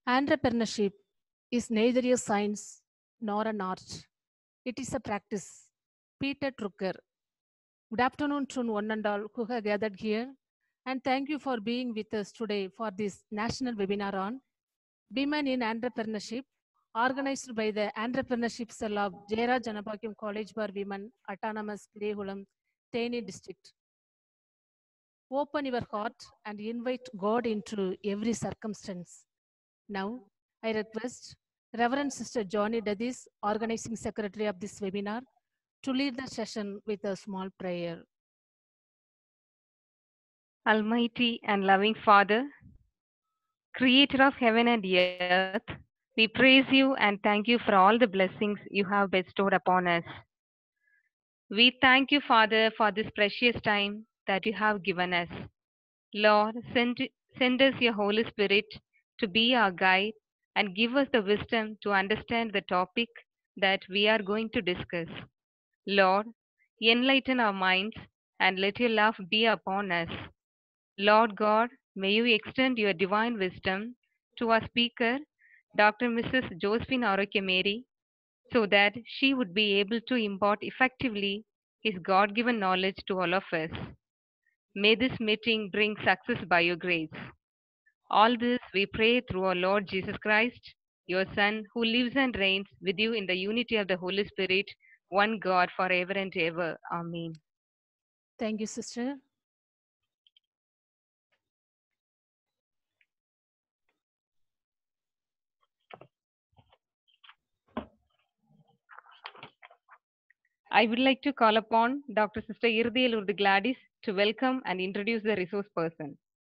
Entrepreneurship is neither a science nor an art. It is a practice. Peter Drucker. Good afternoon to one and all who have gathered here. And thank you for being with us today for this national webinar on Women in Entrepreneurship, organized by the Entrepreneurship Cell of Jera Janapakam College for Women, Autonomous Kulam, Theni District. Open your heart and invite God into every circumstance. Now, I request Reverend Sister Johnny Dadis, Organizing Secretary of this webinar, to lead the session with a small prayer. Almighty and loving Father, Creator of heaven and earth, we praise you and thank you for all the blessings you have bestowed upon us. We thank you, Father, for this precious time that you have given us. Lord, send, send us your Holy Spirit to be our guide and give us the wisdom to understand the topic that we are going to discuss. Lord, enlighten our minds and let your love be upon us. Lord God, may you extend your divine wisdom to our speaker, Dr. Mrs. Josephine Mary, so that she would be able to impart effectively his God given knowledge to all of us. May this meeting bring success by your grace. All this we pray through our Lord Jesus Christ, your Son, who lives and reigns with you in the unity of the Holy Spirit, one God forever and ever. Amen. Thank you, Sister. I would like to call upon Dr. Sister Irdiyal Urdu Gladys to welcome and introduce the resource person.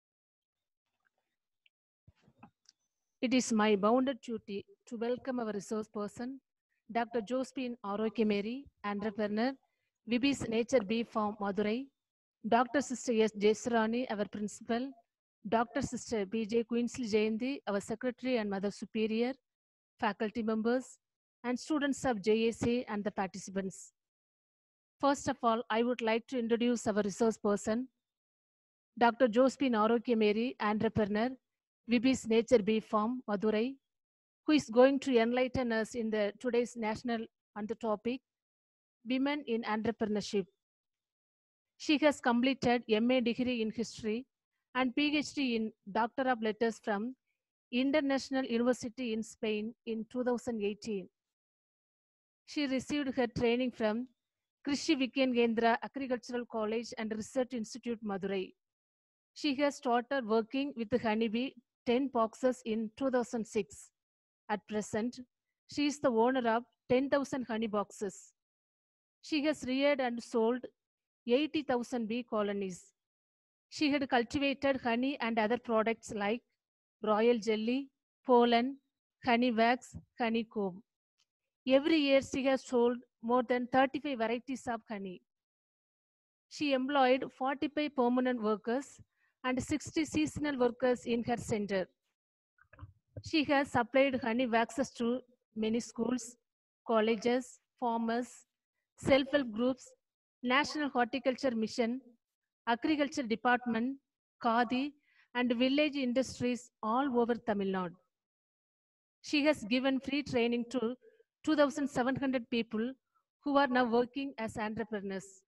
It is my bounden duty to welcome our resource person, Dr. Josephine Mary, entrepreneur, Vibis Nature Bee Farm, Madurai, Dr. Sister S. Jesrani, our principal, Dr. Sister B.J. Queensley Jayanti, our secretary and mother superior, faculty members, and students of JAC and the participants. First of all, I would like to introduce our resource person, Dr. Josephine Mary, entrepreneur, Vibis Nature Bee Farm, Madurai, who is going to enlighten us in the today's national on the topic Women in Entrepreneurship. She has completed MA degree in history and PhD in Doctor of Letters from International University in Spain in 2018. She received her training from Krishi Vikyangendra Agricultural College and Research Institute, Madurai. She has started working with the honeybee 10 boxes in 2006. At present, she is the owner of 10,000 honey boxes. She has reared and sold 80,000 bee colonies. She had cultivated honey and other products like royal jelly, pollen, honey wax, honeycomb. Every year, she has sold more than 35 varieties of honey. She employed 45 permanent workers and 60 seasonal workers in her center. She has supplied honey waxes to many schools, colleges, farmers, self-help groups, National Horticulture Mission, Agriculture Department, Khadi, and village industries all over Tamil Nadu. She has given free training to 2,700 people who are now working as entrepreneurs.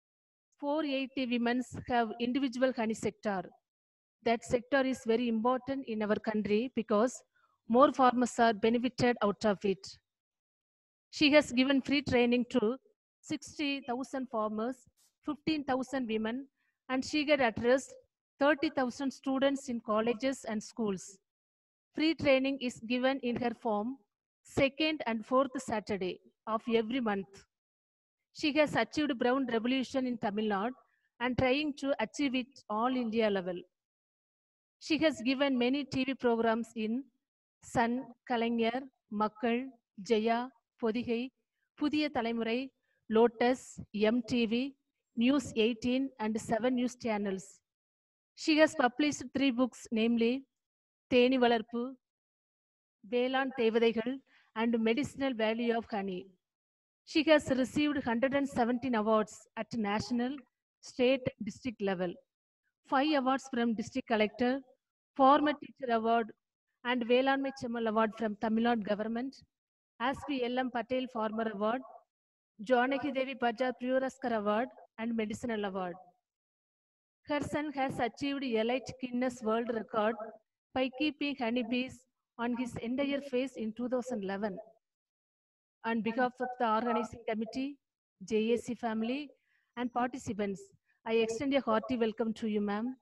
480 women have individual honey sector. That sector is very important in our country because more farmers are benefited out of it. She has given free training to 60,000 farmers, 15,000 women, and she had addressed 30,000 students in colleges and schools. Free training is given in her form second and fourth Saturday of every month. She has achieved brown revolution in Tamil Nadu and trying to achieve it all India level. She has given many TV programs in Sun, Kalaignar, Makkal, Jaya, Podigai, Pudiya Talaimurai, Lotus, MTV, News 18, and seven news channels. She has published three books, namely Theni Valarpu, Velan Tevadaigal, and Medicinal Value of Honey. She has received 117 awards at national, state, district level. Five awards from district collector, former teacher award, and Velanmai Chemal Award from Tamil Nadu Government, Aspi L.M. Patel Farmer Award, Janaki Devi Bajaj Puraskar Award, and Medicinal Award. Her son has achieved elite Guinness World Record by keeping honeybees on his entire face in 2011. On behalf of the organizing committee, JAC family, and participants, I extend a hearty welcome to you, ma'am.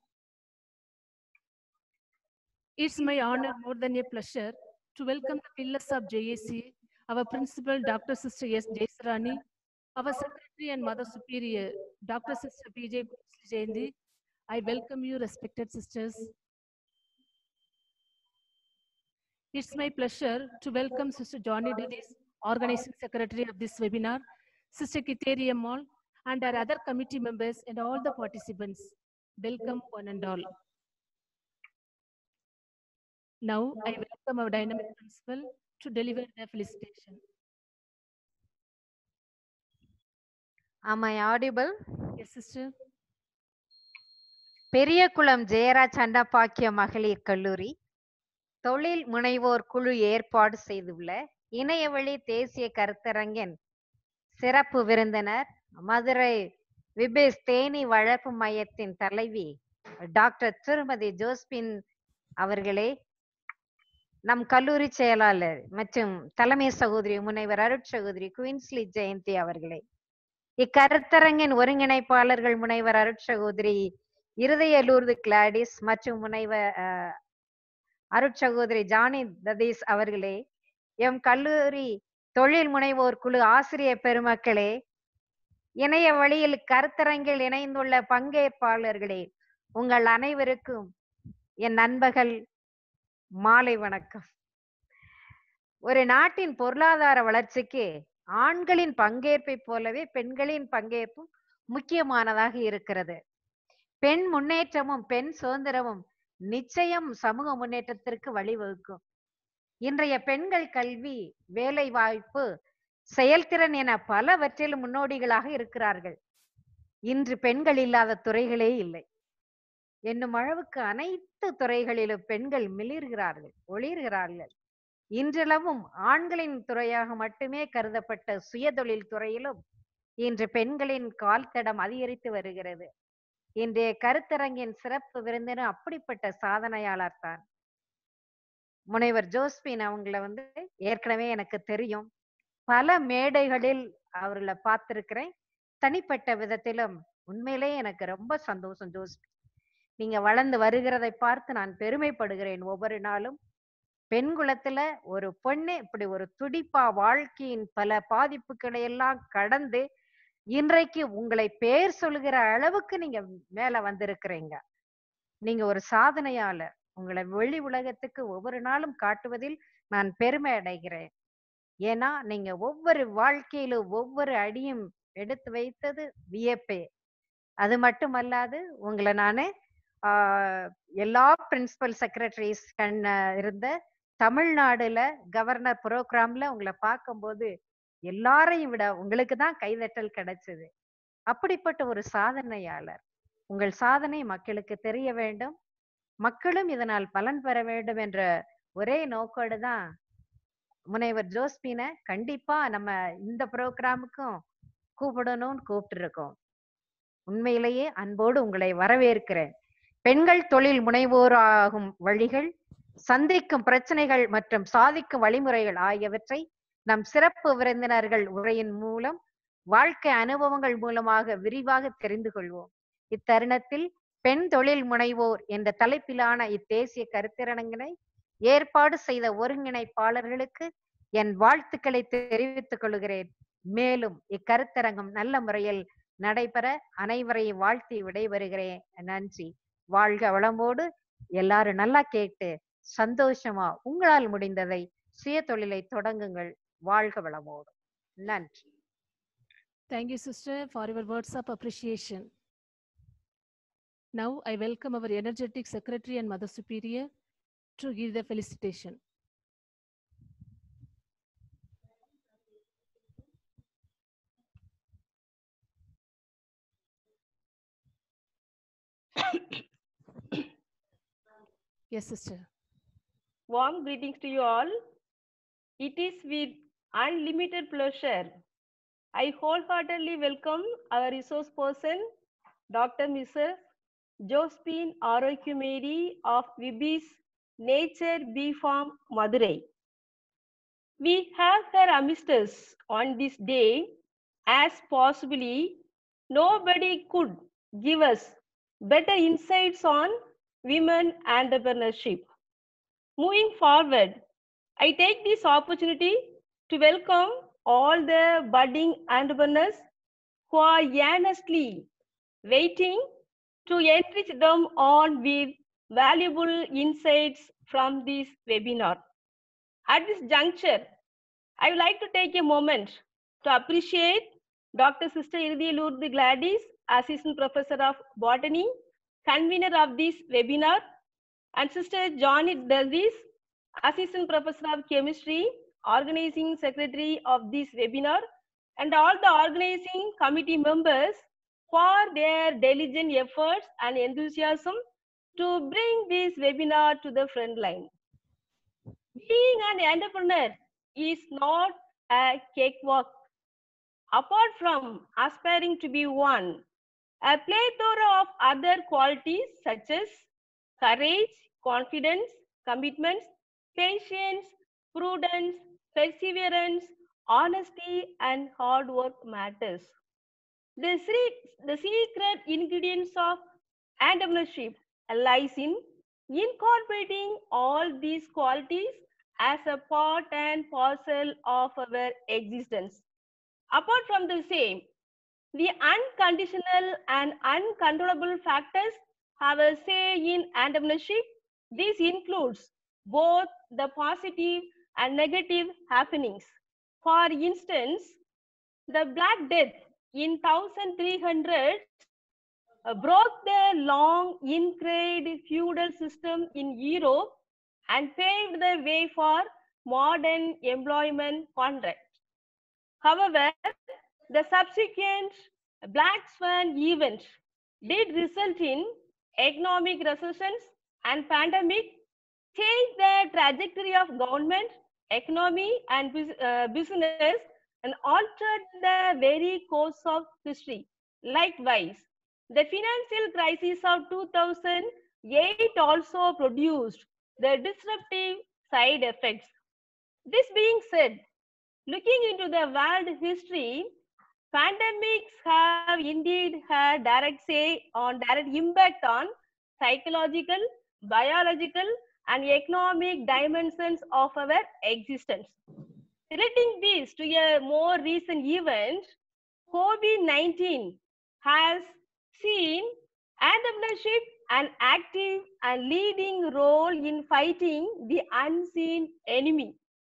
It's my honor more than a pleasure to welcome the pillars of JAC, our principal, Dr. Sister S. Jaisrani, our secretary and mother superior, Dr. Sister BJ Jayanti. I welcome you, respected sisters. It's my pleasure to welcome Sister Johnny Didis, organizing secretary of this webinar, Sister Kiteri Ammal, and our other committee members and all the participants. Welcome one and all. Now I welcome our dynamic principal to deliver the felicitation. Am I audible? Yes, sister. Periyakulam Jayaraj அண்டப்பாக்கிய மகளிர் கல்லூரி தொழில் முனைவோர் குழு ஏற்பாடு செய்துள்ள இணையவழி தேசிய கருத்தரங்கின் சிறப்பு விருந்தினர் மதுரை விபேஸ் தேனி வழக்கு மையத்தின் தலைவி டாக்டர் திருமதி ஜோஸ்பின் அவர்களே நம் கல்லூரி செயலாளர் மற்றும் தலைமை சகோதரி முனைவர் அருட் சகோதரி குயின்ஸ்லி ஜெயந்தி அவர்களே இக்கருத்தரங்கின் ஒருங்கிணைப்பாளர்கள் முனைவர் அருட் சகோதரி இருதயலூர்து கிளாடிஸ் மற்றும் முனைவர் அஹ், அருட் சகோதரி ஜானி ததீஸ் அவர்களே எம் கல்லூரி தொழில் முனைவோர் குழு ஆசிரியர் பெருமக்களே இணைய வழியில் கருத்தரங்கில் இணைந்துள்ள பங்கேற்பாளர்களே உங்கள் அனைவருக்கும் என் நண்பர்கள் மாலை வணக்கம் ஒரு நாட்டின் பொருளாதார வளர்ச்சிக்கு ஆண்களின் பங்கேற்பை போலவே பெண்களின் பங்கேற்பும் முக்கியமானதாக இருக்கிறது பெண் முன்னேற்றமும் பெண் சுதந்திரமும் நிச்சயம் சமூக முன்னேற்றத்திற்கு வழிவகுக்கும் இன்றைய பெண்கள் கல்வி வேலை வாய்ப்பு செயல்திறன் என பலவற்றிலும் முன்னோடிகளாக இருக்கிறார்கள் இன்று பெண்கள் இல்லாத துறைகளே இல்லை என்னும் அளவுக்கு அனைத்து துறைகளிலும் பெண்கள் மிளிர்கிறார்கள் ஒளிர்கிறார்கள் இன்றளவும் ஆண்களின் துறையாக மட்டுமே கருதப்பட்ட சுயதொழில் துறையிலும் இன்று பெண்களின் கால் தடம் அதிகரித்து வருகிறது இன்றைய கருத்தரங்கின் சிறப்பு விருந்தினர் அப்படிப்பட்ட சாதனையாளர் தான் முனைவர் ஜோஸ்பின் அவங்கள வந்து ஏற்கனவே எனக்கு தெரியும் பல மேடைகளில் அவர்களை பார்த்திருக்கிறேன் தனிப்பட்ட விதத்திலும் உண்மையிலே எனக்கு ரொம்ப சந்தோஷம் ஜோஸ்பின் நீங்க வளர்ந்து வருகிறதை பார்த்து நான் பெருமைப்படுகிறேன் ஒவ்வொரு நாளும் பெண் குலத்துல ஒரு பொண்ணு இப்படி ஒரு துடிப்பா வாழ்க்கையின் பல பாதிப்புகளை எல்லாம் கடந்து இன்றைக்கு உங்களை பேர் சொல்லுகிற அளவுக்கு நீங்க மேல வந்திருக்கிறீங்க நீங்க ஒரு சாதனையாளர் உங்களை வெளி உலகத்துக்கு ஒவ்வொரு நாளும் காட்டுவதில் நான் பெருமை அடைகிறேன் ஏன்னா நீங்க ஒவ்வொரு வாழ்க்கையிலும் ஒவ்வொரு அடியும் எடுத்து வைத்தது வியப்பே அது மட்டுமல்லாது உங்களை நானு ஆஹ் எல்லா பிரின்சிபல் செக்ரட்டரிஸ் கண்ண இருந்த தமிழ்நாடுல கவர்னர் ப்ரோக்ராம்ல உங்களை பார்க்கும்போது எல்லாரையும் விட உங்களுக்கு தான் கைதட்டல் கிடைச்சது அப்படிப்பட்ட ஒரு சாதனையாளர் உங்கள் சாதனை மக்களுக்கு தெரிய வேண்டும் மக்களும் இதனால் பலன் பெற வேண்டும் என்ற ஒரே நோக்கோடு தான் முனைவர் ஜோஸ்பினை கண்டிப்பா நம்ம இந்த ப்ரோக்ராமுக்கும் கூப்பிடணும்னு கூப்பிட்டு இருக்கோம் உண்மையிலேயே அன்போடு உங்களை வரவேற்கிறேன் பெண்கள் தொழில் முனைவோராகும் வழிகள் சந்திக்கும் பிரச்சனைகள் மற்றும் சாதிக்கும் வழிமுறைகள் ஆகியவற்றை நம் சிறப்பு விருந்தினர்கள் உரையின் மூலம் வாழ்க்கை அனுபவங்கள் மூலமாக விரிவாக தெரிந்து கொள்வோம் இத்தருணத்தில் பெண் தொழில் முனைவோர் என்ற தலைப்பிலான இத்தேசிய கருத்தரங்கினை ஏற்பாடு செய்த ஒருங்கிணைப்பாளர்களுக்கு என் வாழ்த்துக்களை தெரிவித்துக் கொள்கிறேன் மேலும் இக்கருத்தரங்கம் நல்ல முறையில் நடைபெற அனைவரையும் வாழ்த்தி விடைபெறுகிறேன் நன்றி வாழ்க வளமோடு எல்லாரும் நல்லா கேட்டு சந்தோஷமா உங்களால் முடிந்ததை சுய தொழிலை தொடங்குங்கள் வாழ்க வளமோடு நன்றி Thank you, sister, for your words of appreciation. Now I welcome our energetic secretary and mother superior to give the felicitation. Yes, sister. Warm greetings to you all. It is with unlimited pleasure. I wholeheartedly welcome our resource person, Dr. Mrs. Josephine Arokumeri of Vibis Nature Bee Farm, Madurai. We have her amidst us on this day as possibly nobody could give us better insights on women entrepreneurship. Moving forward, I take this opportunity to welcome all the budding entrepreneurs who are earnestly waiting to enrich them on with valuable insights from this webinar. At this juncture, I would like to take a moment to appreciate Dr. Sister Iridi Lourdes Gladys, Assistant Professor of Botany, convener of this webinar, and Sister Johnny Davis, Assistant Professor of Chemistry, Organizing Secretary of this webinar, and all the organizing committee members for their diligent efforts and enthusiasm to bring this webinar to the front line. Being an entrepreneur is not a cakewalk. Apart from aspiring to be one, a plethora of other qualities such as courage, confidence, commitments, patience, prudence, perseverance, honesty, and hard work matters. The, se- the secret ingredients of entrepreneurship lies in incorporating all these qualities as a part and parcel of our existence. Apart from the same, the unconditional and uncontrollable factors have a say in entrepreneurship. This includes both the positive and negative happenings. For instance, the Black Death in 1300 uh, broke the long ingrained feudal system in Europe and paved the way for modern employment contracts. However, the subsequent Black Swan event did result in economic recessions and pandemic changed the trajectory of government, economy, and bus- uh, business and altered the very course of history. Likewise, the financial crisis of 2008 also produced the disruptive side effects. This being said, looking into the world history, pandemics have indeed had direct say on direct impact on psychological, biological, and economic dimensions of our existence. Relating this to a more recent event, COVID-19 has seen entrepreneurship an active and leading role in fighting the unseen enemy.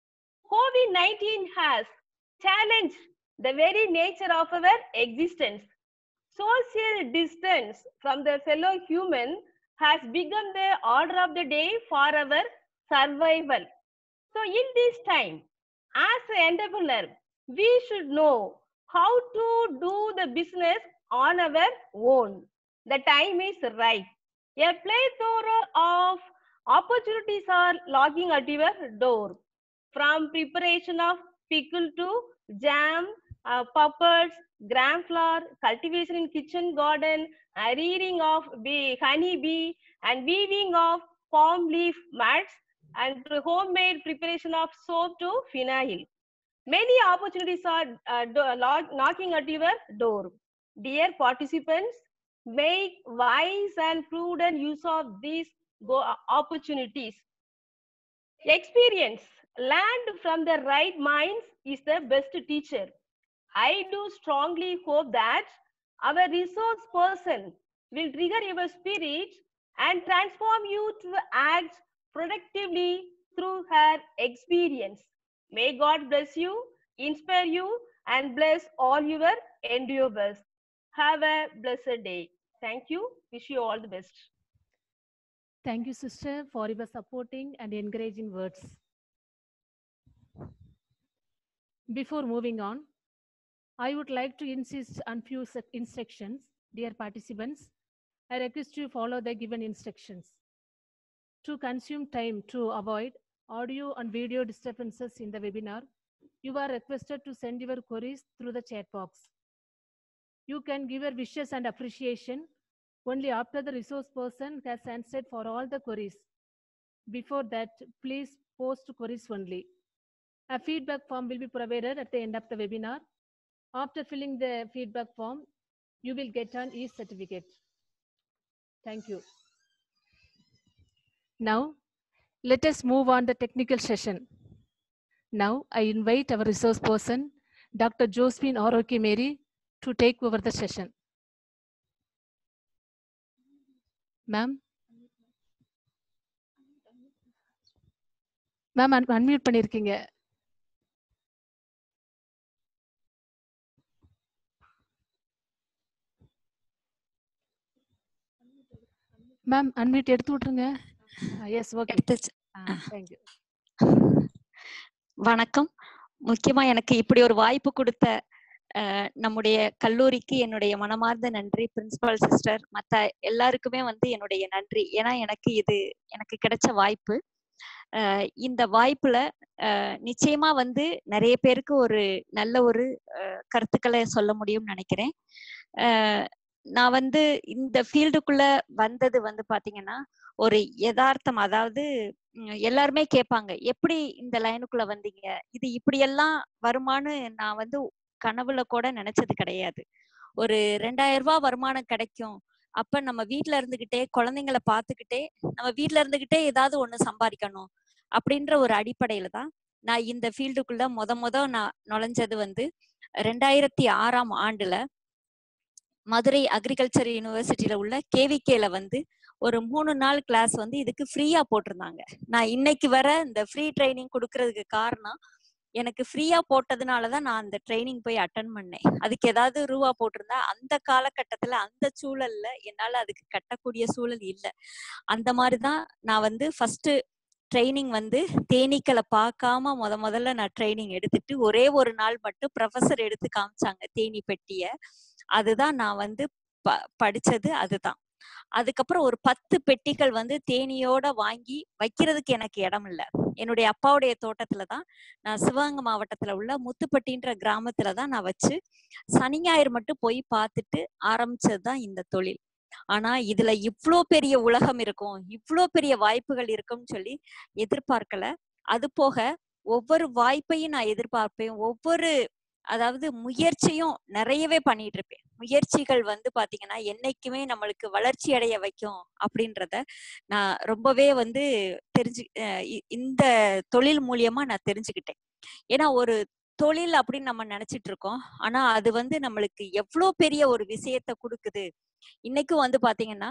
COVID-19 has challenged the very nature of our existence. Social distance from the fellow human has become the order of the day for our survival. So, in this time, as an entrepreneur, we should know how to do the business on our own. The time is right. A plethora of opportunities are knocking at your door. From preparation of pickle to jam, uh, puppets, gram flour, cultivation in kitchen garden, uh, rearing of bee, honey bee, and weaving of palm leaf mats, and to homemade preparation of soap to phenyl. Many opportunities are uh, do- lo- knocking at your door. Dear participants, make wise and prudent use of these go- opportunities. Experience learned from the right minds is the best teacher. I do strongly hope that our resource person will trigger your spirit and transform you to act productively through her experience. May God bless you, inspire you, and bless all your endeavors. Have a blessed day. Thank you. Wish you all the best. Thank you, sister, for your supporting and encouraging words. Before moving on, I would like to insist on few sec- instructions. Dear participants, I request you follow the given instructions. To consume time to avoid audio and video disturbances in the webinar, you are requested to send your queries through the chat box. You can give your wishes and appreciation only after the resource person has answered for all the queries. Before that, please post queries only. A feedback form will be provided at the end of the webinar. After filling the feedback form, you will get an e-certificate. Thank you. Now, let us move on the technical session. Now, I invite our resource person, Dr. Josephine Oroki Mary, to take over the session. Ma'am? Ma'am unmute பண்ணிருக்கீங்க ma'am unmute எடுத்து விட்டுருங்க S okay எடுத்துச்சு thank you வணக்கம் முக்கியமா எனக்கு இப்படி ஒரு வாய்ப்பு கொடுத்த அஹ், நம்முடைய கல்லூரிக்கு என்னுடைய மனமார்ந்த நன்றி பிரின்சிபால் சிஸ்டர் மத்த எல்லாருக்குமே வந்து என்னுடைய நன்றி ஏன்னா எனக்கு இது எனக்கு கிடைச்ச வாய்ப்பு அஹ், இந்த வாய்ப்புல அஹ், நிச்சயமா வந்து நிறைய பேருக்கு ஒரு நல்ல ஒரு அஹ், கருத்துக்களை சொல்ல முடியும்னு நினைக்கிறேன் அஹ், நான் வந்து இந்த ஃபீல்டுக்குள்ள வந்தது வந்து பாத்தீங்கன்னா ஒரு யதார்த்தம் அதாவது உம், எல்லாருமே கேட்பாங்க எப்படி இந்த லைனுக்குள்ள வந்தீங்க இது இப்படியெல்லாம் வருமான்னு நான் வந்து கனவுல கூட நினைச்சது கிடையாது ஒரு ரெண்டாயிரம் ரூபாய் வருமானம் கிடைக்கும் அப்ப நம்ம வீட்ல இருந்துகிட்டே குழந்தைங்கள பாத்துக்கிட்டே நம்ம வீட்ல இருந்துகிட்டே ஏதாவது ஒண்ணு சம்பாதிக்கணும் அப்படின்ற ஒரு அடிப்படையில தான் நான் இந்த ஃபீல்டுக்குள்ள முத முத நான் நுழைஞ்சது வந்து ரெண்டாயிரத்தி ஆறாம் ஆண்டுல மதுரை அக்ரிகல்ச்சர் யூனிவர்சிட்டியில உள்ள கேவிகேல வந்து ஒரு மூணு நாள் கிளாஸ் வந்து இதுக்கு ஃப்ரீயா போட்டிருந்தாங்க நான் இன்னைக்கு வர இந்த ஃப்ரீ ட்ரைனிங் கொடுக்கறதுக்கு காரணம் எனக்கு ஃப்ரீயா போட்டதுனாலதான் நான் அந்த ட்ரைனிங் போய் அட்டன் பண்ணேன் அதுக்கு ஏதாவது ரூபா போட்டிருந்தா அந்த காலகட்டத்துல அந்த சூழல்ல என்னால அதுக்கு கட்டக்கூடிய சூழல் இல்லை அந்த மாதிரிதான் நான் வந்து ஃபர்ஸ்ட் ட்ரைனிங் வந்து தேனீக்களை பார்க்காம முத முதல்ல நான் ட்ரைனிங் எடுத்துட்டு ஒரே ஒரு நாள் மட்டும் ப்ரொஃபசர் எடுத்து காமிச்சாங்க தேனி பெட்டிய அதுதான் நான் வந்து ப படிச்சது அதுதான் அதுக்கப்புறம் ஒரு பத்து பெட்டிகள் வந்து தேனியோட வாங்கி வைக்கிறதுக்கு எனக்கு இடம் இல்லை என்னுடைய அப்பாவுடைய தோட்டத்துல தான் நான் சிவகங்கை மாவட்டத்துல உள்ள முத்துப்பட்டின்ற கிராமத்துல தான் நான் வச்சு சனி ஞாயிறு மட்டும் போய் பார்த்துட்டு ஆரம்பிச்சது தான் இந்த தொழில் ஆனா இதுல இவ்ளோ பெரிய உலகம் இருக்கும் இவ்ளோ பெரிய வாய்ப்புகள் இருக்கும்னு சொல்லி எதிர்பார்க்கல அது போக ஒவ்வொரு வாய்ப்பையும் நான் எதிர்பார்ப்பேன் ஒவ்வொரு அதாவது முயற்சியும் நிறையவே பண்ணிட்டு இருப்பேன் முயற்சிகள் வந்து பாத்தீங்கன்னா என்னைக்குமே நம்மளுக்கு வளர்ச்சி அடைய வைக்கும் அப்படின்றத நான் ரொம்பவே வந்து தெரிஞ்சு அஹ் இ- இந்த தொழில் மூலியமா நான் தெரிஞ்சுக்கிட்டேன் ஏன்னா ஒரு தொழில் அப்படின்னு நம்ம நினைச்சிட்டு இருக்கோம் ஆனா அது வந்து நம்மளுக்கு எவ்வளவு பெரிய ஒரு விஷயத்த கொடுக்குது இன்னைக்கும் வந்து பாத்தீங்கன்னா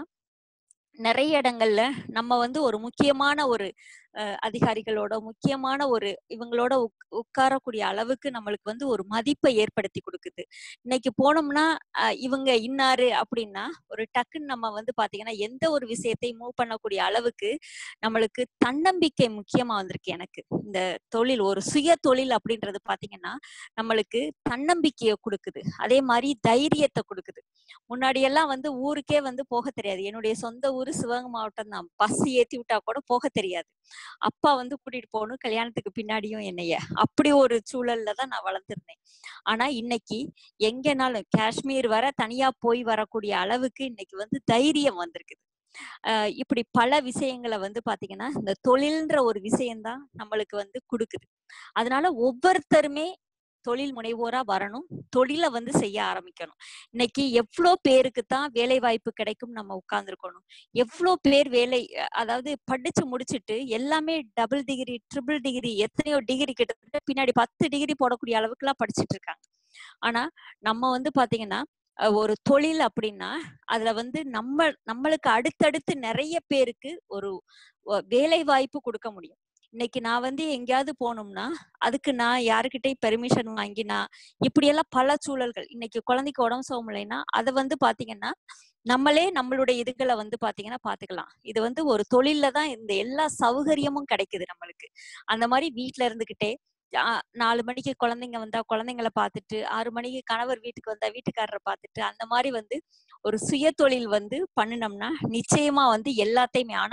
நிறைய இடங்கள்ல நம்ம வந்து ஒரு முக்கியமான ஒரு அஹ், அதிகாரிகளோட முக்கியமான ஒரு இவங்களோட உக்- உட்காரக்கூடிய அளவுக்கு நம்மளுக்கு வந்து ஒரு மதிப்பை ஏற்படுத்தி கொடுக்குது இன்னைக்கு போனோம்னா அஹ், இவங்க இன்னாரு அப்படின்னா ஒரு டக்குன்னு நம்ம வந்து பாத்தீங்கன்னா எந்த ஒரு விஷயத்தையும் மூவ் பண்ணக்கூடிய அளவுக்கு நம்மளுக்கு தன்னம்பிக்கை முக்கியமா வந்திருக்கு எனக்கு இந்த தொழில் ஒரு சுய தொழில் அப்படின்றது பாத்தீங்கன்னா நம்மளுக்கு தன்னம்பிக்கையை கொடுக்குது அதே மாதிரி தைரியத்தை கொடுக்குது முன்னாடி எல்லாம் வந்து ஊருக்கே வந்து போக தெரியாது என்னுடைய சொந்த ஊரு சிவகங்கை மாவட்டம் தான் பஸ் ஏத்தி விட்டா கூட போக தெரியாது அப்பா வந்து கூட்டிட்டு போகணும் கல்யாணத்துக்கு பின்னாடியும் என்னைய அப்படி ஒரு சூழல்ல தான் நான் வளர்ந்துருந்தேன் ஆனா இன்னைக்கு எங்கனாலும் காஷ்மீர் வர தனியா போய் வரக்கூடிய அளவுக்கு இன்னைக்கு வந்து தைரியம் வந்திருக்குது ஆஹ் இப்படி பல விஷயங்களை வந்து பாத்தீங்கன்னா இந்த தொழில்ன்ற ஒரு விஷயம்தான் நம்மளுக்கு வந்து கொடுக்குது அதனால ஒவ்வொருத்தருமே தொழில் முனைவோரா வரணும் தொழிலை வந்து செய்ய ஆரம்பிக்கணும் இன்னைக்கு எவ்வளோ பேருக்கு தான் வேலை வாய்ப்பு கிடைக்கும் நம்ம உட்கார்ந்துருக்கணும் எவ்வளோ பேர் வேலை அ- அதாவது படிச்சு முடிச்சிட்டு எல்லாமே டபுள் டிகிரி ட்ரிபிள் டிகிரி எத்தனையோ டிகிரி கிட்டத்தட்ட பின்னாடி பத்து டிகிரி போடக்கூடிய அளவுக்குலாம் படிச்சிட்டு இருக்காங்க ஆனா நம்ம வந்து பாத்தீங்கன்னா அஹ், ஒரு தொழில் அப்படின்னா அதுல வந்து நம்ம நம்மளுக்கு அடுத்தடுத்து நிறைய பேருக்கு ஒரு ஒ- வேலை வாய்ப்பு கொடுக்க முடியும் இன்னைக்கு நான் வந்து எங்கேயாவது போகணும்னா அதுக்கு நான் யாருக்கிட்டையும் பெர்மிஷன் வாங்கி நான் இப்படியெல்லாம் பல சூழல்கள் இன்னைக்கு குழந்தைக்கு உடம்பு சோமலைன்னா அதை வந்து பாத்தீங்கன்னா நம்மளே நம்மளுடைய இதுகளை வந்து பாத்தீங்கன்னா பாத்துக்கலாம் இது வந்து ஒரு தொழில்ல தான் இந்த எல்லா சௌகரியமும் கிடைக்குது நம்மளுக்கு அந்த மாதிரி வீட்ல இருந்துகிட்டே ஆ, நாலு மணிக்கு குழந்தைங்க வந்தா குழந்தைங்கள பார்த்துட்டு ஆறு மணிக்கு கணவர் வீட்டுக்கு வந்தா வீட்டுக்காரரை பார்த்துட்டு அந்த மாதிரி வந்து ஒரு சுய தொழில் வந்து பண்ணினோம்னா நிச்சயமா வந்து எல்லாத்தையுமே ஆனா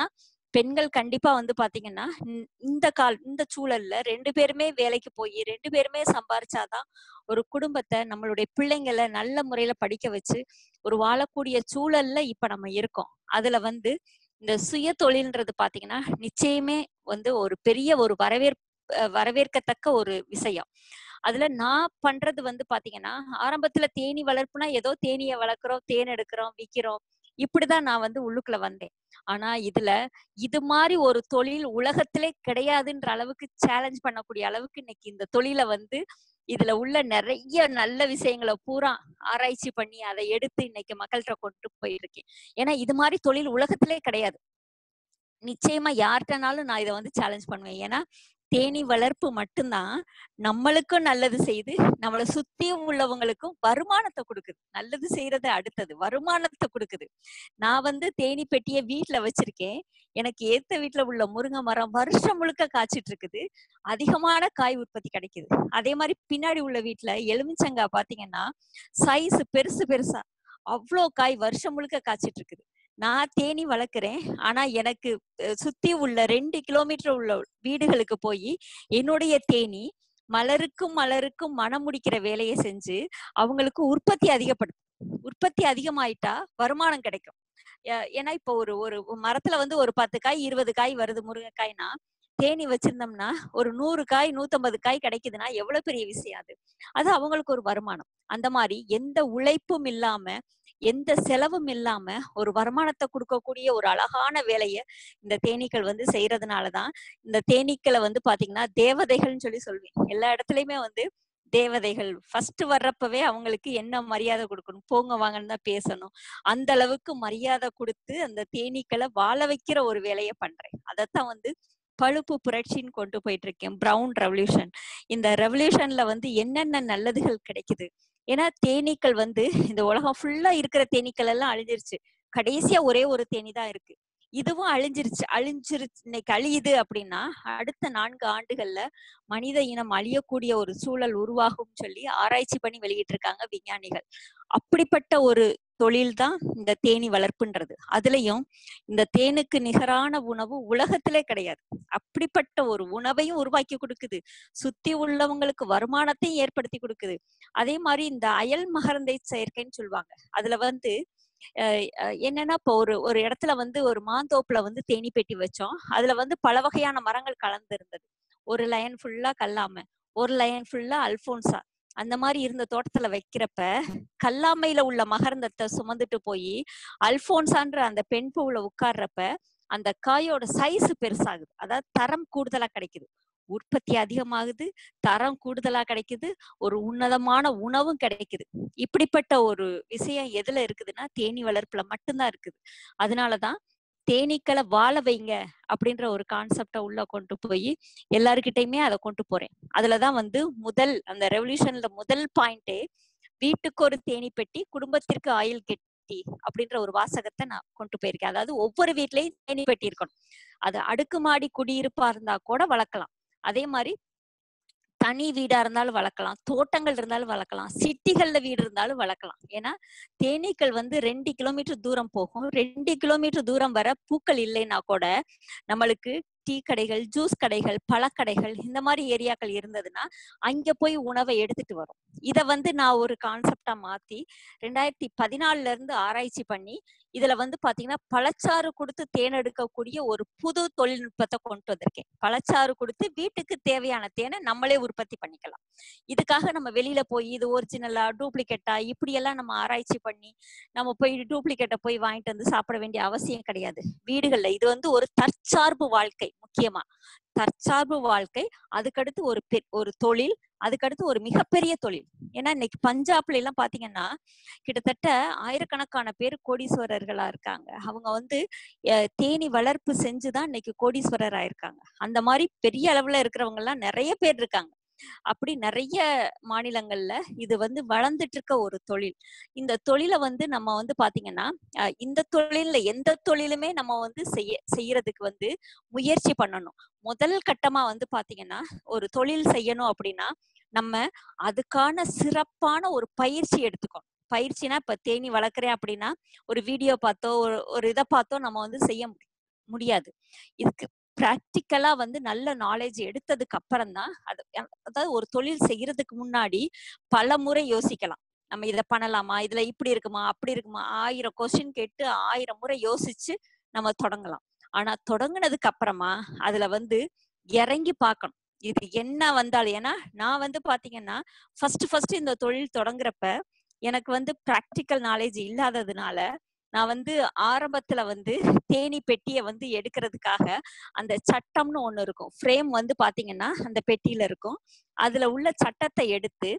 பெண்கள் கண்டிப்பா வந்து பாத்தீங்கன்னா இந்த- இந்த கால் இந்த சூழல்ல ரெண்டு பேருமே வேலைக்கு போய் ரெண்டு பேருமே சம்பாரிச்சாதான் ஒரு குடும்பத்தை நம்மளுடைய பிள்ளைங்களை நல்ல முறையில படிக்க வச்சு ஒரு வாழக்கூடிய சூழல்ல இப்ப நம்ம இருக்கோம் அதுல வந்து இந்த சுய தொழில்ன்றது பாத்தீங்கன்னா நிச்சயமே வந்து ஒரு பெரிய ஒரு வரவேற் அஹ் வரவேற்கத்தக்க ஒரு விஷயம் அதுல நான் பண்றது வந்து பாத்தீங்கன்னா ஆரம்பத்துல தேனி வளர்ப்புனா ஏதோ தேனியை வளர்க்குறோம் தேன் எடுக்கிறோம் விக்கிறோம் இப்படிதான் நான் வந்து உள்ளுக்குள்ள வந்தேன் ஆனா இதுல இது மாதிரி ஒரு தொழில் உலகத்திலே கிடையாதுன்ற அளவுக்கு சேலஞ்ச் பண்ணக்கூடிய அளவுக்கு இன்னைக்கு இந்த தொழிலை வந்து இதுல உள்ள நிறைய நல்ல விஷயங்களை பூரா ஆராய்ச்சி பண்ணி அதை எடுத்து இன்னைக்கு மக்கள்கிட்ட கொண்டு போயிருக்கேன் ஏன்னா இது மாதிரி தொழில் உலகத்திலே கிடையாது நிச்சயமா யார்கிட்டனாலும் நான் இதை வந்து சேலஞ்ச் பண்ணுவேன் ஏன்னா தேனி வளர்ப்பு மட்டும்தான் நம்மளுக்கும் நல்லது செய்து நம்மளை சுத்தி உள்ளவங்களுக்கும் வருமானத்தை கொடுக்குது நல்லது செய்யறது அடுத்தது வருமானத்தை கொடுக்குது நான் வந்து தேனி பெட்டியை வீட்டுல வச்சிருக்கேன் எனக்கு ஏத்த வீட்டுல உள்ள முருங்கை மரம் வருஷம் முழுக்க காய்ச்சிட்டு இருக்குது அதிகமான காய் உற்பத்தி கிடைக்குது அதே மாதிரி பின்னாடி உள்ள வீட்டுல எலுமிச்சங்காய் பாத்தீங்கன்னா சைஸ் பெருசு பெருசா அவ்வளோ காய் வருஷம் முழுக்க காய்ச்சிட்டு இருக்குது நான் தேனி வளர்க்குறேன் ஆனா எனக்கு அஹ், சுத்தி உள்ள ரெண்டு கிலோமீட்டர் உள்ள வீடுகளுக்கு போய் என்னுடைய தேனி மலருக்கும் மலருக்கும் மனம் முடிக்கிற வேலையை செஞ்சு அவங்களுக்கு உற்பத்தி அதிகப்படுத்தும் உற்பத்தி அதிகமாயிட்டா வருமானம் கிடைக்கும் ஏ- ஏன்னா இப்போ ஒரு ஒரு மரத்துல வந்து ஒரு பத்து காய் இருபது காய் வருது முருங்கைக்காய்னா தேனி வச்சிருந்தோம்னா ஒரு நூறு காய் நூத்தம்பது காய் கிடைக்குதுன்னா எவ்வளவு பெரிய விஷயம் அது அது அவங்களுக்கு ஒரு வருமானம் அந்த மாதிரி எந்த உழைப்பும் இல்லாம எந்த செலவும் இல்லாம ஒரு வருமானத்தை கொடுக்கக்கூடிய ஒரு அழகான வேலையை இந்த தேனீக்கள் வந்து செய்யறதுனாலதான் இந்த தேனீக்களை வந்து பாத்தீங்கன்னா தேவதைகள்னு சொல்லி சொல்வேன் எல்லா இடத்துலயுமே வந்து தேவதைகள் ஃபர்ஸ்ட் வர்றப்பவே அவங்களுக்கு என்ன மரியாதை கொடுக்கணும் போங்க வாங்கன்னு தான் பேசணும் அந்த அளவுக்கு மரியாதை கொடுத்து அந்த தேனீக்களை வாழ வைக்கிற ஒரு வேலையை பண்றேன் அதைத்தான் வந்து பழுப்பு புரட்சின்னு கொண்டு போயிட்டு இருக்கேன் பிரவுன் ரெவல்யூஷன் இந்த ரெவல்யூஷன்ல வந்து என்னென்ன நல்லதுகள் கிடைக்குது ஏன்னா தேனீக்கள் வந்து இந்த உலகம் ஃபுல்லா இருக்கிற தேனீக்கள் எல்லாம் அழிஞ்சிருச்சு கடைசியா ஒரே ஒரு தேனி தான் இருக்கு இதுவும் அழிஞ்சிருச்சு அழிஞ்சிருச்சு இன்னைக்கு அழியுது அப்படின்னா அடுத்த நான்கு ஆண்டுகள்ல மனித இனம் அழியக்கூடிய ஒரு சூழல் உருவாகும் சொல்லி ஆராய்ச்சி பண்ணி வெளியிட்டு இருக்காங்க விஞ்ஞானிகள் அப்படிப்பட்ட ஒரு தொழில் தான் இந்த தேனி வளர்ப்புன்றது அதுலயும் இந்த தேனுக்கு நிகரான உணவு உலகத்திலே கிடையாது அப்படிப்பட்ட ஒரு உணவையும் உருவாக்கி கொடுக்குது சுத்தி உள்ளவங்களுக்கு வருமானத்தையும் ஏற்படுத்தி கொடுக்குது அதே மாதிரி இந்த அயல் மகரந்தை செயற்கைன்னு சொல்லுவாங்க அதுல வந்து அஹ் அஹ் என்னன்னா இப்போ ஒரு ஒரு இடத்துல வந்து ஒரு மாந்தோப்புல வந்து தேனி பெட்டி வச்சோம் அதுல வந்து பல வகையான மரங்கள் கலந்து இருந்தது ஒரு லைன் ஃபுல்லா கல்லாம ஒரு லைன் ஃபுல்லா அல்போன்சா அந்த மாதிரி இருந்த தோட்டத்துல வைக்கிறப்ப கல்லாமையில உள்ள மகரந்தத்தை சுமந்துட்டு போய் அல்போன்சான்ற அந்த பெண் பூவுல உட்கார்றப்ப அந்த காயோட சைஸ் பெருசாகுது அதாவது தரம் கூடுதலா கிடைக்குது உற்பத்தி அதிகமாகுது தரம் கூடுதலா கிடைக்குது ஒரு உன்னதமான உணவும் கிடைக்குது இப்படிப்பட்ட ஒரு விஷயம் எதுல இருக்குதுன்னா தேனி வளர்ப்புல மட்டும்தான் இருக்குது அதனாலதான் தேனீக்களை வாழ வைங்க அப்படின்ற ஒரு கான்செப்டை உள்ள கொண்டு போய் எல்லாருக்கிட்டையுமே அதை கொண்டு போறேன் அதுலதான் வந்து முதல் அந்த ரெவல்யூஷன்ல முதல் பாயிண்டே வீட்டுக்கு ஒரு தேனி பெட்டி குடும்பத்திற்கு ஆயில் கெட்டி அப்படின்ற ஒரு வாசகத்தை நான் கொண்டு போயிருக்கேன் அதாவது ஒவ்வொரு வீட்லயும் தேனி பெட்டி இருக்கணும் அது அடுக்குமாடி குடியிருப்பா இருந்தா கூட வளர்க்கலாம் அதே மாதிரி தனி வீடா இருந்தாலும் வளர்க்கலாம் தோட்டங்கள் இருந்தாலும் வளர்க்கலாம் சிட்டிகள்ல வீடு இருந்தாலும் வளர்க்கலாம் ஏன்னா தேனீக்கள் வந்து ரெண்டு கிலோமீட்டர் தூரம் போகும் ரெண்டு கிலோமீட்டர் தூரம் வர பூக்கள் இல்லைன்னா கூட நம்மளுக்கு டீ கடைகள் ஜூஸ் கடைகள் பழக்கடைகள் இந்த மாதிரி ஏரியாக்கள் இருந்ததுன்னா அங்க போய் உணவை எடுத்துட்டு வரும் இத வந்து நான் ஒரு கான்செப்டா மாத்தி ரெண்டாயிரத்தி பதினாலுல இருந்து ஆராய்ச்சி பண்ணி இதுல வந்து பாத்தீங்கன்னா பழச்சாறு கொடுத்து தேன் எடுக்கக்கூடிய ஒரு புது தொழில்நுட்பத்தை கொண்டு வந்திருக்கேன் பழச்சாறு கொடுத்து வீட்டுக்கு தேவையான தேனை நம்மளே உற்பத்தி பண்ணிக்கலாம் இதுக்காக நம்ம வெளியில போய் இது ஒரிஜினலா டூப்ளிகேட்டா இப்படி எல்லாம் நம்ம ஆராய்ச்சி பண்ணி நம்ம போய் டூப்ளிகேட்டை போய் வாங்கிட்டு வந்து சாப்பிட வேண்டிய அவசியம் கிடையாது வீடுகள்ல இது வந்து ஒரு தற்சார்பு வாழ்க்கை முக்கியமா தற்சார்பு வாழ்க்கை அதுக்கடுத்து ஒரு பெ- ஒரு தொழில் அதுக்கடுத்து ஒரு மிகப்பெரிய தொழில் ஏன்னா இன்னைக்கு பஞ்சாப்ல எல்லாம் பாத்தீங்கன்னா கிட்டத்தட்ட ஆயிரக்கணக்கான பேர் கோடீஸ்வரர்களா இருக்காங்க அவங்க வந்து அஹ், தேனி வளர்ப்பு செஞ்சுதான் இன்னைக்கு கோடீஸ்வரர் ஆயிருக்காங்க அந்த மாதிரி பெரிய அளவுல இருக்கிறவங்க எல்லாம் நிறைய பேர் இருக்காங்க அப்படி நிறைய மாநிலங்கள்ல இது வந்து வளர்ந்துட்டு இருக்க ஒரு தொழில் இந்த தொழிலை வந்து நம்ம வந்து பாத்தீங்கன்னா அஹ், இந்த தொழில்ல எந்த தொழிலுமே நம்ம வந்து செய்ய செய்யறதுக்கு வந்து முயற்சி பண்ணணும் முதல் கட்டமா வந்து பாத்தீங்கன்னா ஒரு தொழில் செய்யணும் அப்படின்னா நம்ம அதுக்கான சிறப்பான ஒரு பயிற்சி எடுத்துக்கணும் பயிற்சினா இப்ப தேனி வளர்க்குறேன் அப்படின்னா ஒரு வீடியோ பார்த்தோ ஒரு ஒரு இதை பார்த்தோ நம்ம வந்து செய்ய முடியும் முடியாது இதுக்கு ப்ராக்டிக்கலா வந்து நல்ல நாலேஜ் எடுத்ததுக்கு அப்புறம் தான் அது அதாவது ஒரு தொழில் செய்யறதுக்கு முன்னாடி பல முறை யோசிக்கலாம் நம்ம இதை பண்ணலாமா இதுல இப்படி இருக்குமா அப்படி இருக்குமா ஆயிரம் கொஸ்டின் கேட்டு ஆயிரம் முறை யோசிச்சு நம்ம தொடங்கலாம் ஆனா தொடங்குனதுக்கு அப்புறமா அதுல வந்து இறங்கி பார்க்கணும் இது என்ன வந்தாலும் ஏன்னா நான் வந்து பாத்தீங்கன்னா ஃபர்ஸ்ட் ஃபர்ஸ்ட் இந்த தொழில் தொடங்குறப்ப எனக்கு வந்து ப்ராக்டிக்கல் நாலேஜ் இல்லாததுனால நான் வந்து ஆரம்பத்துல வந்து தேனி பெட்டியை வந்து எடுக்கிறதுக்காக அந்த சட்டம்னு ஒண்ணு இருக்கும் ஃப்ரேம் வந்து பாத்தீங்கன்னா அந்த பெட்டியில இருக்கும் அதுல உள்ள சட்டத்தை எடுத்து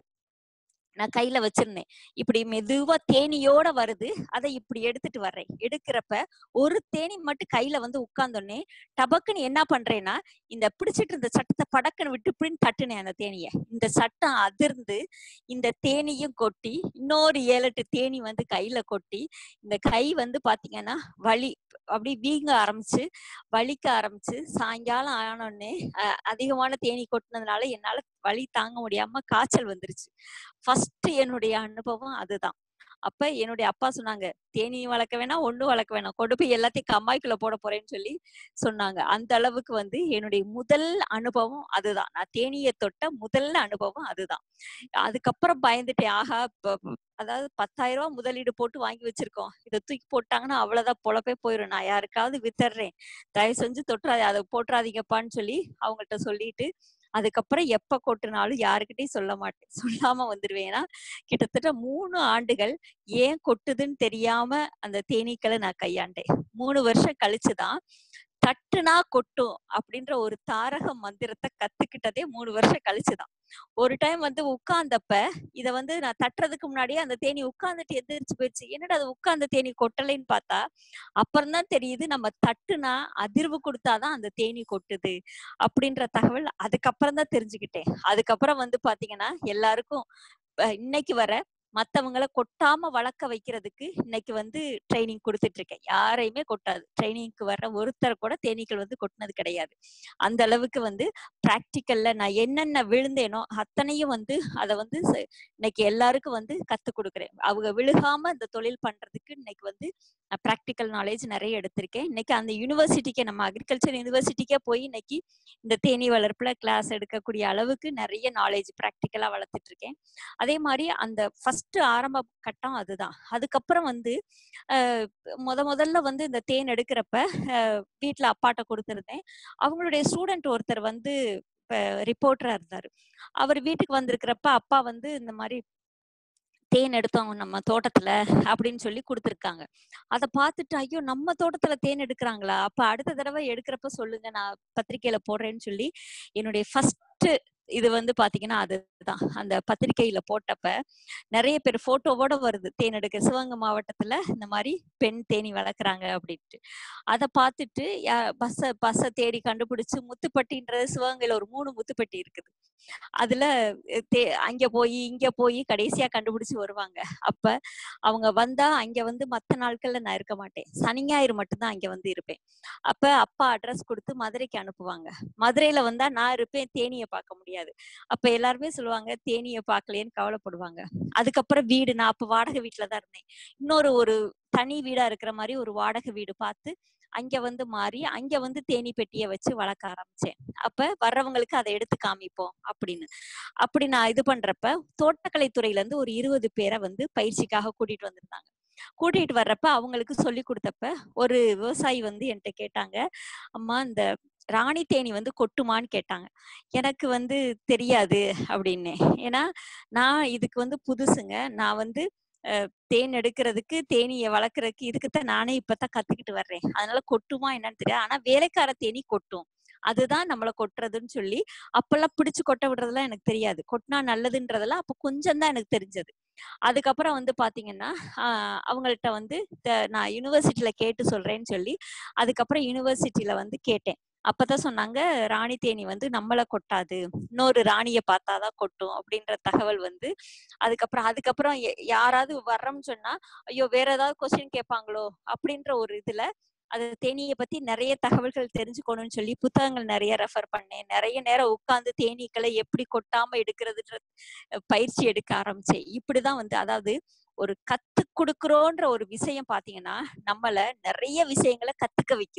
நான் கையில வச்சிருந்தேன் இப்படி மெதுவா தேனியோட வருது அதை இப்படி எடுத்துட்டு வர்றேன் எடுக்கிறப்ப ஒரு தேனி மட்டும் கையில வந்து உட்கார்ந்தோடனே டபக்குன்னு என்ன பண்றேன்னா இந்த பிடிச்சிட்டு இருந்த சட்டத்தை படக்குன்னு விட்டு இப்படின்னு தட்டுனேன் அந்த தேனிய இந்த சட்டம் அதிர்ந்து இந்த தேனியும் கொட்டி இன்னொரு ஏழு எட்டு தேனி வந்து கையில கொட்டி இந்த கை வந்து பாத்தீங்கன்னா வலி அப்படி வீங்க ஆரம்பிச்சு வலிக்க ஆரம்பிச்சு சாயங்காலம் ஆனோடனே அஹ் அதிகமான தேனி கொட்டினதுனால என்னால வலி தாங்க முடியாம காய்ச்சல் வந்துருச்சு ஃபர்ஸ்ட் என்னுடைய அனுபவம் அதுதான் அப்ப என்னுடைய அப்பா சொன்னாங்க தேனி வளர்க்க வேணாம் ஒண்ணு வளர்க்க வேணாம் கொண்டு போய் எல்லாத்தையும் கம்மாய்க்குள்ள போட போறேன்னு சொல்லி சொன்னாங்க அந்த அளவுக்கு வந்து என்னுடைய முதல் அனுபவம் அதுதான் நான் தேனியை தொட்ட முதல் அனுபவம் அதுதான் அதுக்கப்புறம் பயந்துட்டேன் ஆஹா ப- ப- அதாவது பத்தாயிரம் ரூபாய் முதலீடு போட்டு வாங்கி வச்சிருக்கோம் இதை தூக்கி போட்டாங்கன்னா அவ்வளவுதான் பொழப்பே போயிடும் நான் யாருக்காவது வித்தர்றேன் தயவு செஞ்சு தொட்டுறாது அதை போட்டுறாதீங்கப்பான்னு சொல்லி அவங்கள்ட்ட சொல்லிட்டு அதுக்கப்புறம் எப்ப கொட்டுனாலும் யாருக்கிட்டையும் சொல்ல மாட்டேன் சொல்லாம வந்துருவேன் ஏன்னா கிட்டத்தட்ட மூணு ஆண்டுகள் ஏன் கொட்டுதுன்னு தெரியாம அந்த தேனீக்களை நான் கையாண்டேன் மூணு வருஷம் கழிச்சுதான் தட்டுனா கொட்டும் அப்படின்ற ஒரு தாரக மந்திரத்தை கத்துக்கிட்டதே மூணு வருஷம் கழிச்சுதான் ஒரு டைம் வந்து உட்கார்ந்தப்ப இத வந்து நான் தட்டுறதுக்கு முன்னாடியே அந்த தேனி உட்கார்ந்துட்டு எந்திரிச்சு போயிடுச்சு என்னடா அது உட்கார்ந்த தேனி கொட்டலைன்னு பார்த்தா அப்புறம்தான் தெரியுது நம்ம தட்டுனா அதிர்வு கொடுத்தாதான் அந்த தேனி கொட்டுது அப்படின்ற தகவல் அதுக்கப்புறம் தான் தெரிஞ்சுக்கிட்டேன் அதுக்கப்புறம் வந்து பாத்தீங்கன்னா எல்லாருக்கும் அஹ் இன்னைக்கு வர மத்தவங்கள கொட்டாம வளர்க்க வைக்கிறதுக்கு இன்னைக்கு வந்து ட்ரைனிங் கொடுத்துட்டு இருக்கேன் யாரையுமே கொட்டாது ட்ரைனிங்க்கு வர்ற ஒருத்தர் கூட தேனீக்கள் வந்து கொட்டினது கிடையாது அந்த அளவுக்கு வந்து ப்ராக்டிக்கல்ல நான் என்னென்ன விழுந்தேனோ அத்தனையும் வந்து அதை வந்து ச- இன்னைக்கு எல்லாருக்கும் வந்து கத்து கொடுக்குறேன் அவங்க விழுகாம இந்த தொழில் பண்றதுக்கு இன்னைக்கு வந்து நான் ப்ராக்டிக்கல் நாலேஜ் நிறைய எடுத்திருக்கேன் இன்னைக்கு அந்த யூனிவர்சிட்டிக்கே நம்ம அக்ரிகல்ச்சர் யூனிவர்சிட்டிக்கே போய் இன்னைக்கு இந்த தேனீ வளர்ப்புல கிளாஸ் எடுக்கக்கூடிய அளவுக்கு நிறைய நாலேஜ் ப்ராக்டிக்கலா வளர்த்துட்டு இருக்கேன் அதே மாதிரி அந்த ஃபர்ஸ்ட் ஆரம்ப கட்டம் அதுதான் அதுக்கப்புறம் வந்து அஹ், முத முதல்ல வந்து இந்த தேன் எடுக்கிறப்ப அஹ், வீட்ல அப்பாட்ட கொடுத்துருந்தேன் அவங்களுடைய ஸ்டூடெண்ட் ஒருத்தர் வந்து ரிப்போர்ட்டரா இருந்தாரு அவர் வீட்டுக்கு வந்திருக்கிறப்ப அப்பா வந்து இந்த மாதிரி தேன் எடுத்தோம் நம்ம தோட்டத்துல அப்படின்னு சொல்லி கொடுத்துருக்காங்க அதை பார்த்துட்டு ஐயோ நம்ம தோட்டத்துல தேன் எடுக்கிறாங்களா அப்ப அடுத்த தடவை எடுக்கிறப்ப சொல்லுங்க நான் பத்திரிக்கையில போடுறேன்னு சொல்லி என்னுடைய ஃபர்ஸ்ட் இது வந்து பாத்தீங்கன்னா அதுதான் அந்த பத்திரிக்கையில போட்டப்ப நிறைய பேர் போட்டோவோட வருது தேன் எடுக்க சிவகங்கை மாவட்டத்துல இந்த மாதிரி பெண் தேனி வளர்க்குறாங்க அப்படின்ட்டு அதை பார்த்துட்டு பஸ்ஸை பஸ்ஸை தேடி கண்டுபிடிச்சு முத்துப்பட்டின்றது சிவகங்கையில ஒரு மூணு முத்துப்பட்டி இருக்குது அதுல அஹ் தே அங்க போய் இங்க போய் கடைசியா கண்டுபிடிச்சு வருவாங்க அப்ப அவங்க வந்தா அங்க வந்து மத்த நாட்கள்ல நான் இருக்க மாட்டேன் சனி ஞாயிறு மட்டும்தான் அங்க வந்து இருப்பேன் அப்ப அப்பா அட்ரஸ் கொடுத்து மதுரைக்கு அனுப்புவாங்க மதுரையில வந்தா நான் இருப்பேன் தேனியை பார்க்க முடியாது அப்ப எல்லாருமே சொல்லுவாங்க தேனியை பார்க்கலையேன்னு கவலைப்படுவாங்க அதுக்கப்புறம் வீடு நான் அப்ப வாடகை வீட்டுல தான் இருந்தேன் இன்னொரு ஒரு தனி வீடா இருக்கிற மாதிரி ஒரு வாடகை வீடு பார்த்து அங்க வந்து மாறி அங்க வந்து தேனி பெட்டியை வச்சு வளர்க்க ஆரம்பிச்சேன் அப்ப வர்றவங்களுக்கு அதை எடுத்து காமிப்போம் அப்படின்னு அப்படி நான் இது பண்றப்ப தோட்டக்கலை துறையில இருந்து ஒரு இருபது பேரை வந்து பயிற்சிக்காக கூட்டிட்டு வந்திருந்தாங்க கூட்டிட்டு வர்றப்ப அவங்களுக்கு சொல்லி கொடுத்தப்ப ஒரு விவசாயி வந்து என்கிட்ட கேட்டாங்க அம்மா இந்த ராணி தேனி வந்து கொட்டுமான்னு கேட்டாங்க எனக்கு வந்து தெரியாது அப்படின்னு ஏன்னா நான் இதுக்கு வந்து புதுசுங்க நான் வந்து அஹ், தேன் எடுக்கிறதுக்கு தேனியை வளர்க்கறதுக்கு இதுக்குத்தான் நானே இப்பதான் கத்துக்கிட்டு வர்றேன் அதனால கொட்டுமா என்னன்னு தெரியாது ஆனா வேலைக்கார தேனி கொட்டும் அதுதான் நம்மள கொட்டுறதுன்னு சொல்லி அப்பெல்லாம் பிடிச்சு கொட்ட விடுறதெல்லாம் எனக்கு தெரியாது கொட்டினா நல்லதுன்றதெல்லாம் அப்ப கொஞ்சம் தான் எனக்கு தெரிஞ்சது அதுக்கப்புறம் வந்து பாத்தீங்கன்னா ஆஹ் அவங்கள்ட்ட வந்து த- நான் யூனிவர்சிட்டியில கேட்டு சொல்றேன்னு சொல்லி அதுக்கப்புறம் யூனிவர்சிட்டியில வந்து கேட்டேன் அப்பதான் சொன்னாங்க ராணி தேனி வந்து நம்மள கொட்டாது இன்னொரு ராணிய பார்த்தாதான் கொட்டும் அப்படின்ற தகவல் வந்து அதுக்கப்புறம் அதுக்கப்புறம் ய- யாராவது வர்றோம்னு சொன்னா ஐயோ வேற ஏதாவது கொஸ்டின் கேட்பாங்களோ அப்படின்ற ஒரு இதுல அது தேனீயை பத்தி நிறைய தகவல்கள் தெரிஞ்சுக்கணும்னு சொல்லி புத்தகங்கள் நிறைய ரெஃபர் பண்ணேன் நிறைய நேரம் உட்கார்ந்து தேனீக்களை எப்படி கொட்டாம எடுக்கிறதுன்ற அஹ், பயிற்சி எடுக்க ஆரம்பிச்சேன் இப்படிதான் வந்து அதாவது ஒரு கத்து கொடுக்குறோன்ற ஒரு விஷயம் பாத்தீங்கன்னா நம்மள நிறைய விஷயங்களை கத்துக்க வைக்குது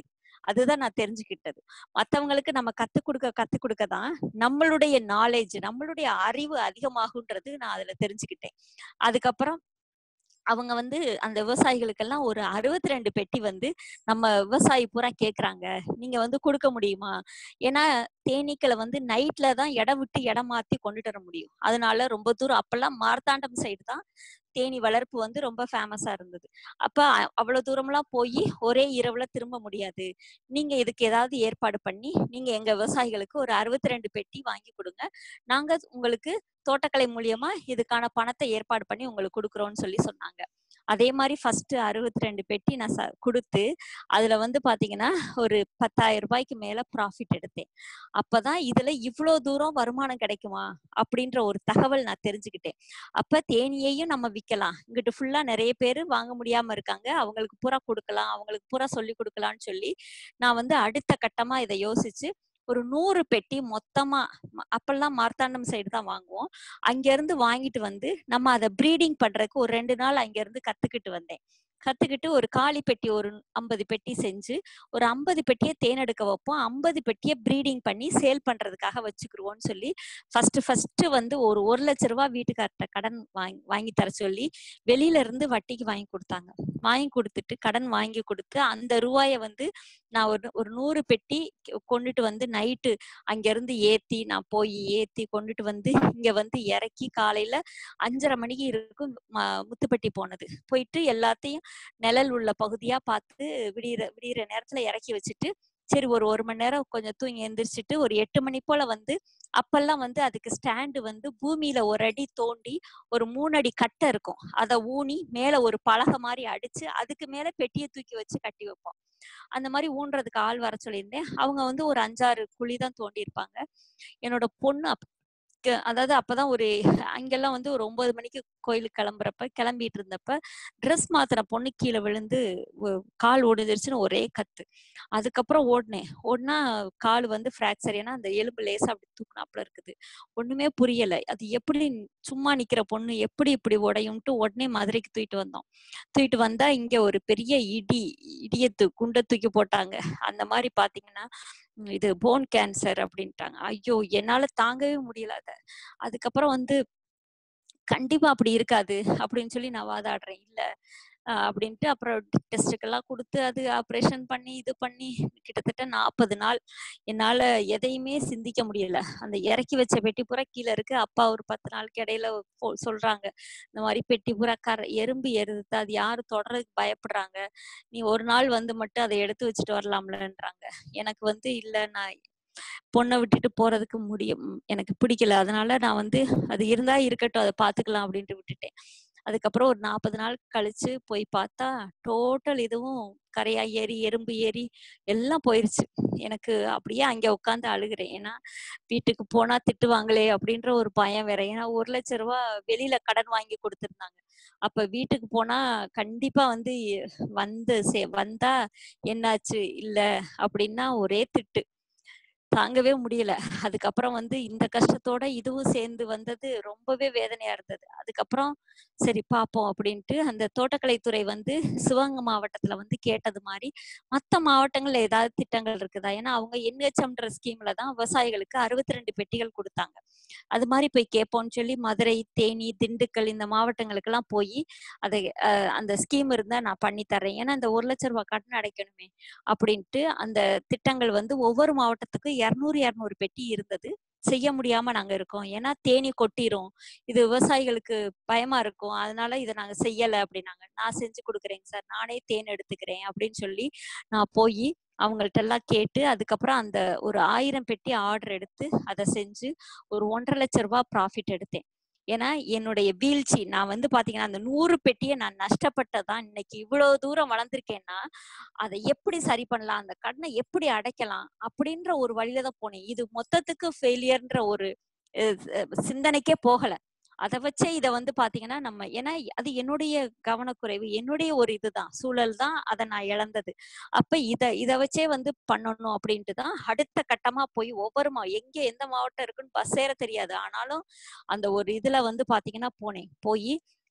அதுதான் நான் தெரிஞ்சுக்கிட்டது மத்தவங்களுக்கு நம்ம கத்து கொடுக்க கத்து கொடுக்க தான் நம்மளுடைய நாலேஜ் நம்மளுடைய அறிவு அதிகமாகுன்றது நான் அதுல தெரிஞ்சுக்கிட்டேன் அதுக்கப்புறம் அவங்க வந்து அந்த விவசாயிகளுக்கெல்லாம் ஒரு அறுபத்தி ரெண்டு பெட்டி வந்து நம்ம விவசாயி பூரா கேக்குறாங்க நீங்க வந்து கொடுக்க முடியுமா ஏன்னா தேனீக்களை வந்து நைட்ல தான் இடம் விட்டு இடம் மாத்தி கொண்டுட்டு வர முடியும் அதனால ரொம்ப தூரம் அப்பெல்லாம் மார்த்தாண்டம் சைடு தான் தேனி வளர்ப்பு வந்து ரொம்ப ஃபேமஸா இருந்தது அப்ப அ- அவ்வளவு தூரம்லாம் போய் ஒரே இரவுல திரும்ப முடியாது நீங்க இதுக்கு ஏதாவது ஏற்பாடு பண்ணி நீங்க எங்க விவசாயிகளுக்கு ஒரு அறுபத்தி ரெண்டு பெட்டி வாங்கி கொடுங்க நாங்க உங்களுக்கு தோட்டக்கலை மூலியமா இதுக்கான பணத்தை ஏற்பாடு பண்ணி உங்களுக்கு கொடுக்குறோம்னு சொல்லி சொன்னாங்க அதே மாதிரி ஃபர்ஸ்ட் அறுபத்தி ரெண்டு பெட்டி நான் ச- கொடுத்து அதுல வந்து பாத்தீங்கன்னா ஒரு பத்தாயிரம் ரூபாய்க்கு மேல ப்ராஃபிட் எடுத்தேன் அப்பதான் இதுல இவ்வளோ தூரம் வருமானம் கிடைக்குமா அப்படின்ற ஒரு தகவல் நான் தெரிஞ்சுக்கிட்டேன் அப்ப தேனியையும் நம்ம விற்கலாம் இங்கிட்டு ஃபுல்லா நிறைய பேர் வாங்க முடியாம இருக்காங்க அவங்களுக்கு பூரா கொடுக்கலாம் அவங்களுக்கு பூரா சொல்லி கொடுக்கலாம்னு சொல்லி நான் வந்து அடுத்த கட்டமா இதை யோசிச்சு ஒரு நூறு பெட்டி மொத்தமா ம- அப்பெல்லாம் மார்த்தாண்டம் சைடு தான் வாங்குவோம் அங்க இருந்து வாங்கிட்டு வந்து நம்ம அதை ப்ரீடிங் பண்றதுக்கு ஒரு ரெண்டு நாள் அங்க இருந்து கத்துக்கிட்டு வந்தேன் கத்துக்கிட்டு ஒரு காலி பெட்டி ஒரு ஐம்பது பெட்டி செஞ்சு ஒரு ஐம்பது பெட்டியை தேனெடுக்க வைப்போம் ஐம்பது பெட்டியை ப்ரீடிங் பண்ணி சேல் பண்றதுக்காக வச்சுக்கிருவோம்னு சொல்லி ஃபர்ஸ்ட் ஃபர்ஸ்ட் வந்து ஒரு ஒரு லட்ச ரூபாய் வீட்டுக்கார்ட்ட கடன் வாங்கி வாங்கி தர சொல்லி வெளியில இருந்து வட்டிக்கு வாங்கி கொடுத்தாங்க வாங்கி கொடுத்துட்டு கடன் வாங்கி கொடுத்து அந்த ரூபாயை வந்து நான் ஒரு ஒரு நூறு பெட்டி கொண்டுட்டு வந்து நைட்டு அங்க இருந்து ஏத்தி நான் போய் ஏத்தி கொண்டுட்டு வந்து இங்க வந்து இறக்கி காலையில அஞ்சரை மணிக்கு இருக்கும் ம- முத்துப்பட்டி போனது போயிட்டு எல்லாத்தையும் நிழல் உள்ள பகுதியா பார்த்து விடியிற விடியிற நேரத்துல இறக்கி வச்சுட்டு சரி ஒரு ஒரு மணி நேரம் கொஞ்சம் தூங்கி எந்திரிச்சிட்டு ஒரு எட்டு மணி போல வந்து அப்பெல்லாம் வந்து அதுக்கு ஸ்டாண்டு வந்து பூமியில ஒரு அடி தோண்டி ஒரு மூணு அடி கட்டை இருக்கும் அதை ஊனி மேல ஒரு பலகை மாதிரி அடிச்சு அதுக்கு மேல பெட்டியை தூக்கி வச்சு கட்டி வைப்போம் அந்த மாதிரி ஊன்றதுக்கு ஆள் வர சொல்லியிருந்தேன் அவங்க வந்து ஒரு அஞ்சாறு குழி தான் தோண்டி இருப்பாங்க என்னோட பொண்ணு அப் க- அதாவது அப்பதான் ஒரு அங்கெல்லாம் வந்து ஒரு ஒன்பது மணிக்கு கோயிலுக்கு கிளம்புறப்ப கிளம்பிட்டு இருந்தப்ப ட்ரெஸ் மாத்தின பொண்ணு கீழே விழுந்து ஒ- கால் ஒடிஞ்சிருச்சுன்னு ஒரே கத்து அதுக்கப்புறம் ஓடினேன் ஓடினா கால் வந்து ஃப்ராக்சர் ஏன்னா அந்த எலும்பு லேசா அப்படி தூக்குனாப்புல இருக்குது ஒண்ணுமே புரியல அது எப்படி சும்மா நிக்கிற பொண்ணு எப்படி இப்படி உடையும்ட்டு உடனே மதுரைக்கு தூக்கிட்டு வந்தோம் தூக்கிட்டு வந்தா இங்க ஒரு பெரிய இடி இடிய தூ குண்டை தூக்கி போட்டாங்க அந்த மாதிரி பாத்தீங்கன்னா உம் இது போன் கேன்சர் அப்படின்ட்டாங்க ஐயோ என்னால தாங்கவே முடியல அத அதுக்கப்புறம் வந்து கண்டிப்பா அப்படி இருக்காது அப்படின்னு சொல்லி நான் வாதாடுறேன் இல்ல ஆஹ் அப்படின்ட்டு அப்புறம் டெஸ்ட்டுக்கெல்லாம் கொடுத்து அது ஆப்ரேஷன் பண்ணி இது பண்ணி கிட்டத்தட்ட நாற்பது நாள் என்னால எதையுமே சிந்திக்க முடியல அந்த இறக்கி வச்ச பெட்டி பூரா கீழே இருக்கு அப்பா ஒரு பத்து நாளுக்கு இடையில போ- சொல்றாங்க இந்த மாதிரி பெட்டி பூரா கர எறும்பு எருது அது யாரும் தொடறதுக்கு பயப்படுறாங்க நீ ஒரு நாள் வந்து மட்டும் அதை எடுத்து வச்சுட்டு வரலாம்லன்றாங்க எனக்கு வந்து இல்ல நான் பொண்ணை விட்டுட்டு போறதுக்கு முடியும் எனக்கு பிடிக்கல அதனால நான் வந்து அது இருந்தா இருக்கட்டும் அதை பாத்துக்கலாம் அப்படின்ட்டு விட்டுட்டேன் அதுக்கப்புறம் ஒரு நாற்பது நாள் கழிச்சு போய் பார்த்தா டோட்டல் இதுவும் கரையா ஏறி எறும்பு ஏறி எல்லாம் போயிருச்சு எனக்கு அப்படியே அங்க உட்காந்து அழுகிறேன் ஏன்னா வீட்டுக்கு போனா திட்டுவாங்களே அப்படின்ற ஒரு பயம் வேற ஏன்னா ஒரு லட்ச ரூபா வெளியில கடன் வாங்கி கொடுத்துருந்தாங்க அப்ப வீட்டுக்கு போனா கண்டிப்பா வந்து வந்து சே வந்தா என்னாச்சு இல்ல அப்படின்னா ஒரே திட்டு தாங்கவே முடியல அதுக்கப்புறம் வந்து இந்த கஷ்டத்தோட இதுவும் சேர்ந்து வந்தது ரொம்பவே வேதனையா இருந்தது அதுக்கப்புறம் சரி பார்ப்போம் அப்படின்ட்டு அந்த தோட்டக்கலைத்துறை வந்து சிவகங்கை மாவட்டத்துல வந்து கேட்டது மாதிரி மத்த மாவட்டங்கள்ல ஏதாவது திட்டங்கள் இருக்குதா ஏன்னா அவங்க என்ஹெச்எம்ன்ற ஸ்கீம்ல தான் விவசாயிகளுக்கு அறுபத்தி ரெண்டு பெட்டிகள் கொடுத்தாங்க அது மாதிரி போய் கேட்போம்னு சொல்லி மதுரை தேனி திண்டுக்கல் இந்த மாவட்டங்களுக்கெல்லாம் போய் அதை அஹ், அந்த ஸ்கீம் இருந்தா நான் பண்ணி தர்றேன் ஏன்னா இந்த ஒரு லட்ச ரூபாய் கடன் அடைக்கணுமே அப்படின்ட்டு அந்த திட்டங்கள் வந்து ஒவ்வொரு மாவட்டத்துக்கும் இருநூறு இருநூறு பெட்டி இருந்தது செய்ய முடியாம நாங்க இருக்கோம் ஏன்னா தேனி கொட்டிரும் இது விவசாயிகளுக்கு பயமா இருக்கும் அதனால இதை நாங்க செய்யல அப்படின்னாங்க நான் செஞ்சு கொடுக்குறேங்க சார் நானே தேன் எடுத்துக்கிறேன் அப்படின்னு சொல்லி நான் போய் அவங்கள்ட்ட எல்லாம் கேட்டு அதுக்கப்புறம் அந்த ஒரு ஆயிரம் பெட்டி ஆர்டர் எடுத்து அதை செஞ்சு ஒரு ஒன்றரை லட்ச ரூபாய் ப்ராஃபிட் எடுத்தேன் ஏன்னா என்னுடைய வீழ்ச்சி நான் வந்து பாத்தீங்கன்னா அந்த நூறு பெட்டியை நான் நஷ்டப்பட்டதான் இன்னைக்கு இவ்வளவு தூரம் வளர்ந்திருக்கேன்னா அதை எப்படி சரி பண்ணலாம் அந்த கடனை எப்படி அடைக்கலாம் அப்படின்ற ஒரு வழியில தான் போனேன் இது மொத்தத்துக்கு ஃபெயிலியர்ன்ற ஒரு அஹ், அஹ், சிந்தனைக்கே போகல அதை வச்சே இதை வந்து பாத்தீங்கன்னா நம்ம ஏன்னா அது என்னுடைய கவனக்குறைவு என்னுடைய ஒரு இதுதான் சூழல் தான் அதை நான் இழந்தது அப்ப இத இத வச்சே வந்து பண்ணணும் அப்படின்ட்டு தான் அடுத்த கட்டமா போய் ஒவ்வொரு மா எங்க எந்த மாவட்டம் இருக்குன்னு பஸ் ஏற தெரியாது ஆனாலும் அந்த ஒரு இதுல வந்து பாத்தீங்கன்னா போனேன் போய்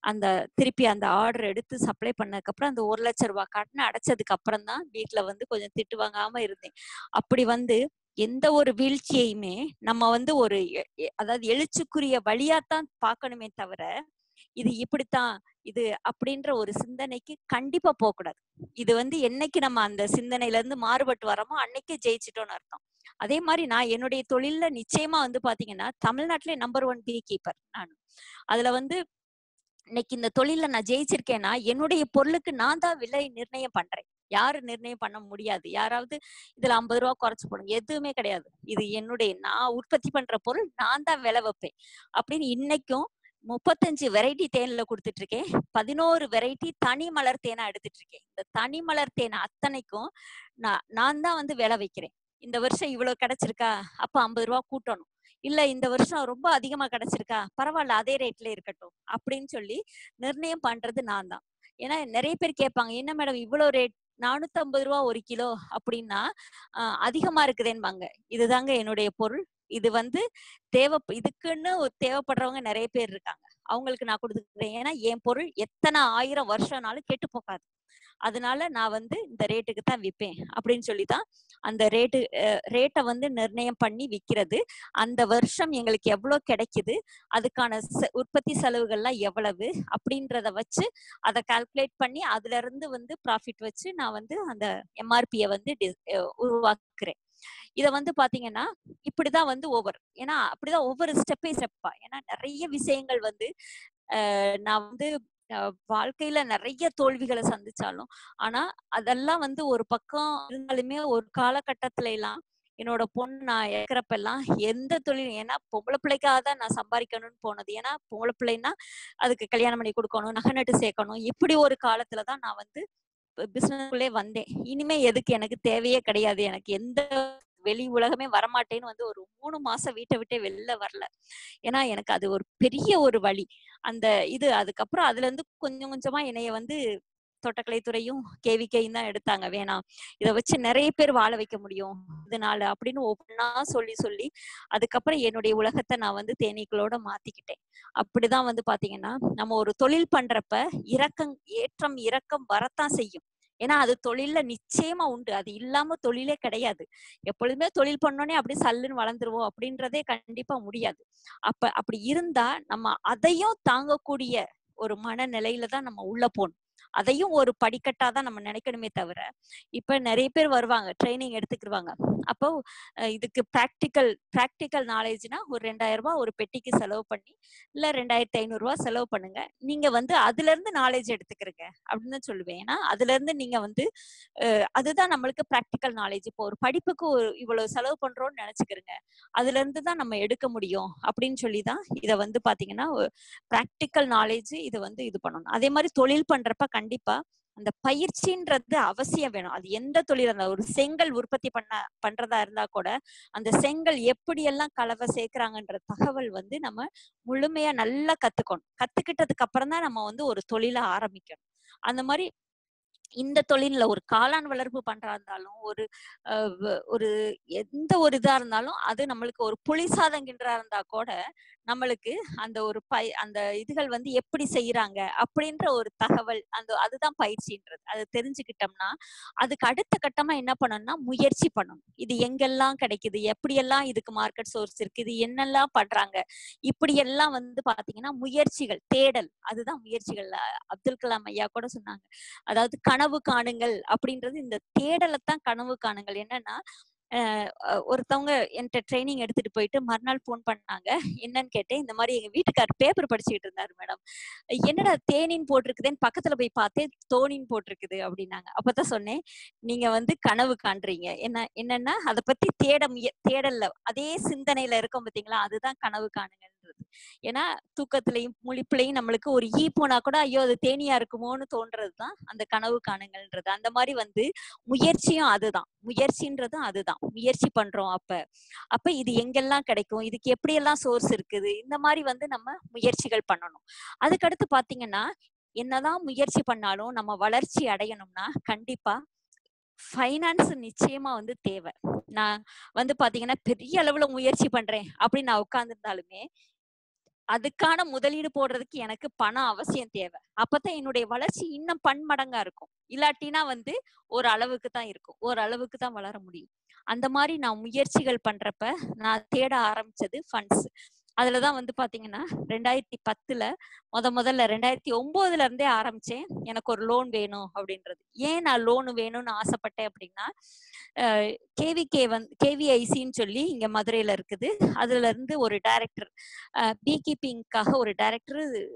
அந்த திருப்பி அந்த ஆர்டர் எடுத்து சப்ளை பண்ணதுக்கு அப்புறம் அந்த ஒரு லட்ச ரூபாய் கடன் அடைச்சதுக்கு அப்புறம் தான் வீட்டுல வந்து கொஞ்சம் திட்டு வாங்காம இருந்தேன் அப்படி வந்து எந்த ஒரு வீழ்ச்சியையுமே நம்ம வந்து ஒரு எ- எ- அதாவது எழுச்சிக்குரிய வழியாத்தான் பார்க்கணுமே தவிர இது இப்படித்தான் இது அப்படின்ற ஒரு சிந்தனைக்கு கண்டிப்பா போகக்கூடாது இது வந்து என்னைக்கு நம்ம அந்த சிந்தனையில இருந்து மாறுபட்டு வரோமோ அன்னைக்கே ஜெயிச்சிட்டோம்னு அர்த்தம் அதே மாதிரி நான் என்னுடைய தொழில்ல நிச்சயமா வந்து பாத்தீங்கன்னா தமிழ்நாட்டிலே நம்பர் ஒன் பீ கீப்பர் நான் அதுல வந்து இன்னைக்கு இந்த தொழில்ல நான் ஜெயிச்சிருக்கேன்னா என்னுடைய பொருளுக்கு நான் தான் விலை நிர்ணயம் பண்றேன் யாரு நிர்ணயம் பண்ண முடியாது யாராவது இதுல ஐம்பது ரூபா குறைச்சு போடுங்க எதுவுமே கிடையாது இது என்னுடைய நான் உற்பத்தி பண்ற பொருள் நான் தான் விலை வைப்பேன் அப்படின்னு இன்னைக்கும் முப்பத்தஞ்சு வெரைட்டி தேன்ல கொடுத்துட்டு இருக்கேன் பதினோரு வெரைட்டி தனி மலர் தேனா எடுத்துட்டு இருக்கேன் இந்த தனி மலர் தேனை அத்தனைக்கும் நான் நான் தான் வந்து விலை வைக்கிறேன் இந்த வருஷம் இவ்வளவு கிடைச்சிருக்கா அப்ப ஐம்பது ரூபா கூட்டணும் இல்ல இந்த வருஷம் ரொம்ப அதிகமா கிடைச்சிருக்கா பரவாயில்ல அதே ரேட்ல இருக்கட்டும் அப்படின்னு சொல்லி நிர்ணயம் பண்றது நான் தான் ஏன்னா நிறைய பேர் கேட்பாங்க என்ன மேடம் இவ்வளவு ரேட் நானூத்தி ஐம்பது ரூபா ஒரு கிலோ அப்படின்னா ஆஹ் அதிகமா இருக்குதேன்பாங்க இதுதாங்க என்னுடைய பொருள் இது வந்து தேவை இதுக்குன்னு ஒரு தேவைப்படுறவங்க நிறைய பேர் இருக்காங்க அவங்களுக்கு நான் கொடுத்துக்கிறேன் ஏன்னா என் பொருள் எத்தனை ஆயிரம் வருஷம்னாலும் கெட்டு போகாது அதனால நான் வந்து இந்த ரேட்டுக்கு தான் விற்பேன் அப்படின்னு சொல்லி தான் அந்த ரேட்டு ரேட்டை வந்து நிர்ணயம் பண்ணி விற்கிறது அந்த வருஷம் எங்களுக்கு எவ்வளவு கிடைக்குது அதுக்கான செ- உற்பத்தி செலவுகள்லாம் எவ்வளவு அப்படின்றத வச்சு அதை கால்குலேட் பண்ணி அதுல இருந்து வந்து ப்ராஃபிட் வச்சு நான் வந்து அந்த எம்ஆர்பியை வந்து டி- அஹ் உருவாக்குறேன் இத வந்து பாத்தீங்கன்னா இப்படிதான் வந்து ஒவ்வொரு ஏன்னா அப்படிதான் ஒவ்வொரு ஸ்டெப் பை ஸ்டெப்பா ஏன்னா நிறைய விஷயங்கள் வந்து அஹ் நான் வந்து அஹ் வாழ்க்கையில நிறைய தோல்விகளை சந்திச்சாலும் ஆனா அதெல்லாம் வந்து ஒரு பக்கம் இருந்தாலுமே ஒரு காலகட்டத்துல எல்லாம் என்னோட பொண்ணு நான் இறக்குறப்ப எல்லாம் எந்த தொழில் ஏன்னா பொம்பளை பிள்ளைக்காக தான் நான் சம்பாதிக்கணும்னு போனது ஏன்னா பொம்பளை பிள்ளைன்னா அதுக்கு கல்யாணம் பண்ணி கொடுக்கணும் நகை நட்டு சேர்க்கணும் இப்படி ஒரு காலத்துல தான் நான் வந்து பிசினஸ்குள்ளே வந்தேன் இனிமே எதுக்கு எனக்கு தேவையே கிடையாது எனக்கு எந்த வெளி உலகமே வரமாட்டேன்னு வந்து ஒரு மூணு மாசம் வீட்டை விட்டே வெளில வரல ஏன்னா எனக்கு அது ஒரு பெரிய ஒரு வழி அந்த இது அதுக்கப்புறம் அதுல இருந்து கொஞ்சம் கொஞ்சமா என்னைய வந்து தோட்டக்கலைத்துறையும் கேவிக்கையும் தான் எடுத்தாங்க வேணாம் இதை வச்சு நிறைய பேர் வாழ வைக்க முடியும் இதனால அப்படின்னு ஒவ்வொன்றா சொல்லி சொல்லி அதுக்கப்புறம் என்னுடைய உலகத்தை நான் வந்து தேனீக்களோட மாத்திக்கிட்டேன் அப்படிதான் வந்து பாத்தீங்கன்னா நம்ம ஒரு தொழில் பண்றப்ப இறக்கம் ஏற்றம் இறக்கம் வரத்தான் செய்யும் ஏன்னா அது தொழில்ல நிச்சயமா உண்டு அது இல்லாம தொழிலே கிடையாது எப்பொழுதுமே தொழில் பண்ணோனே அப்படி சல்லுன்னு வளர்ந்துருவோம் அப்படின்றதே கண்டிப்பா முடியாது அப்ப அப்படி இருந்தா நம்ம அதையும் தாங்கக்கூடிய ஒரு மனநிலையில தான் நம்ம உள்ள போகணும் அதையும் ஒரு படிக்கட்டா தான் நம்ம நினைக்கணுமே தவிர இப்ப நிறைய பேர் வருவாங்க ட்ரைனிங் எடுத்துக்கிடுவாங்க அப்போ அஹ் இதுக்கு ப்ராக்டிக்கல் ப்ராக்டிக்கல் நாலேஜ்னா ஒரு ரெண்டாயிரம் ரூபாய் ஒரு பெட்டிக்கு செலவு பண்ணி இல்ல ரெண்டாயிரத்தி ஐநூறு ரூபாய் செலவு பண்ணுங்க நீங்க வந்து அதுல இருந்து நாலேஜ் எடுத்துக்கிறீங்க அப்படின்னு தான் சொல்லுவேன் ஏன்னா அதுல இருந்து நீங்க வந்து அஹ் அதுதான் நம்மளுக்கு ப்ராக்டிக்கல் நாலேஜ் இப்போ ஒரு படிப்புக்கு ஒரு இவ்வளவு செலவு பண்றோம்னு நினைச்சுக்கிறீங்க அதுல இருந்து தான் நம்ம எடுக்க முடியும் அப்படின்னு சொல்லி தான் இதை வந்து பாத்தீங்கன்னா ப்ராக்டிக்கல் நாலேஜ் இதை வந்து இது பண்ணணும் அதே மாதிரி தொழில் பண்றப்ப கண்டிப்பா அந்த பயிற்சின்றது அவசியம் வேணும் அது எந்த தொழில் இருந்தா ஒரு செங்கல் உற்பத்தி பண்ண பண்றதா இருந்தா கூட அந்த செங்கல் எப்படி எல்லாம் கலவை சேர்க்கிறாங்கன்ற தகவல் வந்து நம்ம முழுமையா நல்லா கத்துக்கணும் கத்துக்கிட்டதுக்கு அப்புறம் தான் நம்ம வந்து ஒரு தொழிலை ஆரம்பிக்கணும் அந்த மாதிரி இந்த தொழில்ல ஒரு காளான் வளர்ப்பு பண்றா இருந்தாலும் ஒரு அஹ், வ- ஒரு எந்த ஒரு இதா இருந்தாலும் அது நம்மளுக்கு ஒரு புளி சாதம் கிண்டுறா இருந்தா கூட நம்மளுக்கு அந்த ஒரு பை அந்த இதுகள் வந்து எப்படி செய்யறாங்க அப்படின்ற ஒரு தகவல் அந்த அதுதான் பயிற்சின்றது அதை தெரிஞ்சுக்கிட்டோம்னா அதுக்கு அடுத்த கட்டமா என்ன பண்ணணும்னா முயற்சி பண்ணணும் இது எங்கெல்லாம் கிடைக்குது எப்படியெல்லாம் இதுக்கு மார்க்கெட் சோர்ஸ் இருக்கு இது என்னெல்லாம் பண்றாங்க இப்படி எல்லாம் வந்து பாத்தீங்கன்னா முயற்சிகள் தேடல் அதுதான் முயற்சிகள் அ- அப்துல் கலாம் ஐயா கூட சொன்னாங்க அதாவது கனவு காணுங்கள் அப்படின்றது இந்த தேடலைத்தான் கனவு காணுங்கள் என்னன்னா அஹ் அஹ் ஒருத்தவங்க என்கிட்ட ட்ரைனிங் எடுத்துட்டு போயிட்டு மறுநாள் ஃபோன் பண்ணாங்க என்னன்னு கேட்டேன் இந்த மாதிரி எங்க வீட்டுக்காரர் பேப்பர் படிச்சுக்கிட்டு இருந்தாரு மேடம் என்னடா தேனின்னு போட்டிருக்குதேன்னு பக்கத்துல போய் பார்த்தேன் தோனின்னு போட்டிருக்குது அப்படின்னாங்க அப்பதான் சொன்னேன் நீங்க வந்து கனவு காண்றீங்க என்ன என்னன்னா அதை பத்தி தேட முய தேடல்ல அதே சிந்தனையில இருக்கோம் பாத்தீங்களா அதுதான் கனவு காணுங்கன்றது ஏன்னா தூக்கத்திலையும் முழிப்புலையும் நம்மளுக்கு ஒரு ஈ போனா கூட ஐயோ அது தேனியா இருக்குமோன்னு தோன்றதுதான் அந்த கனவு காணுங்கள்ன்றது அந்த மாதிரி வந்து முயற்சியும் அதுதான் முயற்சின்றதும் அதுதான் முயற்சி பண்றோம் அப்ப அப்ப இது எங்கெல்லாம் கிடைக்கும் இதுக்கு எப்படி எல்லாம் சோர்ஸ் இருக்குது இந்த மாதிரி வந்து நம்ம முயற்சிகள் பண்ணணும் அதுக்கடுத்து பாத்தீங்கன்னா என்னதான் முயற்சி பண்ணாலும் நம்ம வளர்ச்சி அடையணும்னா கண்டிப்பா ஃபைனான்ஸ் நிச்சயமா வந்து தேவை நான் வந்து பாத்தீங்கன்னா பெரிய அளவுல முயற்சி பண்றேன் அப்படின்னு நான் உட்கார்ந்துருந்தாலுமே அதுக்கான முதலீடு போடுறதுக்கு எனக்கு பணம் அவசியம் தேவை அப்பதான் என்னுடைய வளர்ச்சி இன்னும் பன்மடங்கா இருக்கும் இல்லாட்டினா வந்து ஒரு அளவுக்கு தான் இருக்கும் ஒரு அளவுக்கு தான் வளர முடியும் அந்த மாதிரி நான் முயற்சிகள் பண்றப்ப நான் தேட ஆரம்பிச்சது ஃபண்ட்ஸ் அதுலதான் வந்து பாத்தீங்கன்னா ரெண்டாயிரத்தி பத்துல முத முதல்ல ரெண்டாயிரத்தி ஒன்பதுல இருந்தே ஆரம்பிச்சேன் எனக்கு ஒரு லோன் வேணும் அப்படின்றது ஏன் நான் லோன் வேணும்னு ஆசைப்பட்டேன் அப்படின்னா கேவிகே வந்து கேவிஐசின்னு சொல்லி இங்க மதுரையில இருக்குது அதுல இருந்து ஒரு டைரக்டர் பீ கீப்பிங்காக ஒரு டைரக்டர்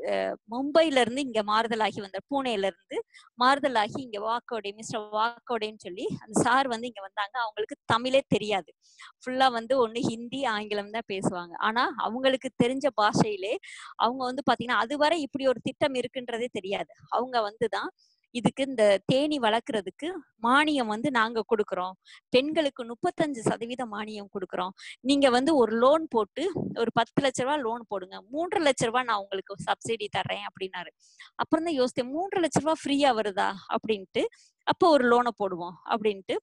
மும்பைல இருந்து இங்க மாறுதலாகி வந்தார் பூனேல இருந்து மாறுதலாகி இங்க வாக்கோடே மிஸ்டர் வாக்கோடேன்னு சொல்லி அந்த சார் வந்து இங்க வந்தாங்க அவங்களுக்கு தமிழே தெரியாது ஃபுல்லா வந்து ஒண்ணு ஹிந்தி ஆங்கிலம் தான் பேசுவாங்க ஆனா அவங்களுக்கு தெரிஞ்ச பாஷையிலே அவங்க வந்து பாத்தீங்கன்னா அதுவரை இப்படி ஒரு திட்டம் இருக்குன்றதே தெரியாது அவங்க வந்துதான் இதுக்கு இந்த தேனி வளர்க்கறதுக்கு மானியம் வந்து நாங்க கொடுக்கறோம் பெண்களுக்கு முப்பத்தஞ்சு சதவீத மானியம் கொடுக்கறோம் நீங்க வந்து ஒரு லோன் போட்டு ஒரு பத்து லட்ச ரூபாய் லோன் போடுங்க மூன்று லட்ச ரூபாய் நான் உங்களுக்கு சப்சிடி தர்றேன் அப்படின்னாரு அப்புறம் தான் யோசித்தேன் மூன்று லட்ச ரூபாய் ஃப்ரீயா வருதா அப்படின்ட்டு அப்போ ஒரு லோனை போடுவோம் அப்படின்ட்டு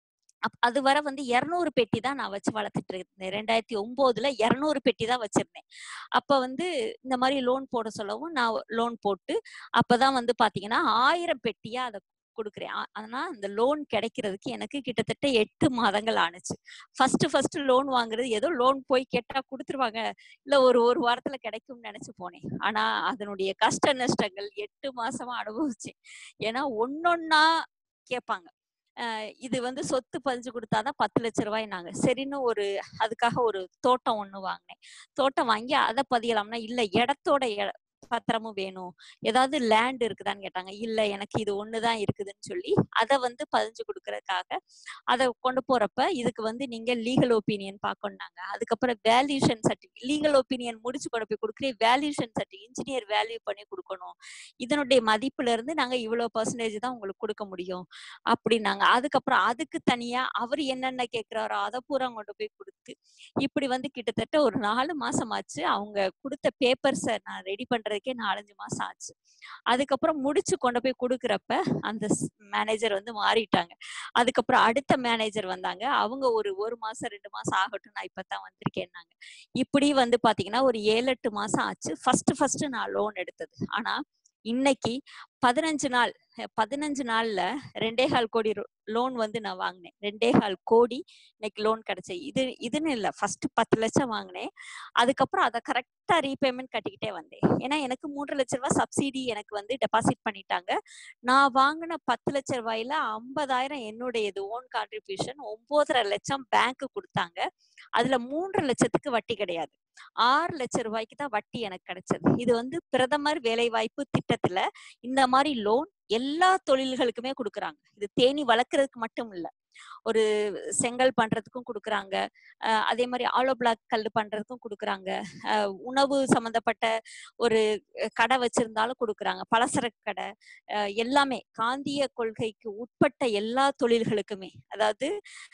அது வர வந்து இருநூறு பெட்டி தான் நான் வச்சு வளர்த்துட்டு இருந்தேன் ரெண்டாயிரத்தி ஒன்பதுல இருநூறு பெட்டி தான் வச்சிருந்தேன் அப்ப வந்து இந்த மாதிரி லோன் போட சொல்லவும் நான் லோன் போட்டு அப்பதான் வந்து பாத்தீங்கன்னா ஆயிரம் பெட்டியா அதை கொடுக்குறேன் ஆனா அந்த லோன் கிடைக்கிறதுக்கு எனக்கு கிட்டத்தட்ட எட்டு மாதங்கள் ஆணுச்சு ஃபர்ஸ்ட் ஃபர்ஸ்ட் லோன் வாங்குறது ஏதோ லோன் போய் கேட்டா கொடுத்துருவாங்க இல்ல ஒரு ஒரு வாரத்துல கிடைக்கும்னு நினைச்சு போனேன் ஆனா அதனுடைய கஷ்ட நஷ்டங்கள் எட்டு மாசமா அனுபவிச்சேன் ஏன்னா ஒன்னொன்னா கேட்பாங்க இது வந்து சொத்து பதிஞ்சு கொடுத்தாதான் பத்து லட்ச ரூபாய் நாங்க சரின்னு ஒரு அதுக்காக ஒரு தோட்டம் ஒண்ணு வாங்கினேன் தோட்டம் வாங்கி அதை பதியலாம்னா இல்ல இடத்தோட பத்திரமும் வேணும் ஏதாவது லேண்ட் இருக்குதான்னு கேட்டாங்க இல்ல எனக்கு இது ஒண்ணுதான் இருக்குதுன்னு சொல்லி அதை வந்து பதிஞ்சு கொடுக்கறதுக்காக அதை கொண்டு போறப்ப இதுக்கு வந்து நீங்க லீகல் ஒப்பீனியன் பார்க்கணுனாங்க அதுக்கப்புறம் வேல்யூஷன் சர்டிஃபிகேட் லீகல் ஒப்பீனியன் முடிச்சு கொண்டு போய் கொடுக்குறேன் வேல்யூஷன் சர்டிஃபிகேட் இன்ஜினியர் வேல்யூ பண்ணி கொடுக்கணும் இதனுடைய மதிப்புல இருந்து நாங்க இவ்வளவு பர்சன்டேஜ் தான் உங்களுக்கு கொடுக்க முடியும் அப்படின்னாங்க அதுக்கப்புறம் அதுக்கு தனியா அவர் என்னென்ன கேட்கிறாரோ அதை பூரா கொண்டு போய் கொடுத்து இப்படி வந்து கிட்டத்தட்ட ஒரு நாலு மாசம் ஆச்சு அவங்க கொடுத்த பேப்பர்ஸை நான் ரெடி பண்றதுக்கே நாலஞ்சு மாசம் ஆச்சு அதுக்கப்புறம் முடிச்சு கொண்டு போய் கொடுக்குறப்ப அந்த மேனேஜர் வந்து மாறிட்டாங்க அதுக்கப்புறம் அடுத்த மேனேஜர் வந்தாங்க அவங்க ஒரு ஒரு மாசம் ரெண்டு மாசம் ஆகட்டும் நான் இப்பதான் வந்திருக்கேன்னாங்க இப்படி வந்து பாத்தீங்கன்னா ஒரு ஏழு எட்டு மாசம் ஆச்சு ஃபர்ஸ்ட் ஃபர்ஸ்ட் நான் லோன் எடுத்தது ஆனா இன்னைக்கு பதினஞ்சு நாள் பதினஞ்சு நாள்ல ரெண்டே கால் கோடி லோன் வந்து நான் வாங்கினேன் ரெண்டே கால் கோடி இன்னைக்கு லோன் கிடைச்சது இது இதுன்னு இல்லை ஃபர்ஸ்ட் பத்து லட்சம் வாங்கினேன் அதுக்கப்புறம் அதை கரெக்டா ரீபேமெண்ட் கட்டிக்கிட்டே வந்தேன் ஏன்னா எனக்கு மூன்று லட்ச ரூபாய் சப்சிடி எனக்கு வந்து டெபாசிட் பண்ணிட்டாங்க நான் வாங்கின பத்து லட்ச ரூபாயில ஐம்பதாயிரம் என்னுடையது ஓன் கான்ட்ரிபியூஷன் ஒன்பதரை லட்சம் பேங்க் கொடுத்தாங்க அதுல மூன்று லட்சத்துக்கு வட்டி கிடையாது ஆறு லட்சம் ரூபாய்க்கு தான் வட்டி எனக்கு கிடைச்சது இது வந்து பிரதமர் வேலைவாய்ப்பு திட்டத்துல இந்த மாதிரி லோன் எல்லா தொழில்களுக்குமே கொடுக்குறாங்க இது தேனி வளர்க்கறதுக்கு மட்டும் இல்ல ஒரு செங்கல் பண்றதுக்கும் கொடுக்குறாங்க அதே மாதிரி ஆலோ பிளாக் கல் பண்றதுக்கும் கொடுக்குறாங்க உணவு சம்பந்தப்பட்ட ஒரு கடை வச்சிருந்தாலும் கொடுக்குறாங்க பலசரக்கு கடை எல்லாமே காந்திய கொள்கைக்கு உட்பட்ட எல்லா தொழில்களுக்குமே அதாவது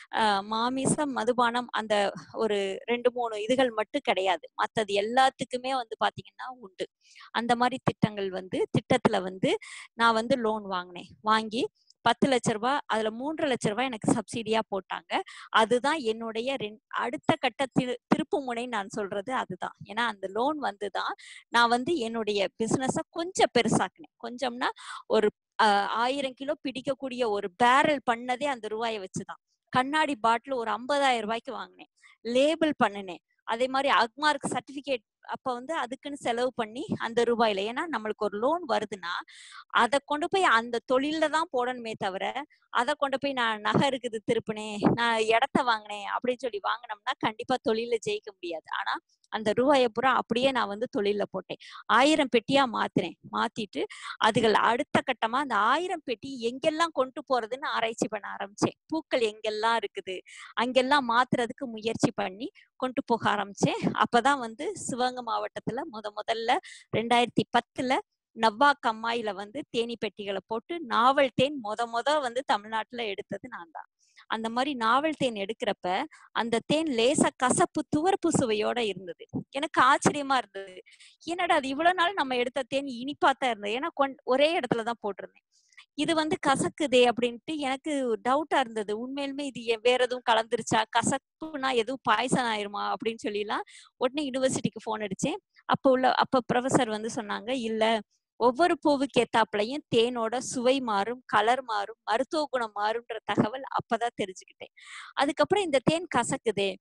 மாமிசம் மதுபானம் அந்த ஒரு ரெண்டு மூணு இதுகள் மட்டும் கிடையாது மற்றது எல்லாத்துக்குமே வந்து பாத்தீங்கன்னா உண்டு அந்த மாதிரி திட்டங்கள் வந்து திட்டத்துல வந்து நான் வந்து லோன் வாங்கினேன் வாங்கி பத்து லட்ச ரூபாய் அதுல மூன்று லட்ச ரூபாய் எனக்கு சப்சிடியா போட்டாங்க அதுதான் என்னுடைய அடுத்த கட்ட திரு திருப்பு முனை நான் சொல்றது அதுதான் ஏன்னா அந்த லோன் வந்துதான் நான் வந்து என்னுடைய பிசினஸ கொஞ்சம் பெருசாக்குனேன் கொஞ்சம்னா ஒரு ஆயிரம் கிலோ பிடிக்கக்கூடிய ஒரு பேரல் பண்ணதே அந்த ரூபாயை வச்சுதான் கண்ணாடி பாட்டில் ஒரு ஐம்பதாயிரம் ரூபாய்க்கு வாங்கினேன் லேபிள் பண்ணினேன் அதே மாதிரி அக்மார்க் சர்டிபிகேட் அப்ப வந்து அதுக்குன்னு செலவு பண்ணி அந்த ரூபாயில ஏன்னா நம்மளுக்கு ஒரு லோன் வருதுன்னா அதை கொண்டு போய் அந்த தொழில தான் போடணுமே தவிர அதை கொண்டு போய் நான் நகை இருக்குது திருப்பினேன் நான் இடத்த வாங்கினேன் அப்படின்னு சொல்லி வாங்கினோம்னா கண்டிப்பா தொழில ஜெயிக்க முடியாது ஆனா அந்த ரூபாயை பூரா அப்படியே நான் வந்து தொழில போட்டேன் ஆயிரம் பெட்டியா மாத்தினேன் மாத்திட்டு அதுகள் அடுத்த கட்டமா அந்த ஆயிரம் பெட்டி எங்கெல்லாம் கொண்டு போறதுன்னு ஆராய்ச்சி பண்ண ஆரம்பிச்சேன் பூக்கள் எங்கெல்லாம் இருக்குது அங்கெல்லாம் மாத்துறதுக்கு முயற்சி பண்ணி கொண்டு போக ஆரம்பிச்சேன் அப்பதான் வந்து சிவகங்கை மாவட்டத்துல முத முதல்ல ரெண்டாயிரத்தி பத்துல நவ்வா கம்மாயில வந்து தேனி பெட்டிகளை போட்டு நாவல் தேன் மொத மொத வந்து தமிழ்நாட்டுல எடுத்தது நான் தான் அந்த மாதிரி நாவல் தேன் எடுக்கிறப்ப அந்த தேன் லேசா கசப்பு துவர்ப்பு சுவையோட இருந்தது எனக்கு ஆச்சரியமா இருந்தது என்னடா அது இவ்வளவு நாள் நம்ம எடுத்த தேன் இனிப்பாத்தான் இருந்தது ஏன்னா ஒரே இடத்துலதான் போட்டிருந்தேன் இது வந்து கசக்குதே அப்படின்ட்டு எனக்கு டவுட்டா இருந்தது உண்மையிலுமே இது எ- வேற எதுவும் கலந்துருச்சா கசப்புனா எதுவும் பாய்சன் ஆயிருமா அப்படின்னு சொல்லிலாம் உடனே யூனிவர்சிட்டிக்கு ஃபோன் அடிச்சேன் அப்போ உள்ள அப்ப ப்ரொஃபசர் வந்து சொன்னாங்க இல்ல ஒவ்வொரு பூவுக்கு ஏத்தாப்புலயும் தேனோட சுவை மாறும் கலர் மாறும் மருத்துவ குணம் மாறும்ன்ற தகவல் அப்பதான் தெரிஞ்சுக்கிட்டேன் அதுக்கப்புறம் இந்த தேன் கசக்குதே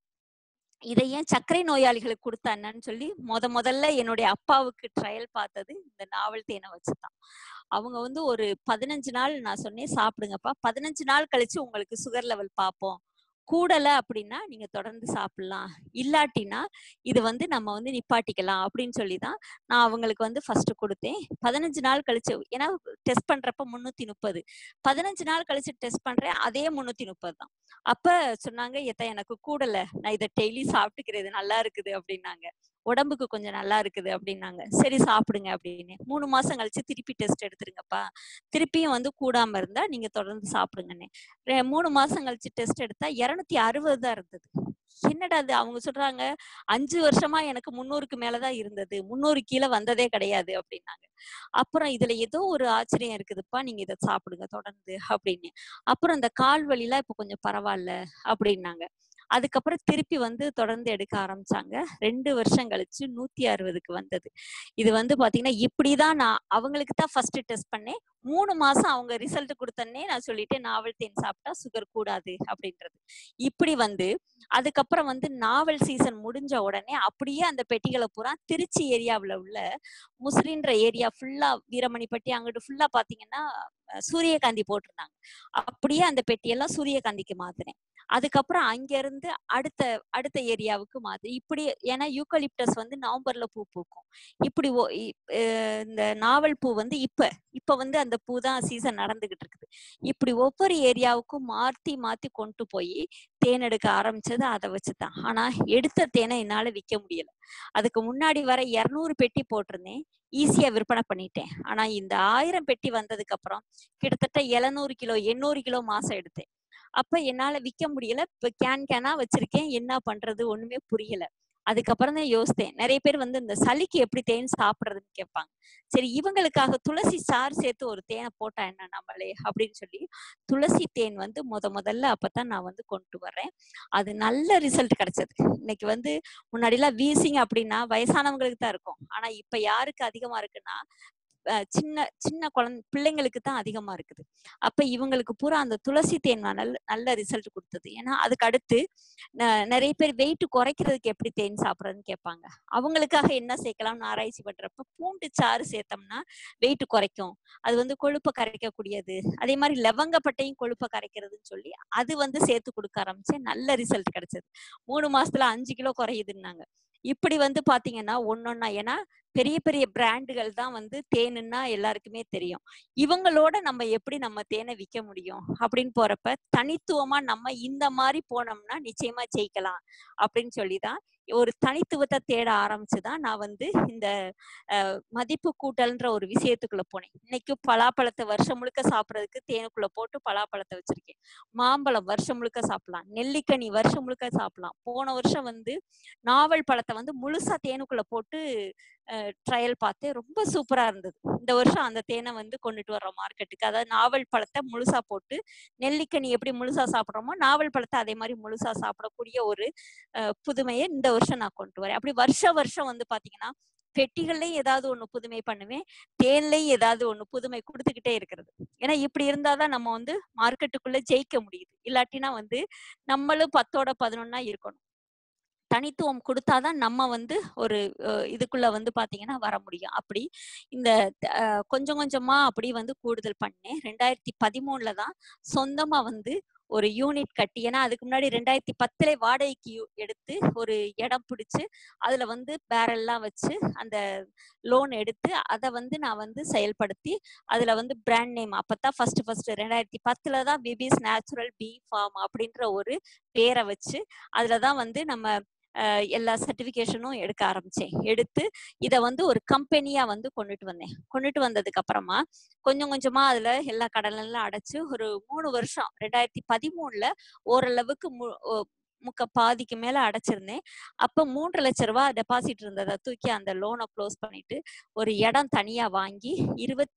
இதை ஏன் சர்க்கரை நோயாளிகளுக்கு கொடுத்தா என்னன்னு சொல்லி முத முதல்ல என்னுடைய அப்பாவுக்கு ட்ரையல் பார்த்தது இந்த நாவல் தேனை வச்சுதான் அவங்க வந்து ஒரு பதினஞ்சு நாள் நான் சொன்னேன் சாப்பிடுங்கப்பா பதினஞ்சு நாள் கழிச்சு உங்களுக்கு சுகர் லெவல் பார்ப்போம் கூடல அப்படின்னா நீங்க தொடர்ந்து சாப்பிடலாம் இல்லாட்டினா இது வந்து நம்ம வந்து நிப்பாட்டிக்கலாம் அப்படின்னு சொல்லி தான் நான் அவங்களுக்கு வந்து ஃபர்ஸ்ட் கொடுத்தேன் பதினஞ்சு நாள் கழிச்சு ஏன்னா டெஸ்ட் பண்றப்ப முன்னூத்தி முப்பது பதினஞ்சு நாள் கழிச்சு டெஸ்ட் பண்றேன் அதே முன்னூத்தி முப்பது தான் அப்ப சொன்னாங்க எத்த எனக்கு கூடல நான் இதை டெய்லி சாப்பிட்டுக்கிறது நல்லா இருக்குது அப்படின்னாங்க உடம்புக்கு கொஞ்சம் நல்லா இருக்குது அப்படின்னாங்க சரி சாப்பிடுங்க அப்படின்னு மூணு மாசம் கழிச்சு திருப்பி டெஸ்ட் எடுத்துருங்கப்பா திருப்பியும் வந்து கூடாம இருந்தா நீங்க தொடர்ந்து சாப்பிடுங்கன்னு ரெ- மூணு மாசம் கழிச்சு டெஸ்ட் எடுத்தா இருநூத்தி அறுபது தான் இருந்தது என்னடா அது அவங்க சொல்றாங்க அஞ்சு வருஷமா எனக்கு முன்னூறுக்கு மேலதான் இருந்தது முன்னூறு கீழே வந்ததே கிடையாது அப்படின்னாங்க அப்புறம் இதுல ஏதோ ஒரு ஆச்சரியம் இருக்குதுப்பா நீங்க இதை சாப்பிடுங்க தொடர்ந்து அப்படின்னு அப்புறம் இந்த கால் வலிலாம் இப்ப கொஞ்சம் பரவாயில்ல அப்படின்னாங்க அதுக்கப்புறம் திருப்பி வந்து தொடர்ந்து எடுக்க ஆரம்பிச்சாங்க ரெண்டு வருஷம் கழிச்சு நூத்தி அறுபதுக்கு வந்தது இது வந்து பாத்தீங்கன்னா இப்படிதான் நான் அவங்களுக்கு தான் ஃபர்ஸ்ட் டெஸ்ட் பண்ணேன் மூணு மாசம் அவங்க ரிசல்ட் கொடுத்தனே நான் சொல்லிட்டேன் நாவல் தேன் சாப்பிட்டா சுகர் கூடாது அப்படின்றது இப்படி வந்து அதுக்கப்புறம் வந்து நாவல் சீசன் முடிஞ்ச உடனே அப்படியே அந்த பெட்டிகளை பூரா திருச்சி ஏரியாவுல உள்ள முஸ்லின்ற ஏரியா ஃபுல்லா வீரமணிப்பட்டி அங்கிட்டு ஃபுல்லா பாத்தீங்கன்னா அஹ் சூரியகாந்தி போட்டிருந்தாங்க அப்படியே அந்த பெட்டியெல்லாம் சூரியகாந்திக்கு மாத்தினேன் அதுக்கப்புறம் அங்க இருந்து அடுத்த அடுத்த ஏரியாவுக்கு மாத்து இப்படி ஏன்னா யூக்கலிப்டஸ் வந்து நவம்பர்ல பூ பூக்கும் இப்படி ஒ- இ- அஹ் இந்த நாவல் பூ வந்து இப்ப இப்ப வந்து அந்த பூ தான் சீசன் நடந்துகிட்டு இருக்குது இப்படி ஒவ்வொரு ஏரியாவுக்கும் மாத்தி மாத்தி கொண்டு போய் தேன் எடுக்க ஆரம்பிச்சது அதை வச்சுதான் ஆனா எடுத்த தேனை என்னால விற்க முடியல அதுக்கு முன்னாடி வர இருநூறு பெட்டி போட்டிருந்தேன் ஈஸியா விற்பனை பண்ணிட்டேன் ஆனா இந்த ஆயிரம் பெட்டி வந்ததுக்கு அப்புறம் கிட்டத்தட்ட எழுநூறு கிலோ எண்ணூறு கிலோ மாசம் எடுத்தேன் அப்ப என்னால விற்க முடியல இப்ப கேன் கேனா வச்சிருக்கேன் என்ன பண்றது ஒண்ணுமே புரியல அதுக்கப்புறம் தான் யோசித்தேன் நிறைய பேர் வந்து இந்த சளிக்கு எப்படி தேன் சாப்பிடுறதுன்னு கேட்பாங்க சரி இவங்களுக்காக துளசி சாறு சேர்த்து ஒரு தேனை போட்டா என்ன நம்மளே அப்படின்னு சொல்லி துளசி தேன் வந்து முத முதல்ல அப்பதான் நான் வந்து கொண்டு வர்றேன் அது நல்ல ரிசல்ட் கிடைச்சது இன்னைக்கு வந்து முன்னாடி எல்லாம் வீசிங் அப்படின்னா வயசானவங்களுக்கு தான் இருக்கும் ஆனா இப்ப யாருக்கு அதிகமா இருக்குன்னா அஹ் சின்ன சின்ன குழந்தை பிள்ளைங்களுக்கு தான் அதிகமா இருக்குது அப்ப இவங்களுக்கு பூரா அந்த துளசி தேன் நல்ல நல்ல ரிசல்ட் கொடுத்தது ஏன்னா அதுக்கு அடுத்து ந- நிறைய பேர் வெயிட் குறைக்கிறதுக்கு எப்படி தேன் சாப்பிடுறதுன்னு கேட்பாங்க அவங்களுக்காக என்ன சேர்க்கலாம்னு ஆராய்ச்சி பண்றப்ப பூண்டு சாறு சேர்த்தோம்னா வெயிட் குறைக்கும் அது வந்து கொழுப்பை கரைக்கக்கூடியது அதே மாதிரி லவங்கப்பட்டையும் கொழுப்பை கரைக்கிறதுன்னு சொல்லி அது வந்து சேர்த்து கொடுக்க ஆரம்பிச்சேன் நல்ல ரிசல்ட் கிடைச்சது மூணு மாசத்துல அஞ்சு கிலோ குறையுதுன்னாங்க இப்படி வந்து பாத்தீங்கன்னா ஒன்னொன்னா ஏன்னா பெரிய பெரிய பிராண்டுகள் தான் வந்து தேனுன்னா எல்லாருக்குமே தெரியும் இவங்களோட நம்ம எப்படி நம்ம தேனை விற்க முடியும் அப்படின்னு போறப்ப தனித்துவமா நம்ம இந்த மாதிரி போனோம்னா நிச்சயமா ஜெயிக்கலாம் அப்படின்னு சொல்லிதான் ஒரு தனித்துவத்தை தேட ஆரம்பிச்சுதான் நான் வந்து இந்த அஹ், மதிப்பு கூட்டல்ன்ற ஒரு விஷயத்துக்குள்ள போனேன் இன்னைக்கு பலாப்பழத்தை வருஷம் முழுக்க சாப்பிடறதுக்கு தேனுக்குள்ள போட்டு பலாப்பழத்தை வச்சிருக்கேன் மாம்பழம் வருஷம் முழுக்க சாப்பிடலாம் நெல்லிக்கனி வருஷம் முழுக்க சாப்பிடலாம் போன வருஷம் வந்து நாவல் பழத்தை வந்து முழுசா தேனுக்குள்ள போட்டு ட்ரையல் பார்த்தேன் ரொம்ப சூப்பரா இருந்தது இந்த வருஷம் அந்த தேனை வந்து கொண்டுட்டு வர்றோம் மார்க்கெட்டுக்கு அதாவது நாவல் பழத்தை முழுசா போட்டு நெல்லிக்கனி எப்படி முழுசா சாப்பிடுறோமோ நாவல் பழத்தை அதே மாதிரி முழுசா சாப்பிடக்கூடிய ஒரு அஹ், புதுமையை இந்த வருஷம் நான் கொண்டு வரேன் அப்படி வருஷ வருஷம் வந்து பாத்தீங்கன்னா பெட்டிகள்லயும் ஏதாவது ஒண்ணு புதுமை பண்ணுவேன் தேன்லயும் ஏதாவது ஒண்ணு புதுமை கொடுத்துக்கிட்டே இருக்கிறது ஏன்னா இப்படி இருந்தாதான் நம்ம வந்து மார்க்கெட்டுக்குள்ள ஜெயிக்க முடியுது இல்லாட்டினா வந்து நம்மளும் பத்தோட பதினொன்னா இருக்கணும் தனித்துவம் கொடுத்தாதான் நம்ம வந்து ஒரு அஹ், இதுக்குள்ள வந்து பாத்தீங்கன்னா வர முடியும் அப்படி இந்த அஹ், கொஞ்சம் கொஞ்சமா அப்படி வந்து கூடுதல் பண்ணேன் ரெண்டாயிரத்தி பதிமூணுல தான் சொந்தமா வந்து ஒரு யூனிட் கட்டி ஏன்னா அதுக்கு முன்னாடி ரெண்டாயிரத்தி பத்துல வாடகைக்கு யு- எடுத்து ஒரு இடம் பிடிச்சு அதுல வந்து பேரெல்லாம் வச்சு அந்த லோன் எடுத்து அதை வந்து நான் வந்து செயல்படுத்தி அதுல வந்து பிராண்ட் நேம் அப்பதான் ஃபர்ஸ்ட் ஃபர்ஸ்ட் ரெண்டாயிரத்தி பத்துல தான் பிபிஸ் நேச்சுரல் பி ஃபார்ம் அப்படின்ற ஒரு பேரை வச்சு அதுல தான் வந்து நம்ம அஹ், எல்லா சர்டிபிகேஷனும் எடுக்க ஆரம்பிச்சேன் எடுத்து இதை வந்து ஒரு கம்பெனியா வந்து கொண்டுட்டு வந்தேன் கொண்டுட்டு வந்ததுக்கு அப்புறமா கொஞ்சம் கொஞ்சமா அதுல எல்லா கடனெல்லாம் அடைச்சு ஒரு மூணு வருஷம் ரெண்டாயிரத்தி பதிமூணுல ஓரளவுக்கு மு ஓ- முக்க பாதிக்கு மேல அடைச்சிருந்தேன் அப்ப மூன்று லட்ச ரூபாய் டெபாசிட் இருந்ததை தூக்கி அந்த லோனை க்ளோஸ் பண்ணிட்டு ஒரு இடம் தனியா வாங்கி இருபத்தி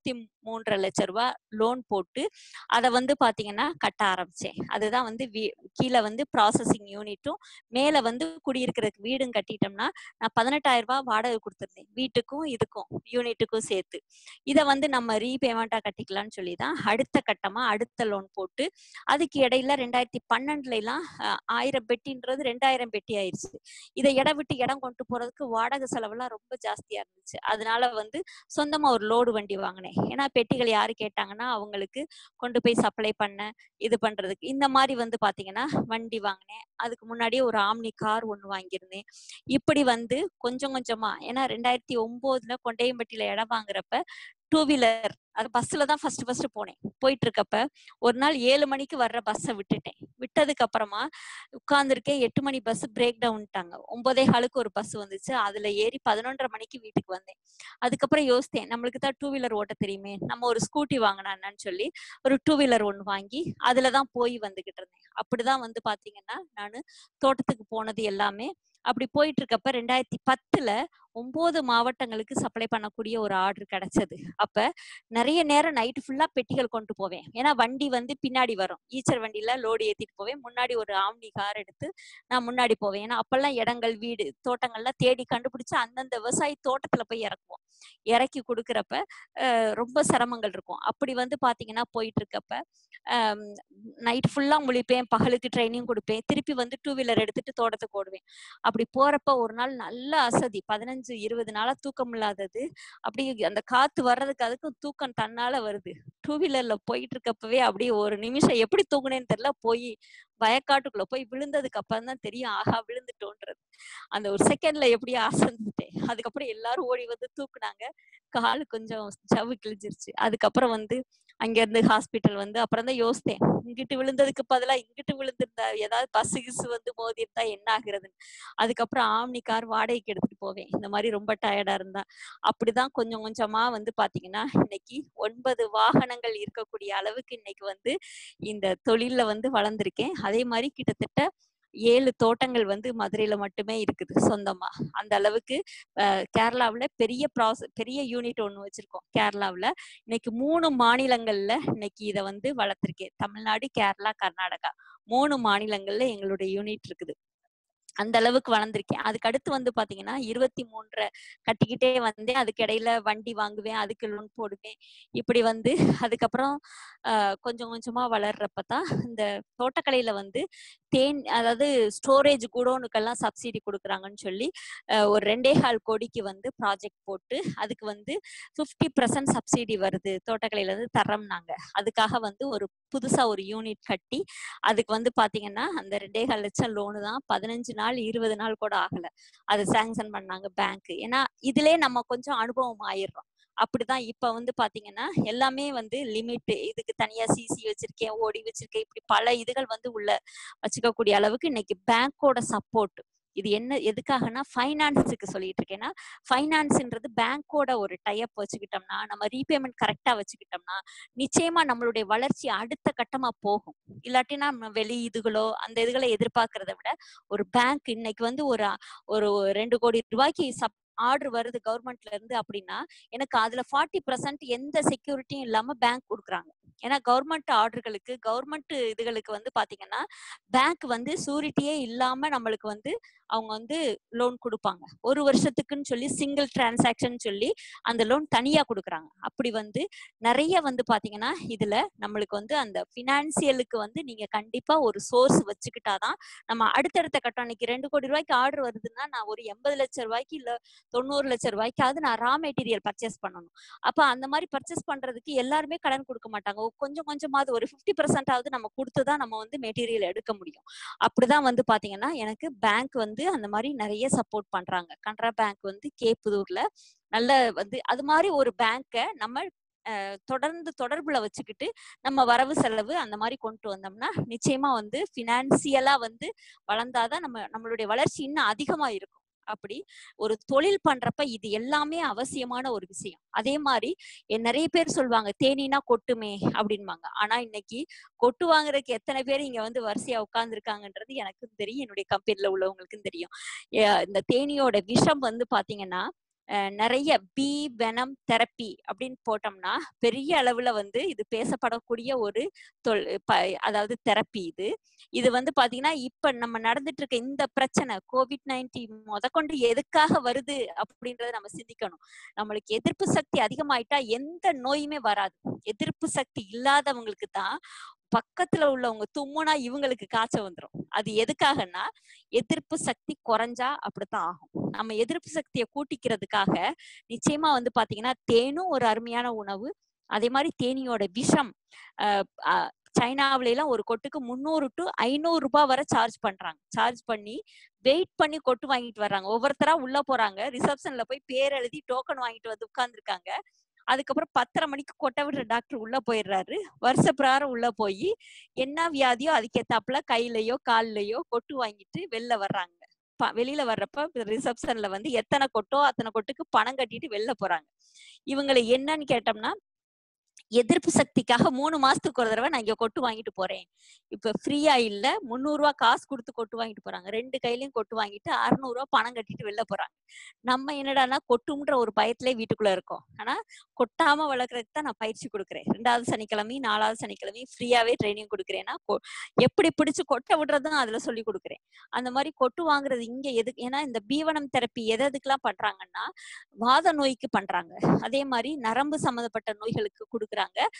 மூன்றரை லட்ச ரூபாய் லோன் போட்டு அதை வந்து பாத்தீங்கன்னா கட்ட ஆரம்பிச்சேன் அதுதான் வந்து வீ- கீழே வந்து ப்ராசஸிங் யூனிட்டும் மேல வந்து குடியிருக்கிறதுக்கு வீடும் கட்டிட்டோம்னா நான் பதினெட்டாயிரம் ரூபாய் வாடகை கொடுத்துருந்தேன் வீட்டுக்கும் இதுக்கும் யூனிட்டுக்கும் சேர்த்து இதை வந்து நம்ம ரீபேமெண்டா கட்டிக்கலாம்னு சொல்லி தான் அடுத்த கட்டமா அடுத்த லோன் போட்டு அதுக்கு இடையில ரெண்டாயிரத்தி பன்னெண்டுல எல்லாம் அஹ், ஆயிரம் பெட்டின்றது ரெண்டாயிரம் பெட்டி ஆயிருச்சு இதை இடம் விட்டு இடம் கொண்டு போறதுக்கு வாடகை செலவெல்லாம் ரொம்ப ஜாஸ்தியா இருந்துச்சு அதனால வந்து சொந்தமா ஒரு லோடு வண்டி வாங்கினேன் ஏன்னா பெட்டிகள் யாரு கேட்டாங்கன்னா அவங்களுக்கு கொண்டு போய் சப்ளை பண்ண இது பண்றதுக்கு இந்த மாதிரி வந்து பாத்தீங்கன்னா வண்டி வாங்கினேன் அதுக்கு முன்னாடியே ஒரு ஆம்னி கார் ஒண்ணு வாங்கியிருந்தேன் இப்படி வந்து கொஞ்சம் கொஞ்சமா ஏன்னா ரெண்டாயிரத்தி ஒன்பதுல கொண்டையம்பட்டியில இடம் வாங்குறப்ப டூ வீலர் அது பஸ்ல தான் ஃபர்ஸ்ட் ஃபர்ஸ்ட் போனேன் போயிட்டு இருக்கப்ப ஒரு நாள் ஏழு மணிக்கு வர்ற பஸ்ஸை விட்டுட்டேன் விட்டதுக்கு அப்புறமா உட்கார்ந்துருக்கேன் எட்டு மணி பஸ் பிரேக் டவுன்ட்டாங்க ஒன்பதே காலுக்கு ஒரு பஸ் வந்துச்சு அதுல ஏறி பதினொன்றரை மணிக்கு வீட்டுக்கு வந்தேன் அதுக்கப்புறம் யோசித்தேன் நம்மளுக்கு தான் டூ வீலர் ஓட்ட தெரியுமே நம்ம ஒரு ஸ்கூட்டி வாங்கினான்னு சொல்லி ஒரு டூ வீலர் ஒன்று வாங்கி அதுல தான் போய் வந்துகிட்டு இருந்தேன் அப்படிதான் வந்து பாத்தீங்கன்னா நான் தோட்டத்துக்கு போனது எல்லாமே அப்படி போயிட்டு இருக்கப்ப ரெண்டாயிரத்தி பத்துல ஒன்பது மாவட்டங்களுக்கு சப்ளை பண்ணக்கூடிய ஒரு ஆர்டர் கிடைச்சது அப்ப நிறைய நேரம் நைட்டு ஃபுல்லா பெட்டிகள் கொண்டு போவேன் ஏன்னா வண்டி வந்து பின்னாடி வரும் ஈச்சர் வண்டியில லோடு ஏத்திட்டு போவேன் முன்னாடி ஒரு ஆம்னி கார் எடுத்து நான் முன்னாடி போவேன் ஏன்னா அப்பெல்லாம் இடங்கள் வீடு தோட்டங்கள்லாம் தேடி கண்டுபிடிச்சு அந்தந்த விவசாயி தோட்டத்துல போய் இறக்குவோம் இறக்கி கொடுக்கறப்ப அஹ், ரொம்ப சிரமங்கள் இருக்கும் அப்படி வந்து பாத்தீங்கன்னா போயிட்டு இருக்கப்ப நைட் ஃபுல்லா முழிப்பேன் பகலுக்கு ட்ரைனிங் கொடுப்பேன் திருப்பி வந்து டூ வீலர் எடுத்துட்டு தோட்டத்துக்கு ஓடுவேன் அப்படி போறப்ப ஒரு நாள் நல்ல அசதி பதினஞ்சு இருபது நாளா தூக்கம் இல்லாதது அப்படி அந்த காத்து வர்றதுக்கு அதுக்கும் தூக்கம் தன்னால வருது டூ வீலர்ல போயிட்டு இருக்கப்பவே அப்படியே ஒரு நிமிஷம் எப்படி தூங்குனேன்னு தெரியல போய் வயக்காட்டுக்குள்ள போய் விழுந்ததுக்கு அப்புறம் தான் தெரியும் ஆஹா விழுந்துட்டோன்றது அந்த ஒரு செகண்ட்ல எப்படியோ அசந்துட்டேன் அதுக்கப்புறம் எல்லாரும் ஓடி வந்து தூக்குனாங்க கால் கொஞ்சம் சவ்வு கிழிஞ்சிருச்சு அதுக்கப்புறம் வந்து அங்க இருந்து ஹாஸ்பிட்டல் வந்து அப்புறம் தான் யோசித்தேன் இங்கிட்டு விழுந்ததுக்கு பதிலா இங்கிட்டு விழுந்திருந்தா ஏதாவது பஸ் கிசு வந்து மோதி இருந்தா என்ன ஆகுறதுன்னு அதுக்கப்புறம் ஆம்னி கார் வாடகைக்கு எடுத்துட்டு போவேன் இந்த மாதிரி ரொம்ப டயர்டா இருந்தா அப்படிதான் கொஞ்சம் கொஞ்சமா வந்து பாத்தீங்கன்னா இன்னைக்கு ஒன்பது வாகனங்கள் இருக்கக்கூடிய அளவுக்கு இன்னைக்கு வந்து இந்த தொழில்ல வந்து வளர்ந்திருக்கேன் அதே மாதிரி கிட்டத்தட்ட ஏழு தோட்டங்கள் வந்து மதுரையில மட்டுமே இருக்குது சொந்தமா அந்த அளவுக்கு அஹ், கேரளாவுல பெரிய ப்ராசஸ் பெரிய யூனிட் ஒண்ணு வச்சிருக்கோம் கேரளாவுல இன்னைக்கு மூணு மாநிலங்கள்ல இன்னைக்கு இதை வந்து வளர்த்திருக்கேன் தமிழ்நாடு கேரளா கர்நாடகா மூணு மாநிலங்கள்ல எங்களுடைய யூனிட் இருக்குது அந்த அளவுக்கு வளர்ந்திருக்கேன் அதுக்கு அடுத்து வந்து பாத்தீங்கன்னா இருபத்தி மூன்றரை கட்டிக்கிட்டே வந்தேன் அதுக்கு இடையில வண்டி வாங்குவேன் அதுக்கு லோன் போடுவேன் இப்படி வந்து அதுக்கப்புறம் ஆஹ் கொஞ்சம் கொஞ்சமா வளர்றப்பதான் இந்த தோட்டக்கலையில வந்து தேன் அதாவது ஸ்டோரேஜ் குடோனுக்கெல்லாம் சப்சிடி கொடுக்குறாங்கன்னு சொல்லி ஆஹ் ஒரு ரெண்டே கால் கோடிக்கு வந்து ப்ராஜெக்ட் போட்டு அதுக்கு வந்து ஃபிஃப்டி பர்சன்ட் சப்சிடி வருது தோட்டக்கலையில இருந்து தரோம்னாங்க அதுக்காக வந்து ஒரு புதுசா ஒரு யூனிட் கட்டி அதுக்கு வந்து பாத்தீங்கன்னா அந்த ரெண்டே கால் லட்சம் லோனு தான் பதினஞ்சு நாள் இருபது நாள் கூட ஆகல அது சாங்ஷன் பண்ணாங்க பேங்க் ஏன்னா இதுலயே நம்ம கொஞ்சம் அனுபவம் ஆயிடுறோம் அப்படிதான் இப்ப வந்து பாத்தீங்கன்னா எல்லாமே வந்து லிமிட் இதுக்கு தனியா சிசி வச்சிருக்கேன் ஓடி வச்சிருக்கேன் இப்படி பல இதுகள் வந்து உள்ள வச்சுக்கக்கூடிய அளவுக்கு இன்னைக்கு பேங்கோட சப்போர்ட் இது என்ன எதுக்காகனா ஃபைனான்ஸுக்கு சொல்லிட்டு இருக்கேன்னா ஃபைனான்ஸ்ன்றது பேங்கோட ஒரு டைப் வச்சுக்கிட்டோம்னா நம்ம ரீபேமெண்ட் கரெக்டா வச்சுக்கிட்டோம்னா நிச்சயமா நம்மளுடைய வளர்ச்சி அடுத்த கட்டமா போகும் இல்லாட்டினா நம்ம வெளி இதுகளோ அந்த இதுகளை எதிர்பார்க்கறத விட ஒரு பேங்க் இன்னைக்கு வந்து ஒரு ஒரு ரெண்டு கோடி ரூபாய்க்கு சப் ஆர்டர் வருது கவர்மெண்ட்ல இருந்து அப்படின்னா எனக்கு அதுல ஃபார்ட்டி பர்சன்ட் எந்த செக்யூரிட்டியும் இல்லாம பேங்க் கொடுக்குறாங்க ஏன்னா கவர்மெண்ட் ஆர்டர்களுக்கு கவர்மெண்ட் இதுகளுக்கு வந்து பாத்தீங்கன்னா பேங்க் வந்து சூரிட்டியே இல்லாம நம்மளுக்கு வந்து அவங்க வந்து லோன் கொடுப்பாங்க ஒரு வருஷத்துக்குன்னு சொல்லி சிங்கிள் டிரான்சாக்ஷன் சொல்லி அந்த லோன் தனியா கொடுக்குறாங்க அப்படி வந்து நிறைய வந்து பாத்தீங்கன்னா இதுல நம்மளுக்கு வந்து அந்த பினான்சியலுக்கு வந்து நீங்க கண்டிப்பா ஒரு சோர்ஸ் வச்சுக்கிட்டாதான் நம்ம அடுத்தடுத்த கட்டம் இன்னைக்கு ரெண்டு கோடி ரூபாய்க்கு ஆர்டர் வருதுன்னா நான் ஒரு எண்பது லட்சம் ரூபாய்க்கு இல்ல தொண்ணூறு லட்சம் ரூபாய்க்காவது நான் ரா மெட்டீரியல் பர்ச்சேஸ் பண்ணணும் அப்ப அந்த மாதிரி பர்ச்சேஸ் பண்றதுக்கு எல்லாருமே கடன் கொடுக்க மாட்டாங்க ஒ- கொஞ்சம் கொஞ்சமாவது ஒரு ஃபிஃப்டி பர்சன்டாவது நம்ம கொடுத்துதான் நம்ம வந்து மெட்டீரியல் எடுக்க முடியும் அப்படிதான் வந்து பாத்தீங்கன்னா எனக்கு பேங்க் வந்து அந்த மாதிரி நிறைய சப்போர்ட் பண்றாங்க கனரா பேங்க் வந்து கேப்புதூர்ல நல்ல வந்து அது மாதிரி ஒரு பேங்கை நம்ம அஹ், தொடர்ந்து தொடர்புல வச்சுக்கிட்டு நம்ம வரவு செலவு அந்த மாதிரி கொண்டு வந்தோம்னா நிச்சயமா வந்து பினான்சியலா வந்து வளர்ந்தாதான் நம்ம நம்மளுடைய வளர்ச்சி இன்னும் அதிகமா இருக்கும் அப்படி ஒரு தொழில் பண்றப்ப இது எல்லாமே அவசியமான ஒரு விஷயம் அதே மாதிரி என் நிறைய பேர் சொல்லுவாங்க தேனீனா கொட்டுமே அப்படின்பாங்க ஆனா இன்னைக்கு கொட்டு வாங்குறதுக்கு எத்தனை பேர் இங்க வந்து வரிசையா உட்கார்ந்துருக்காங்கன்றது எனக்கும் தெரியும் என்னுடைய கம்பெனில உள்ளவங்களுக்கும் தெரியும் ஏ, இந்த தேனியோட விஷம் வந்து பாத்தீங்கன்னா அஹ் நிறைய பி வெனம் தெரப்பி அப்படின்னு போட்டோம்னா பெரிய அளவுல வந்து இது பேசப்படக்கூடிய ஒரு தொல் ப அதாவது தெரப்பி இது இது வந்து பாத்தீங்கன்னா இப்ப நம்ம நடந்துட்டு இருக்க இந்த பிரச்சனை கோவிட் நைன்டீன் முதற்கொண்டு எதுக்காக வருது அப்படின்றத நம்ம சிந்திக்கணும் நம்மளுக்கு எதிர்ப்பு சக்தி அதிகமாயிட்டா எந்த நோயுமே வராது எதிர்ப்பு சக்தி இல்லாதவங்களுக்கு தான் பக்கத்துல உள்ளவங்க தும்முனா இவங்களுக்கு காய்ச்சல் வந்துரும் அது எதுக்காகன்னா எதிர்ப்பு சக்தி குறைஞ்சா அப்படித்தான் ஆகும் நம்ம எதிர்ப்பு சக்தியை கூட்டிக்கிறதுக்காக நிச்சயமா வந்து பாத்தீங்கன்னா தேனும் ஒரு அருமையான உணவு அதே மாதிரி தேனியோட விஷம் அஹ் அஹ் சைனாவில எல்லாம் ஒரு கொட்டுக்கு முந்நூறு டு ஐநூறு ரூபாய் வரை சார்ஜ் பண்றாங்க சார்ஜ் பண்ணி வெயிட் பண்ணி கொட்டு வாங்கிட்டு வர்றாங்க ஒவ்வொருத்தரா உள்ள போறாங்க ரிசப்ஷன்ல போய் பேர் எழுதி டோக்கன் வாங்கிட்டு வந்து உட்கார்ந்துருக்காங்க அதுக்கப்புறம் பத்தரை மணிக்கு கொட்டை விடுற டாக்டர் உள்ள போயிடுறாரு வருஷ பிரகாரம் உள்ள போய் என்ன வியாதியோ அதுக்கேத்தாப்புல கையிலயோ கால்லயோ கொட்டு வாங்கிட்டு வெளில வர்றாங்க ப- வெளியில வர்றப்ப ரிசப்ஷன்ல வந்து எத்தனை கொட்டோ அத்தனை கொட்டுக்கு பணம் கட்டிட்டு வெளில போறாங்க இவங்களை என்னன்னு கேட்டோம்னா எதிர்ப்பு சக்திக்காக மூணு மாசத்துக்கு ஒரு தடவை நான் இங்க கொட்டு வாங்கிட்டு போறேன் இப்ப ஃப்ரீயா இல்ல முந்நூறு ரூபாய் காசு கொடுத்து கொட்டு வாங்கிட்டு போறாங்க ரெண்டு கையிலயும் கொட்டு வாங்கிட்டு அறுநூறு ரூபாய் பணம் கட்டிட்டு வெளில போறாங்க நம்ம என்னடான்னா கொட்டும்ன்ற ஒரு பயத்திலே வீட்டுக்குள்ள இருக்கோம் ஆனா கொட்டாம வளர்க்கறதுக்கு தான் நான் பயிற்சி கொடுக்குறேன் ரெண்டாவது சனிக்கிழமையும் நாலாவது சனிக்கிழமையும் ஃப்ரீயாவே ட்ரைனிங் கொடுக்குறேன்னா கொ- எப்படி பிடிச்சு கொட்டை விடுறதும் அதுல சொல்லி கொடுக்குறேன் அந்த மாதிரி கொட்டு வாங்குறது இங்க எதுக்கு ஏன்னா இந்த பீவனம் தெரப்பி எது எதுக்கெல்லாம் பண்றாங்கன்னா வாத நோய்க்கு பண்றாங்க அதே மாதிரி நரம்பு சம்மந்தப்பட்ட நோய்களுக்கு கொடுக்குறாங்க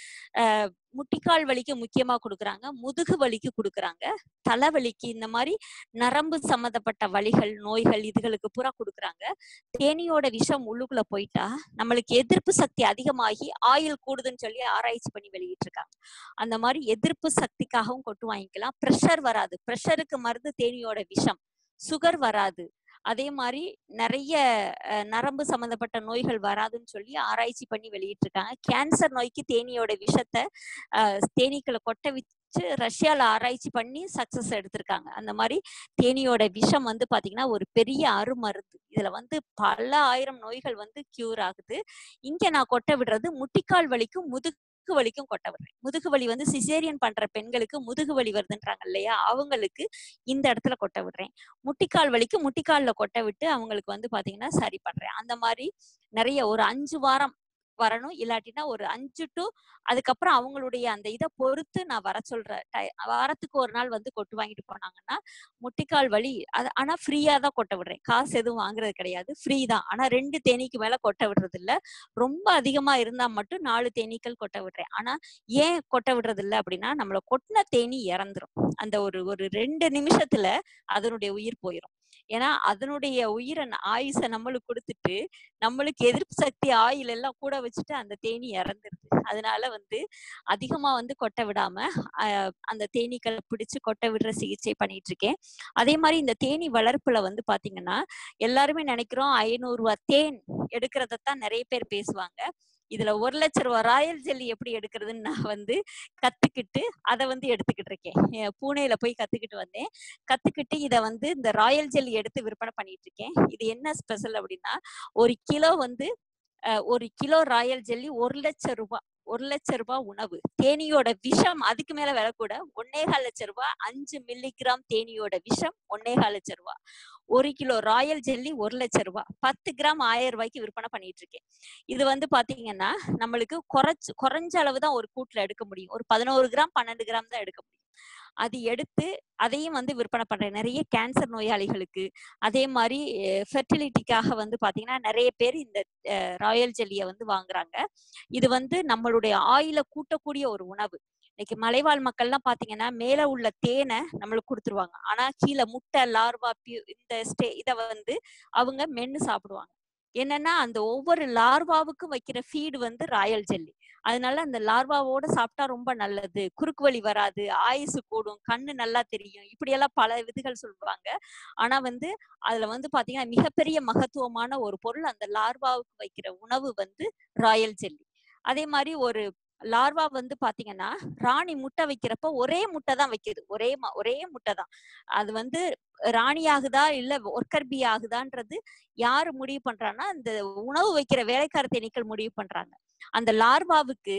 அஹ் முட்டிக்கால் வலிக்கு முக்கியமா கொடுக்குறாங்க முதுகு வலிக்கு கொடுக்குறாங்க தலைவலிக்கு இந்த மாதிரி நரம்பு சம்மந்தப்பட்ட வலிகள் நோய்கள் இதுகளுக்கு பூரா கொடுக்குறாங்க தேனியோட விஷம் உள்ளுக்குள்ள போயிட்டா நம்மளுக்கு எதிர்ப்பு சக்தி அதிகமாகி ஆயுள் கூடுதுன்னு சொல்லி ஆராய்ச்சி பண்ணி வெளியிட்டு இருக்காங்க அந்த மாதிரி எதிர்ப்பு சக்திக்காகவும் கொட்டு வாங்கிக்கலாம் ப்ரெஷர் வராது ப்ரெஷருக்கு மருந்து தேனியோட விஷம் சுகர் வராது அதே மாதிரி நிறைய அஹ், நரம்பு சம்பந்தப்பட்ட நோய்கள் வராதுன்னு சொல்லி ஆராய்ச்சி பண்ணி வெளியிட்டு இருக்காங்க கேன்சர் நோய்க்கு தேனியோட விஷத்தை அஹ், தேனீக்களை கொட்ட வச்சு ரஷ்யால ஆராய்ச்சி பண்ணி சக்சஸ் எடுத்திருக்காங்க அந்த மாதிரி தேனியோட விஷம் வந்து பாத்தீங்கன்னா ஒரு பெரிய அருமருந்து இதுல வந்து பல ஆயிரம் நோய்கள் வந்து கியூர் ஆகுது இங்க நான் கொட்ட விடுறது முட்டிக்கால் வலிக்கும் முதுகு வலிக்கும் கொட்ட விடுறேன் முதுகு வலி வந்து சிசேரியன் பண்ற பெண்களுக்கு முதுகு வலி வருதுன்றாங்க இல்லையா அவங்களுக்கு இந்த இடத்துல கொட்ட விடுறேன் முட்டிக்கால் வலிக்கு முட்டிக்கால்ல கொட்ட விட்டு அவங்களுக்கு வந்து பாத்தீங்கன்னா சரி பண்றேன் அந்த மாதிரி நிறைய ஒரு அஞ்சு வாரம் வரணும் இல்லாட்டினா ஒரு அஞ்சு டு அதுக்கப்புறம் அவங்களுடைய அந்த இதை பொறுத்து நான் வர சொல்றேன் டை- வாரத்துக்கு ஒரு நாள் வந்து கொட்டு வாங்கிட்டு போனாங்கன்னா முட்டிக்கால் வலி அது ஆனா ஃப்ரீயா தான் கொட்ட விடுறேன் காசு எதுவும் வாங்குறது கிடையாது ஃப்ரீ தான் ஆனா ரெண்டு தேனீக்கு மேல கொட்ட விடுறது இல்ல ரொம்ப அதிகமா இருந்தா மட்டும் நாலு தேனீக்கள் கொட்ட விடுறேன் ஆனா ஏன் கொட்ட விடுறது இல்ல அப்படின்னா நம்மள கொட்டின தேனி இறந்துரும் அந்த ஒரு ஒரு ரெண்டு நிமிஷத்துல அதனுடைய உயிர் போயிடும் ஏன்னா அதனுடைய உயிரை ந- ஆயுசை நம்மளுக்கு கொடுத்துட்டு நம்மளுக்கு எதிர்ப்பு சக்தி ஆயில் எல்லாம் கூட வச்சுட்டு அந்த தேனி இறந்துருது அதனால வந்து அதிகமா வந்து கொட்ட விடாம ஆஹ் அந்த தேனீக்களை பிடிச்சு கொட்ட விடுற சிகிச்சை பண்ணிட்டு இருக்கேன் அதே மாதிரி இந்த தேனி வளர்ப்புல வந்து பாத்தீங்கன்னா எல்லாருமே நினைக்கிறோம் ஐநூறு ரூபாய் தேன் எடுக்கிறதான் நிறைய பேர் பேசுவாங்க இதுல ஒரு லட்ச ரூபாய் ராயல் ஜெல்லி எப்படி எடுக்கிறதுன்னு நான் வந்து கத்துக்கிட்டு அதை வந்து எடுத்துக்கிட்டு இருக்கேன் என் பூனேல போய் கத்துக்கிட்டு வந்தேன் கத்துக்கிட்டு இத வந்து இந்த ராயல் ஜெல்லி எடுத்து விற்பனை பண்ணிட்டு இருக்கேன் இது என்ன ஸ்பெஷல் அப்படின்னா ஒரு கிலோ வந்து அஹ், ஒரு கிலோ ராயல் ஜெல்லி ஒரு லட்சம் ரூபாய் ஒரு லட்சம் ரூபாய் உணவு தேனியோட விஷம் அதுக்கு மேல விலை கூட ஒன்னேகால் லட்சம் ரூபாய் அஞ்சு மில்லிகிராம் தேனியோட விஷம் ஒன்னேகால் லட்சம் ரூபாய் ஒரு கிலோ ராயல் ஜெல்லி ஒரு லட்சம் ரூபாய் பத்து கிராம் ஆயிரம் ரூபாய்க்கு விற்பனை பண்ணிட்டு இருக்கேன் இது வந்து பாத்தீங்கன்னா நம்மளுக்கு குறைச்சு குறைஞ்ச அளவு தான் ஒரு கூட்டுல எடுக்க முடியும் ஒரு பதினோரு கிராம் பன்னெண்டு கிராம் தான் எடுக்க முடியும் அது எடுத்து அதையும் வந்து விற்பனை பண்றேன் நிறைய கேன்சர் நோயாளிகளுக்கு அதே மாதிரி ஃபெர்டிலிட்டிக்காக வந்து பாத்தீங்கன்னா நிறைய பேர் இந்த ராயல் ஜெல்லியை வந்து வாங்குறாங்க இது வந்து நம்மளுடைய ஆயில கூட்டக்கூடிய ஒரு உணவு இன்னைக்கு மலைவாழ் மக்கள்லாம் பாத்தீங்கன்னா மேல உள்ள தேனை நம்மளுக்கு கொடுத்துருவாங்க ஆனா கீழே முட்டை லார்வா பியூ- இந்த ஸ்டே இத வந்து அவங்க மென்னு சாப்பிடுவாங்க என்னன்னா அந்த ஒவ்வொரு லார்வாவுக்கும் வைக்கிற ஃபீடு வந்து ராயல் ஜெல்லி அதனால அந்த லார்வாவோட சாப்பிட்டா ரொம்ப நல்லது குறுக்கு வலி வராது ஆயுசு கூடும் கண்ணு நல்லா தெரியும் இப்படியெல்லாம் பல விதிகள் சொல்லுவாங்க ஆனா வந்து அதுல வந்து பாத்தீங்கன்னா மிகப்பெரிய மகத்துவமான ஒரு பொருள் அந்த லார்வாவுக்கு வைக்கிற உணவு வந்து ராயல் ஜெல்லி அதே மாதிரி ஒரு லார்வா வந்து பாத்தீங்கன்னா ராணி முட்டை வைக்கிறப்ப ஒரே முட்டை தான் வைக்குது ஒரே ம- ஒரே முட்டை தான் அது வந்து ராணி ஆகுதா இல்ல ஒர்க்கர் பி ஆகுதான்றது யாரு முடிவு பண்றான்னா அந்த உணவு வைக்கிற வேலைக்கார தேனீக்கள் முடிவு பண்றாங்க அந்த லார்வாவுக்கு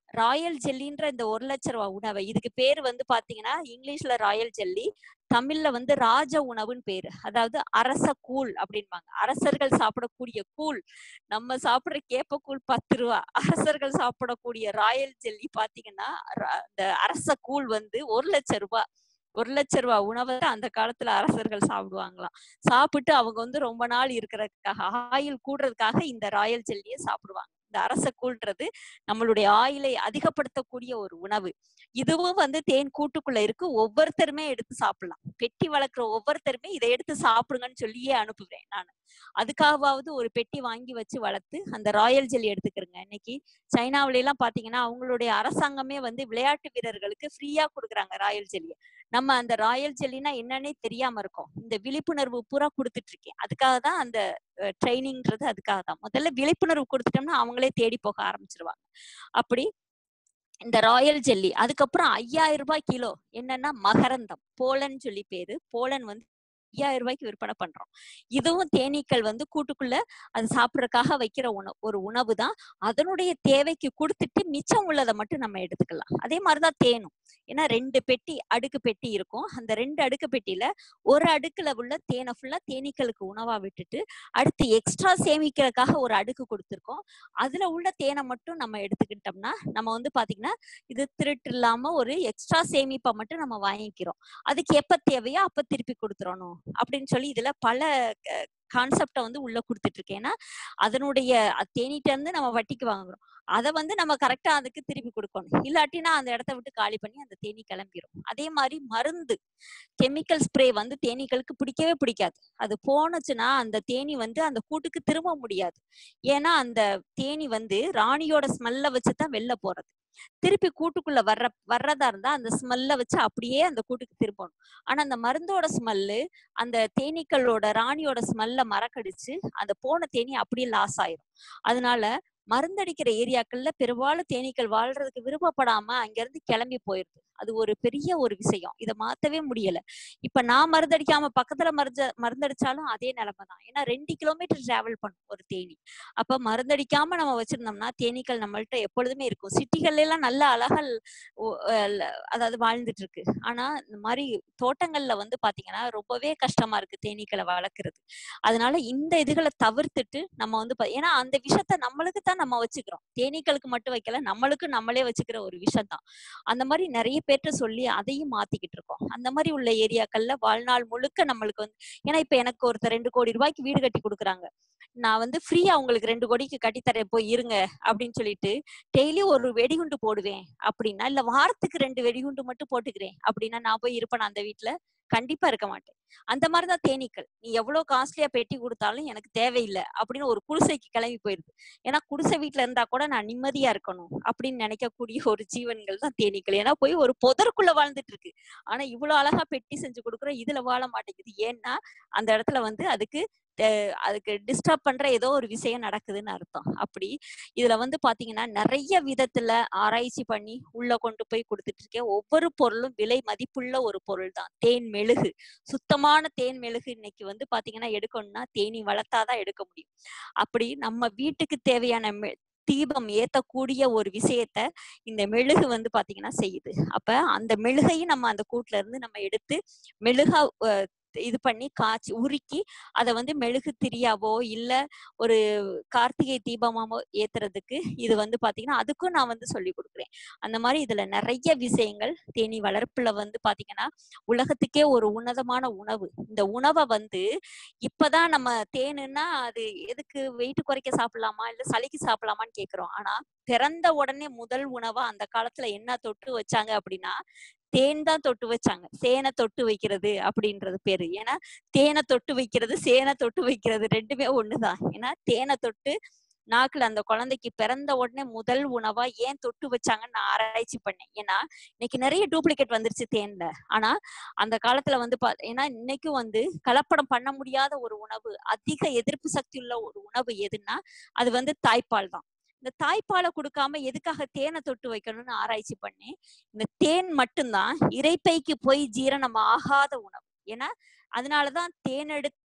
ராயல் ஜெல்லின்ற இந்த ஒரு லட்ச ரூபா உணவை இதுக்கு பேர் வந்து பாத்தீங்கன்னா இங்கிலீஷ்ல ராயல் ஜெல்லி தமிழ்ல வந்து ராஜ உணவுன்னு பேரு அதாவது அரச கூழ் அப்படின்பாங்க அரசர்கள் சாப்பிடக்கூடிய கூழ் நம்ம சாப்பிடுற கேப்ப கூழ் பத்து ரூபா அரசர்கள் சாப்பிடக்கூடிய ராயல் ஜெல்லி பாத்தீங்கன்னா ர- இந்த அரச கூழ் வந்து ஒரு லட்ச ரூபாய் ஒரு லட்ச ரூபாய் உணவை அந்த காலத்துல அரசர்கள் சாப்பிடுவாங்களாம் சாப்பிட்டு அவங்க வந்து ரொம்ப நாள் இருக்கிறதுக்காக ஆயுள் கூடுறதுக்காக இந்த ராயல் ஜெல்லியை சாப்பிடுவாங்க இந்த அரச கூழ்ன்றது நம்மளுடைய ஆயுளை அதிகப்படுத்தக்கூடிய ஒரு உணவு இதுவும் வந்து தேன் கூட்டுக்குள்ள இருக்கு ஒவ்வொருத்தருமே எடுத்து சாப்பிடலாம் பெட்டி வளர்க்குற ஒவ்வொருத்தருமே இதை எடுத்து சாப்பிடுங்கன்னு சொல்லியே அனுப்புவேன் நான் அதுக்காகவாவது ஒரு பெட்டி வாங்கி வச்சு வளர்த்து அந்த ராயல் ஜெல்லி எடுத்துக்கிறேங்க இன்னைக்கு சைனாவில எல்லாம் பாத்தீங்கன்னா அவங்களுடைய அரசாங்கமே வந்து விளையாட்டு வீரர்களுக்கு ஃப்ரீயா கொடுக்குறாங்க ராயல் ஜெல்லியை நம்ம அந்த ராயல் ஜெல்லினா என்னன்னே தெரியாம இருக்கோம் இந்த விழிப்புணர்வு பூரா கொடுத்துட்டு இருக்கேன் அதுக்காக தான் அந்த ட்ரைனிங்ன்றது அதுக்காக தான் முதல்ல விழிப்புணர்வு கொடுத்துட்டோம்னா அவங்களே தேடி போக ஆரம்பிச்சிருவாங்க அப்படி இந்த ராயல் ஜெல்லி அதுக்கப்புறம் ஐயாயிரம் ரூபாய் கிலோ என்னன்னா மகரந்தம் போலன் சொல்லி பேரு போலன் வந்து ஐயாயிரம் ரூபாய்க்கு விற்பனை பண்றோம் இதுவும் தேனீக்கள் வந்து கூட்டுக்குள்ள அது சாப்பிடறதுக்காக வைக்கிற உணவு ஒரு உணவு தான் அதனுடைய தேவைக்கு கொடுத்துட்டு மிச்சம் உள்ளதை மட்டும் நம்ம எடுத்துக்கலாம் அதே மாதிரிதான் தேனும் ஏன்னா ரெண்டு பெட்டி அடுக்கு பெட்டி இருக்கும் அந்த ரெண்டு அடுக்கு பெட்டியில ஒரு அடுக்குல உள்ள தேனை ஃபுல்லா தேனீக்களுக்கு உணவா விட்டுட்டு அடுத்து எக்ஸ்ட்ரா சேமிக்கிறதுக்காக ஒரு அடுக்கு கொடுத்துருக்கோம் அதுல உள்ள தேனை மட்டும் நம்ம எடுத்துக்கிட்டோம்னா நம்ம வந்து பாத்தீங்கன்னா இது திருட்டு இல்லாம ஒரு எக்ஸ்ட்ரா சேமிப்பை மட்டும் நம்ம வாங்கிக்கிறோம் அதுக்கு எப்ப தேவையோ அப்ப திருப்பி கொடுத்துறணும் அப்படின்னு சொல்லி இதுல பல கான்செப்டை வந்து உள்ள கொடுத்துட்டு இருக்கேன் ஏன்னா அதனுடைய அ- தேனீட்ட இருந்து நம்ம வட்டிக்கு வாங்குறோம் அதை வந்து நம்ம கரெக்டா அதுக்கு திருப்பி கொடுக்கணும் இல்லாட்டினா அந்த இடத்த விட்டு காலி பண்ணி அந்த தேனீ கிளம்பிரும் அதே மாதிரி மருந்து கெமிக்கல் ஸ்ப்ரே வந்து தேனீக்களுக்கு பிடிக்கவே பிடிக்காது அது போனுச்சுன்னா அந்த தேனி வந்து அந்த கூட்டுக்கு திரும்ப முடியாது ஏன்னா அந்த தேனி வந்து ராணியோட ஸ்மெல்ல வச்சுதான் வெளில போறது திருப்பி கூட்டுக்குள்ள வர்ற வர்றதா இருந்தா அந்த ஸ்மெல்ல வச்சு அப்படியே அந்த கூட்டுக்கு திரும்பணும் ஆனா அந்த மருந்தோட ஸ்மெல்லு அந்த தேனீக்களோட ராணியோட ஸ்மெல்ல மறக்கடிச்சு அந்த போன தேனி அப்படியே லாஸ் ஆயிரும் அதனால மருந்தடிக்கிற ஏரியாக்கள்ல பெரும்பாலும் தேனீக்கள் வாழ்றதுக்கு விருப்பப்படாம அங்கிருந்து கிளம்பி போயிருது அது ஒரு பெரிய ஒரு விஷயம் இதை மாத்தவே முடியல இப்ப நான் மருந்தடிக்காம பக்கத்துல மருந்த மருந்தடிச்சாலும் அதே நிலைமை தான் ஏன்னா ரெண்டு கிலோமீட்டர் டிராவல் பண்ணும் ஒரு தேனி அப்ப மருந்தடிக்காம நம்ம வச்சிருந்தோம்னா தேனீக்கள் நம்மள்ட்ட எப்பொழுதுமே இருக்கும் சிட்டிகள்ல எல்லாம் நல்ல அழகல் ஓ- அஹ் அதாவது வாழ்ந்துட்டு இருக்கு ஆனா இந்த மாதிரி தோட்டங்கள்ல வந்து பாத்தீங்கன்னா ரொம்பவே கஷ்டமா இருக்கு தேனீக்களை வளர்க்கறது அதனால இந்த இதுகளை தவிர்த்துட்டு நம்ம வந்து பா- ஏன்னா அந்த விஷத்தை நம்மளுக்கு தான் நம்ம வச்சுக்கிறோம் தேனீக்களுக்கு மட்டும் வைக்கல நம்மளுக்கு நம்மளே வச்சுக்கிற ஒரு விஷயம் தான் அந்த மாதிரி நிறைய பேர்ட்ட சொல்லி அதையும் மாத்திக்கிட்டு இருக்கோம் அந்த மாதிரி உள்ள ஏரியாக்கள்ல வாழ்நாள் முழுக்க நம்மளுக்கு வந்து ஏன்னா இப்ப எனக்கு ஒருத்தர் ரெண்டு கோடி ரூபாய்க்கு வீடு கட்டி கொடுக்குறாங்க நான் வந்து ஃப்ரீயா உங்களுக்கு ரெண்டு கோடிக்கு கட்டித்தரேன் போய் இருங்க அப்படின்னு சொல்லிட்டு டெய்லி ஒரு வெடிகுண்டு போடுவேன் அப்படின்னா இல்ல வாரத்துக்கு ரெண்டு வெடிகுண்டு மட்டும் போட்டுக்கிறேன் அப்படின்னா நான் போய் இருப்பேன் அந்த வீட்ல கண்டிப்பா இருக்க மாட்டேன் அந்த மாதிரிதான் தேனீக்கள் நீ எவ்வளவு காஸ்ட்லியா பெட்டி கொடுத்தாலும் எனக்கு தேவையில்லை அப்படின்னு ஒரு குடிசைக்கு கிளம்பி போயிருது ஏன்னா குடிசை வீட்டுல இருந்தா கூட நான் நிம்மதியா இருக்கணும் அப்படின்னு நினைக்கக்கூடிய ஒரு ஜீவன்கள் தான் தேனீக்கள் ஏன்னா போய் ஒரு புதருக்குள்ள வாழ்ந்துட்டு இருக்கு ஆனா இவ்வளவு அழகா பெட்டி செஞ்சு கொடுக்குறோம் இதுல வாழ மாட்டேங்குது ஏன்னா அந்த இடத்துல வந்து அதுக்கு அஹ் அதுக்கு டிஸ்டர்ப் பண்ற ஏதோ ஒரு விஷயம் நடக்குதுன்னு அர்த்தம் அப்படி இதுல வந்து பாத்தீங்கன்னா நிறைய விதத்துல ஆராய்ச்சி பண்ணி உள்ள கொண்டு போய் கொடுத்துட்டு இருக்கேன் ஒவ்வொரு பொருளும் விலை மதிப்புள்ள ஒரு பொருள் தான் தேன் மெழுகு சுத்தமான தேன் மெழுகு இன்னைக்கு வந்து பாத்தீங்கன்னா எடுக்கணும்னா தேனி வளர்த்தாதான் எடுக்க முடியும் அப்படி நம்ம வீட்டுக்கு தேவையான மெ- தீபம் ஏத்தக்கூடிய ஒரு விஷயத்த இந்த மெழுகு வந்து பாத்தீங்கன்னா செய்யுது அப்ப அந்த மெழுகையும் நம்ம அந்த கூட்டுல இருந்து நம்ம எடுத்து மெழுகா அஹ், இது பண்ணி காய்ச்சி உருக்கி அதை வந்து மெழுகு திரியாவோ இல்ல ஒரு கார்த்திகை தீபமாவோ ஏத்துறதுக்கு இது வந்து பாத்தீங்கன்னா அதுக்கும் நான் வந்து சொல்லி கொடுக்குறேன் அந்த மாதிரி இதுல நிறைய விஷயங்கள் தேனி வளர்ப்புல வந்து பாத்தீங்கன்னா உலகத்துக்கே ஒரு உன்னதமான உணவு இந்த உணவை வந்து இப்பதான் நம்ம தேனுன்னா அது எதுக்கு வெயிட் குறைக்க சாப்பிடலாமா இல்ல சளிக்கு சாப்பிடலாமான்னு கேக்குறோம் ஆனா பிறந்த உடனே முதல் உணவா அந்த காலத்துல என்ன தொட்டு வச்சாங்க அப்படின்னா தேன் தான் தொட்டு வச்சாங்க சேனை தொட்டு வைக்கிறது அப்படின்றது பேரு ஏன்னா தேனை தொட்டு வைக்கிறது சேனை தொட்டு வைக்கிறது ரெண்டுமே ஒண்ணுதான் ஏன்னா தேனை தொட்டு நாக்குல அந்த குழந்தைக்கு பிறந்த உடனே முதல் உணவா ஏன் தொட்டு வச்சாங்கன்னு நான் ஆராய்ச்சி பண்ணேன் ஏன்னா இன்னைக்கு நிறைய டூப்ளிகேட் வந்துருச்சு தேன்ல ஆனா அந்த காலத்துல வந்து பா ஏன்னா இன்னைக்கும் வந்து கலப்படம் பண்ண முடியாத ஒரு உணவு அதிக எதிர்ப்பு சக்தி உள்ள ஒரு உணவு எதுன்னா அது வந்து தாய்ப்பால் தான் இந்த தாய்ப்பாலை கொடுக்காம எதுக்காக தேனை தொட்டு வைக்கணும்னு ஆராய்ச்சி பண்ணேன் இந்த தேன் மட்டும்தான் இரைப்பைக்கு போய் ஜீரணம் ஆகாத உணவு ஏன்னா அதனாலதான் தேன் எடுத்தா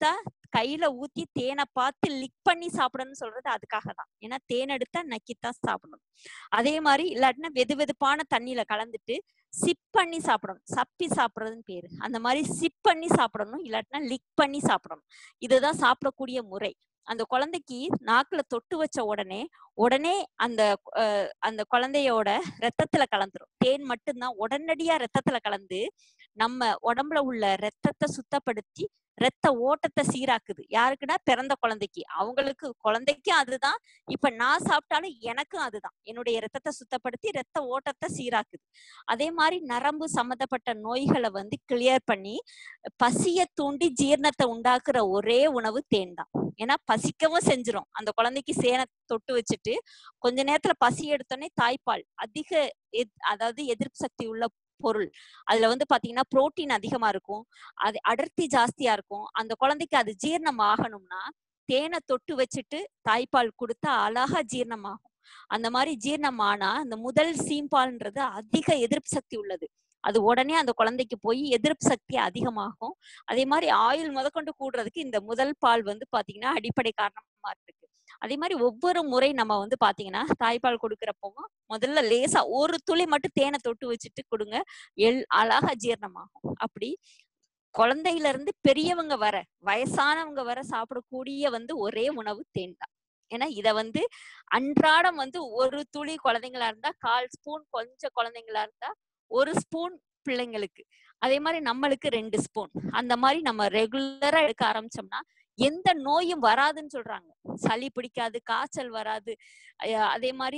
கையில ஊத்தி தேனை பார்த்து லிக் பண்ணி சாப்பிடணும்னு சொல்றது அதுக்காக தான் ஏன்னா தேன் எடுத்தா நக்கித்தான் சாப்பிடணும் அதே மாதிரி இல்லாட்டினா வெது வெதுப்பான தண்ணியில கலந்துட்டு சிப் பண்ணி சாப்பிடணும் சப்பி சாப்பிடுறதுன்னு பேரு அந்த மாதிரி சிப் பண்ணி சாப்பிடணும் இல்லாட்டினா லிக் பண்ணி சாப்பிடணும் இதுதான் சாப்பிடக்கூடிய முறை அந்த குழந்தைக்கு நாக்குல தொட்டு வச்ச உடனே உடனே அந்த அஹ், அந்த குழந்தையோட ரத்தத்துல கலந்துரும் தேன் மட்டும்தான் உடனடியா ரத்தத்துல கலந்து நம்ம உடம்புல உள்ள ரத்தத்தை சுத்தப்படுத்தி ரத்த ஓட்டத்தை சீராக்குது யாருக்குன்னா பிறந்த குழந்தைக்கு அவங்களுக்கு குழந்தைக்கும் அதுதான் இப்ப நான் சாப்பிட்டாலும் எனக்கும் அதுதான் என்னுடைய ரத்தத்தை சுத்தப்படுத்தி ரத்த ஓட்டத்தை சீராக்குது அதே மாதிரி நரம்பு சம்மந்தப்பட்ட நோய்களை வந்து கிளியர் பண்ணி பசிய தூண்டி ஜீரணத்தை உண்டாக்குற ஒரே உணவு தேன் தான் ஏன்னா பசிக்கவும் செஞ்சிரும் அந்த குழந்தைக்கு சேனை தொட்டு வச்சுட்டு கொஞ்ச நேரத்துல பசி எடுத்தோடனே தாய்ப்பால் அதிக எத்- அதாவது எதிர்ப்பு சக்தி உள்ள பொருள் அதுல வந்து பாத்தீங்கன்னா புரோட்டீன் அதிகமா இருக்கும் அது அடர்த்தி ஜாஸ்தியா இருக்கும் அந்த குழந்தைக்கு அது ஜீரணம் ஆகணும்னா தேனை தொட்டு வச்சுட்டு தாய்ப்பால் கொடுத்தா அழகா ஜீரணமாகும் அந்த மாதிரி ஜீரணம் ஆனா அந்த முதல் சீம்பால்ன்றது அதிக எதிர்ப்பு சக்தி உள்ளது அது உடனே அந்த குழந்தைக்கு போய் எதிர்ப்பு சக்தி அதிகமாகும் அதே மாதிரி ஆயுள் முதற்கொண்டு கூடுறதுக்கு இந்த முதல் பால் வந்து பாத்தீங்கன்னா அடிப்படை காரணமா இருக்கு அதே மாதிரி ஒவ்வொரு முறை நம்ம வந்து பாத்தீங்கன்னா தாய்ப்பால் கொடுக்கறப்பவும் முதல்ல லேசா ஒரு துளி மட்டும் தேனை தொட்டு வச்சுட்டு கொடுங்க எல் அழகா ஜீரணமாகும் அப்படி குழந்தையில இருந்து பெரியவங்க வர வயசானவங்க வர சாப்பிடக்கூடிய வந்து ஒரே உணவு தேன் தான் ஏன்னா இத வந்து அன்றாடம் வந்து ஒரு துளி குழந்தைங்களா இருந்தா கால் ஸ்பூன் கொஞ்சம் குழந்தைங்களா இருந்தா ஒரு ஸ்பூன் பிள்ளைங்களுக்கு அதே மாதிரி நம்மளுக்கு ரெண்டு ஸ்பூன் அந்த மாதிரி நம்ம ரெகுலரா எடுக்க ஆரம்பிச்சோம்னா எந்த நோயும் வராதுன்னு சொல்றாங்க சளி பிடிக்காது காய்ச்சல் வராது அஹ் அதே மாதிரி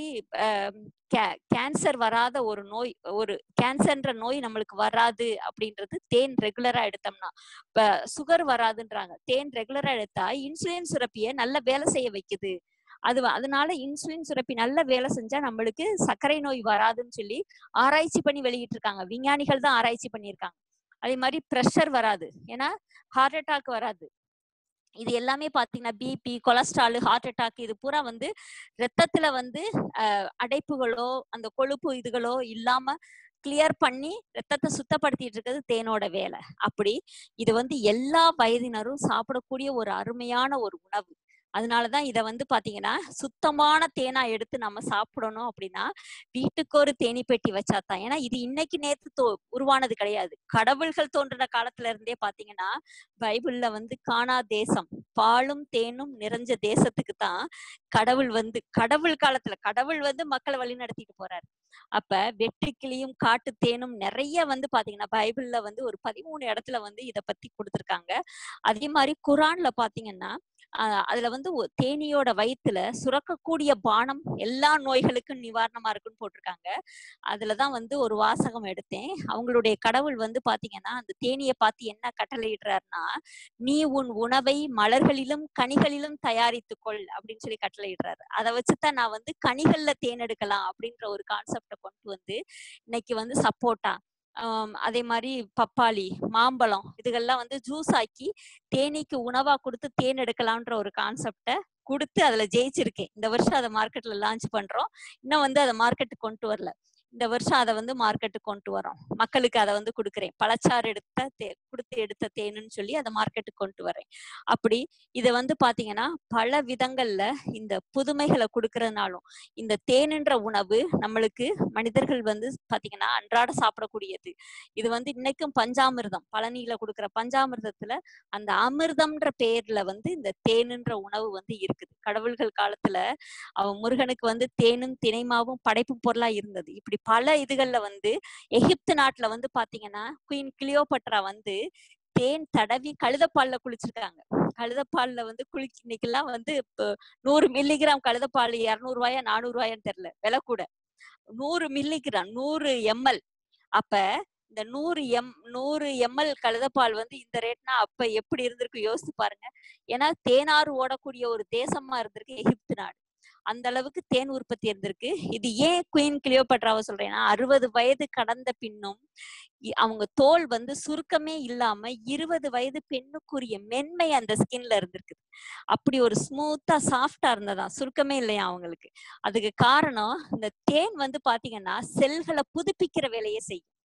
கேன்சர் வராத ஒரு நோய் ஒரு கேன்சர்ன்ற நோய் நம்மளுக்கு வராது அப்படின்றது தேன் ரெகுலரா எடுத்தோம்னா இப்ப சுகர் வராதுன்றாங்க தேன் ரெகுலரா எடுத்தா இன்சுலின் சுரப்பிய நல்ல வேலை செய்ய வைக்குது அது வ- அதனால இன்சுலின் சுரப்பி நல்ல வேலை செஞ்சா நம்மளுக்கு சர்க்கரை நோய் வராதுன்னு சொல்லி ஆராய்ச்சி பண்ணி வெளியிட்டு இருக்காங்க விஞ்ஞானிகள் தான் ஆராய்ச்சி பண்ணியிருக்காங்க அதே மாதிரி ப்ரெஷர் வராது ஏன்னா ஹார்ட் அட்டாக் வராது இது எல்லாமே பாத்தீங்கன்னா பிபி கொலஸ்ட்ரால் ஹார்ட் அட்டாக் இது பூரா வந்து ரத்தத்துல வந்து அஹ், அடைப்புகளோ அந்த கொழுப்பு இதுகளோ இல்லாம கிளியர் பண்ணி ரத்தத்தை சுத்தப்படுத்திட்டு இருக்கிறது தேனோட வேலை அப்படி இது வந்து எல்லா வயதினரும் சாப்பிடக்கூடிய ஒரு அருமையான ஒரு உணவு அதனாலதான் இத வந்து பாத்தீங்கன்னா சுத்தமான தேனா எடுத்து நம்ம சாப்பிடணும் அப்படின்னா வீட்டுக்கு ஒரு தேனி பெட்டி வச்சாதான் ஏன்னா இது இன்னைக்கு நேத்து தோ- உருவானது கிடையாது கடவுள்கள் தோன்றின காலத்துல இருந்தே பாத்தீங்கன்னா பைபிள்ல வந்து காணா தேசம் பாலும் தேனும் நிறைஞ்ச தேசத்துக்கு தான் கடவுள் வந்து கடவுள் காலத்துல கடவுள் வந்து மக்களை வழி நடத்திட்டு போறாரு அப்ப வெட்டுக்கிளியும் காட்டு தேனும் நிறைய வந்து பாத்தீங்கன்னா பைபிள்ல வந்து ஒரு பதிமூணு இடத்துல வந்து இத பத்தி கொடுத்திருக்காங்க அதே மாதிரி குரான்ல பாத்தீங்கன்னா ஆஹ் அதுல வந்து ஒ- தேனியோட வயித்துல சுரக்கக்கூடிய பானம் எல்லா நோய்களுக்கும் நிவாரணமா இருக்குன்னு போட்டிருக்காங்க அதுலதான் வந்து ஒரு வாசகம் எடுத்தேன் அவங்களுடைய கடவுள் வந்து பாத்தீங்கன்னா அந்த தேனியை பார்த்து என்ன கட்டளையிடுறாருன்னா நீ உன் உணவை மலர்களிலும் கனிகளிலும் தயாரித்துக் கொள் அப்படின்னு சொல்லி கட்டளையிடுறாரு அதை வச்சுதான் நான் வந்து கனிகள்ல தேன் எடுக்கலாம் அப்படின்ற ஒரு கான்செப்டை கொண்டு வந்து இன்னைக்கு வந்து சப்போட்டா ஆம், அதே மாதிரி பப்பாளி மாம்பழம் இதுகெல்லாம் வந்து ஜூஸ் ஆக்கி தேனீக்கு உணவா கொடுத்து தேன் எடுக்கலாம்ன்ற ஒரு கான்செப்டை கொடுத்து அதுல ஜெயிச்சிருக்கேன் இந்த வருஷம் அதை மார்க்கெட்ல லான்ச் பண்றோம் இன்னும் வந்து அதை மார்க்கெட்டுக்கு கொண்டு வரல இந்த வருஷம் அதை வந்து மார்க்கெட்டுக்கு கொண்டு வரோம் மக்களுக்கு அதை வந்து கொடுக்குறேன் பழச்சாறு எடுத்த தே கொடுத்து எடுத்த தேனுன்னு சொல்லி அதை மார்க்கெட்டுக்கு கொண்டு வரேன் அப்படி இதை வந்து பாத்தீங்கன்னா பல விதங்கள்ல இந்த புதுமைகளை கொடுக்கறதுனாலும் இந்த தேனுன்ற உணவு நம்மளுக்கு மனிதர்கள் வந்து பாத்தீங்கன்னா அன்றாட சாப்பிடக்கூடியது இது வந்து இன்னைக்கும் பஞ்சாமிர்தம் பழனியில கொடுக்குற பஞ்சாமிர்தத்துல அந்த அமிர்தம்ன்ற பேர்ல வந்து இந்த தேனுன்ற உணவு வந்து இருக்குது கடவுள்கள் காலத்துல அவன் முருகனுக்கு வந்து தேனும் தினைமாவும் படைப்பு பொருளா இருந்தது இப்படி பல இதுகள்ல வந்து எகிப்து நாட்டுல வந்து பாத்தீங்கன்னா குயின் கிளியோபட்ரா வந்து தேன் தடவி கழுதப்பால்ல குளிச்சிருக்காங்க கழுதப்பால்ல வந்து குளி இன்னைக்கெல்லாம் வந்து இப்போ நூறு மில்லிகிராம் கழுதப்பால் இருநூறு ரூபாயா நானூறு ரூபாயான்னு தெரியல விலை கூட நூறு மில்லிகிராம் நூறு எம்எல் அப்ப இந்த நூறு எம் நூறு எம்எல் கழுதப்பால் வந்து இந்த ரேட்னா அப்ப எப்படி இருந்திருக்கு யோசிச்சு பாருங்க ஏன்னா தேனாறு ஓடக்கூடிய ஒரு தேசமா இருந்திருக்கு எகிப்து நாடு அந்த அளவுக்கு தேன் உற்பத்தி இருந்திருக்கு இது ஏன் குயின் கிளியோபட்ராவை சொல்றேன்னா அறுபது வயது கடந்த பின்னும் இ- அவங்க தோல் வந்து சுருக்கமே இல்லாம இருபது வயது பெண்ணுக்குரிய மென்மை அந்த ஸ்கின்ல இருந்திருக்கு அப்படி ஒரு ஸ்மூத்தா சாஃப்டா இருந்ததா சுருக்கமே இல்லையா அவங்களுக்கு அதுக்கு காரணம் இந்த தேன் வந்து பாத்தீங்கன்னா செல்களை புதுப்பிக்கிற வேலையை செய்யும்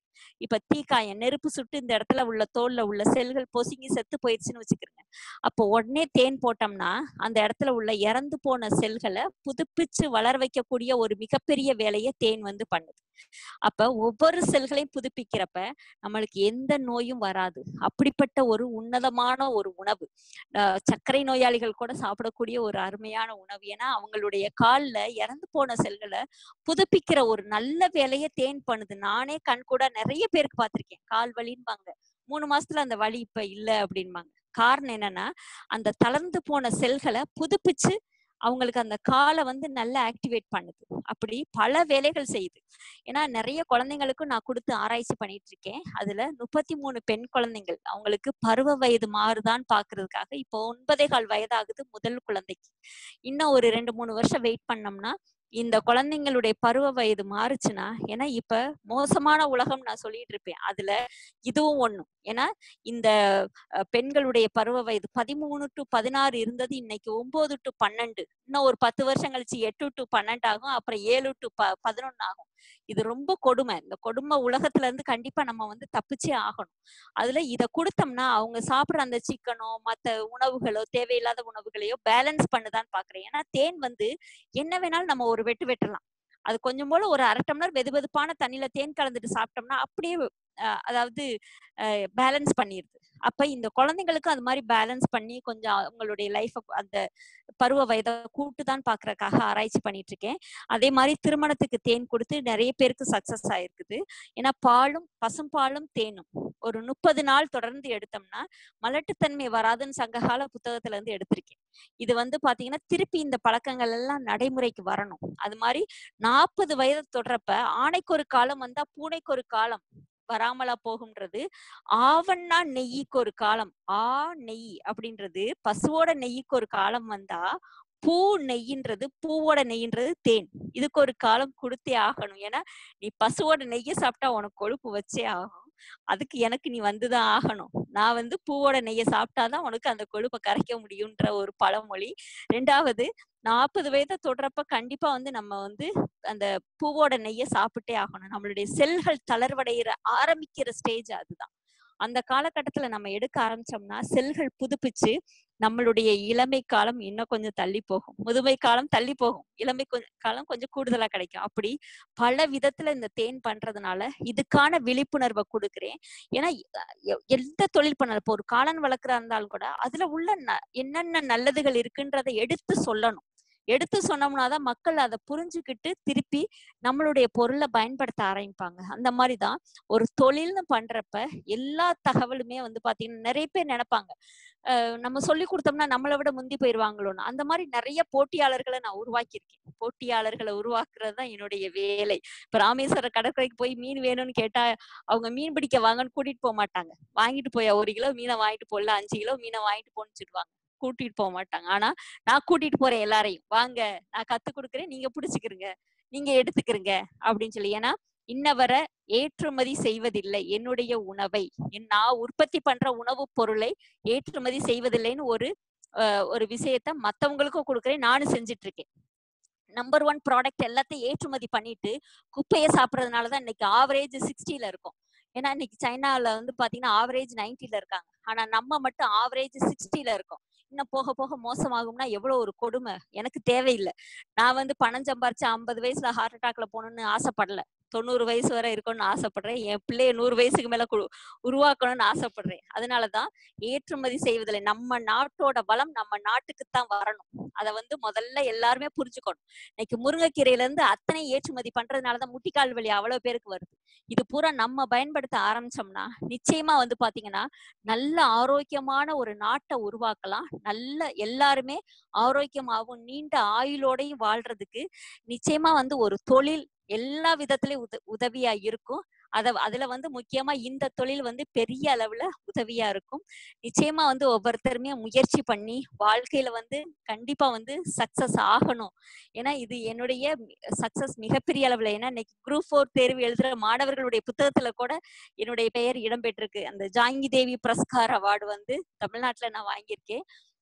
இப்ப தீக்காயம் நெருப்பு சுட்டு இந்த இடத்துல உள்ள தோல்ல உள்ள செல்கள் பொசுங்கி செத்து போயிடுச்சுன்னு வச்சுக்கிறேங்க அப்போ உடனே தேன் போட்டோம்னா அந்த இடத்துல உள்ள இறந்து போன செல்களை புதுப்பிச்சு வளர வைக்கக்கூடிய ஒரு மிகப்பெரிய வேலையை தேன் வந்து பண்ணுது அப்ப ஒவ்வொரு செல்களையும் புதுப்பிக்கிறப்ப நம்மளுக்கு எந்த நோயும் வராது அப்படிப்பட்ட ஒரு உன்னதமான ஒரு உணவு அஹ் சர்க்கரை நோயாளிகள் கூட சாப்பிடக்கூடிய ஒரு அருமையான உணவு ஏன்னா அவங்களுடைய கால்ல இறந்து போன செல்களை புதுப்பிக்கிற ஒரு நல்ல வேலையை தேன் பண்ணுது நானே கண் கூட நிறைய பேருக்கு பார்த்திருக்கேன் கால் வலின்பாங்க மூணு மாசத்துல அந்த வலி இப்ப இல்ல அப்படின்பாங்க காரணம் என்னன்னா அந்த தளர்ந்து போன செல்களை புதுப்பிச்சு அவங்களுக்கு அந்த காலை வந்து நல்லா ஆக்டிவேட் பண்ணுது அப்படி பல வேலைகள் செய்யுது ஏன்னா நிறைய குழந்தைங்களுக்கும் நான் கொடுத்து ஆராய்ச்சி பண்ணிட்டு இருக்கேன் அதுல முப்பத்தி மூணு பெண் குழந்தைகள் அவங்களுக்கு பருவ வயது மாறுதான்னு பாக்குறதுக்காக இப்போ ஒன்பதே கால் வயதாகுது முதல் குழந்தைக்கு இன்னும் ஒரு ரெண்டு மூணு வருஷம் வெயிட் பண்ணோம்னா இந்த குழந்தைங்களுடைய பருவ வயது மாறுச்சுன்னா ஏன்னா இப்ப மோசமான உலகம் நான் சொல்லிட்டு இருப்பேன் அதுல இதுவும் ஒண்ணும் ஏன்னா இந்த அஹ், பெண்களுடைய பருவ வயது பதிமூணு டு பதினாறு இருந்தது இன்னைக்கு ஒன்பது டு பன்னெண்டு இன்னும் ஒரு பத்து வருஷம் கழிச்சு எட்டு டு பன்னெண்டு ஆகும் அப்புறம் ஏழு டு ப பதினொன்னு ஆகும் இது ரொம்ப கொடுமை இந்த கொடுமை உலகத்துல இருந்து கண்டிப்பா நம்ம வந்து தப்பிச்சே ஆகணும் அதுல இத கொடுத்தோம்னா அவங்க சாப்பிடுற அந்த சிக்கனோ மத்த உணவுகளோ தேவையில்லாத உணவுகளையோ பேலன்ஸ் பண்ணுதான்னு பாக்குறேன் ஏன்னா தேன் வந்து என்ன வேணாலும் நம்ம ஒரு வெட்டு வெட்டலாம் அது கொஞ்சம் போல ஒரு அரை டம்ளர் வெது வெதுப்பான தண்ணியில தேன் கலந்துட்டு சாப்பிட்டோம்னா அப்படியே அஹ், அதாவது பேலன்ஸ் பண்ணிருது அப்ப இந்த குழந்தைங்களுக்கு அது மாதிரி பேலன்ஸ் பண்ணி கொஞ்சம் அவங்களுடைய லைஃப் அந்த பருவ வயதை கூட்டு தான் பாக்குறதுக்காக ஆராய்ச்சி பண்ணிட்டு இருக்கேன் அதே மாதிரி திருமணத்துக்கு தேன் கொடுத்து நிறைய பேருக்கு சக்சஸ் ஆயிருக்குது ஏன்னா பாலும் பசும்பாலும் தேனும் ஒரு முப்பது நாள் தொடர்ந்து எடுத்தோம்னா மலட்டுத்தன்மை வராதுன்னு சங்ககால புத்தகத்துல இருந்து எடுத்திருக்கேன் இது வந்து பாத்தீங்கன்னா திருப்பி இந்த பழக்கங்கள் எல்லாம் நடைமுறைக்கு வரணும் அது மாதிரி நாற்பது வயது தொடரப்ப ஆணைக்கு ஒரு காலம் வந்தா பூனைக்கு ஒரு காலம் வராமலா போகும்ன்றது ஆவண்ணா நெய்யிக்கு ஒரு காலம் ஆ நெய் அப்படின்றது பசுவோட நெய்யிக்கு ஒரு காலம் வந்தா பூ நெய்யின்றது பூவோட நெய்யின்றது தேன் இதுக்கு ஒரு காலம் கொடுத்தே ஆகணும் ஏன்னா நீ பசுவோட நெய்யை சாப்பிட்டா உனக்கு கொழுப்பு வச்சே ஆகும் அதுக்கு எனக்கு நீ வந்துதான் ஆகணும் நான் வந்து பூவோட நெய்யை சாப்பிட்டாதான் உனக்கு அந்த கொழுப்பை கரைக்க முடியும்ன்ற ஒரு பழமொழி ரெண்டாவது நாற்பது வயதை தொடுறப்ப கண்டிப்பா வந்து நம்ம வந்து அந்த பூவோட நெய்யை சாப்பிட்டே ஆகணும் நம்மளுடைய செல்கள் தளர்வடைகிற ஆரம்பிக்கிற ஸ்டேஜ் அதுதான் அந்த காலகட்டத்துல நம்ம எடுக்க ஆரம்பிச்சோம்னா செல்கள் புதுப்பிச்சு நம்மளுடைய இளமை காலம் இன்னும் கொஞ்சம் தள்ளி போகும் முதுமை காலம் தள்ளி போகும் இளமை கொஞ்சம் காலம் கொஞ்சம் கூடுதலா கிடைக்கும் அப்படி பல விதத்துல இந்த தேன் பண்றதுனால இதுக்கான விழிப்புணர்வை கொடுக்குறேன் ஏன்னா எ- எந்த தொழில் பண்ணாலும் இப்போ ஒரு காளான் வளர்க்குறா இருந்தாலும் கூட அதுல உள்ள ந- என்னென்ன நல்லதுகள் இருக்குன்றதை எடுத்து சொல்லணும் எடுத்து சொன்னோம்னாதான் மக்கள் அதை புரிஞ்சுக்கிட்டு திருப்பி நம்மளுடைய பொருளை பயன்படுத்த ஆரம்பிப்பாங்க அந்த மாதிரிதான் ஒரு தொழில்னு பண்றப்ப எல்லா தகவலுமே வந்து பாத்தீங்கன்னா நிறைய பேர் நினைப்பாங்க அஹ் நம்ம சொல்லி கொடுத்தோம்னா நம்மளை விட முந்தி போயிருவாங்களோன்னு அந்த மாதிரி நிறைய போட்டியாளர்களை நான் உருவாக்கியிருக்கேன் போட்டியாளர்களை உருவாக்குறது தான் என்னுடைய வேலை இப்ப ராமேஸ்வரம் கடற்கரைக்கு போய் மீன் வேணும்னு கேட்டா அவங்க மீன் பிடிக்க வாங்கன்னு கூட்டிட்டு போக மாட்டாங்க வாங்கிட்டு போய் ஒரு கிலோ மீனை வாங்கிட்டு போடல அஞ்சு கிலோ மீனை வாங்கிட்டு போன்னு சொல்லுவாங்க கூட்டிட்டு போக மாட்டாங்க ஆனா நான் கூட்டிட்டு போறேன் எல்லாரையும் வாங்க நான் கத்து கொடுக்குறேன் நீங்க பிடிச்சுக்கிறீங்க நீங்க எடுத்துக்கிறீங்க அப்படின்னு சொல்லி ஏன்னா இன்ன வரை ஏற்றுமதி செய்வதில்லை என்னுடைய உணவை என் நான் உற்பத்தி பண்ற உணவுப் பொருளை ஏற்றுமதி செய்வதில்லைன்னு ஒரு அஹ், ஒரு விஷயத்த மத்தவங்களுக்கும் கொடுக்குறேன் நானும் செஞ்சுட்டு இருக்கேன் நம்பர் ஒன் ப்ராடக்ட் எல்லாத்தையும் ஏற்றுமதி பண்ணிட்டு குப்பையை சாப்பிட்றதுனாலதான் இன்னைக்கு ஆவரேஜ் சிக்ஸ்டில இருக்கும் ஏன்னா இன்னைக்கு சைனால வந்து பாத்தீங்கன்னா ஆவரேஜ் நைன்டில இருக்காங்க ஆனா நம்ம மட்டும் ஆவரேஜ் சிக்ஸ்டில இருக்கோம் இன்னும் போக போக மோசமாகும்னா எவ்வளவு ஒரு கொடுமை எனக்கு தேவையில்லை நான் வந்து பணம் சம்பாரிச்சு ஐம்பது வயசுல ஹார்ட் அட்டாக்ல போகணும்னு ஆசைப்படல தொண்ணூறு வயசு வரை இருக்கணும்னு ஆசைப்படுறேன் என் பிள்ளைய நூறு வயசுக்கு மேல கு- உருவாக்கணும்னு ஆசைப்படுறேன் அதனாலதான் ஏற்றுமதி செய்வதில்லை நம்ம நாட்டோட வளம் நம்ம நாட்டுக்குத்தான் வரணும் அதை வந்து முதல்ல எல்லாருமே புரிஞ்சுக்கணும் இன்னைக்கு முருங்கைக்கீரையில இருந்து அத்தனை ஏற்றுமதி பண்றதுனாலதான் முட்டிக்கால் வலி அவ்வளவு பேருக்கு வருது இது பூரா நம்ம பயன்படுத்த ஆரம்பிச்சோம்னா நிச்சயமா வந்து பாத்தீங்கன்னா நல்ல ஆரோக்கியமான ஒரு நாட்டை உருவாக்கலாம் நல்ல எல்லாருமே ஆரோக்கியமாகவும் நீண்ட ஆயுளோடையும் வாழ்றதுக்கு நிச்சயமா வந்து ஒரு தொழில் எல்லா விதத்திலயும் உத உதவியா இருக்கும் அத அதுல வந்து முக்கியமா இந்த தொழில் வந்து பெரிய அளவுல உதவியா இருக்கும் நிச்சயமா வந்து ஒவ்வொருத்தருமே முயற்சி பண்ணி வாழ்க்கையில வந்து கண்டிப்பா வந்து சக்சஸ் ஆகணும் ஏன்னா இது என்னுடைய சக்சஸ் மிகப்பெரிய அளவுல ஏன்னா இன்னைக்கு குரூப் ஃபோர் தேர்வு எழுதுற மாணவர்களுடைய புத்தகத்துல கூட என்னுடைய பெயர் இடம்பெற்றிருக்கு அந்த ஜாங்கி தேவி புரஸ்கார் அவார்டு வந்து தமிழ்நாட்டுல நான் வாங்கியிருக்கேன்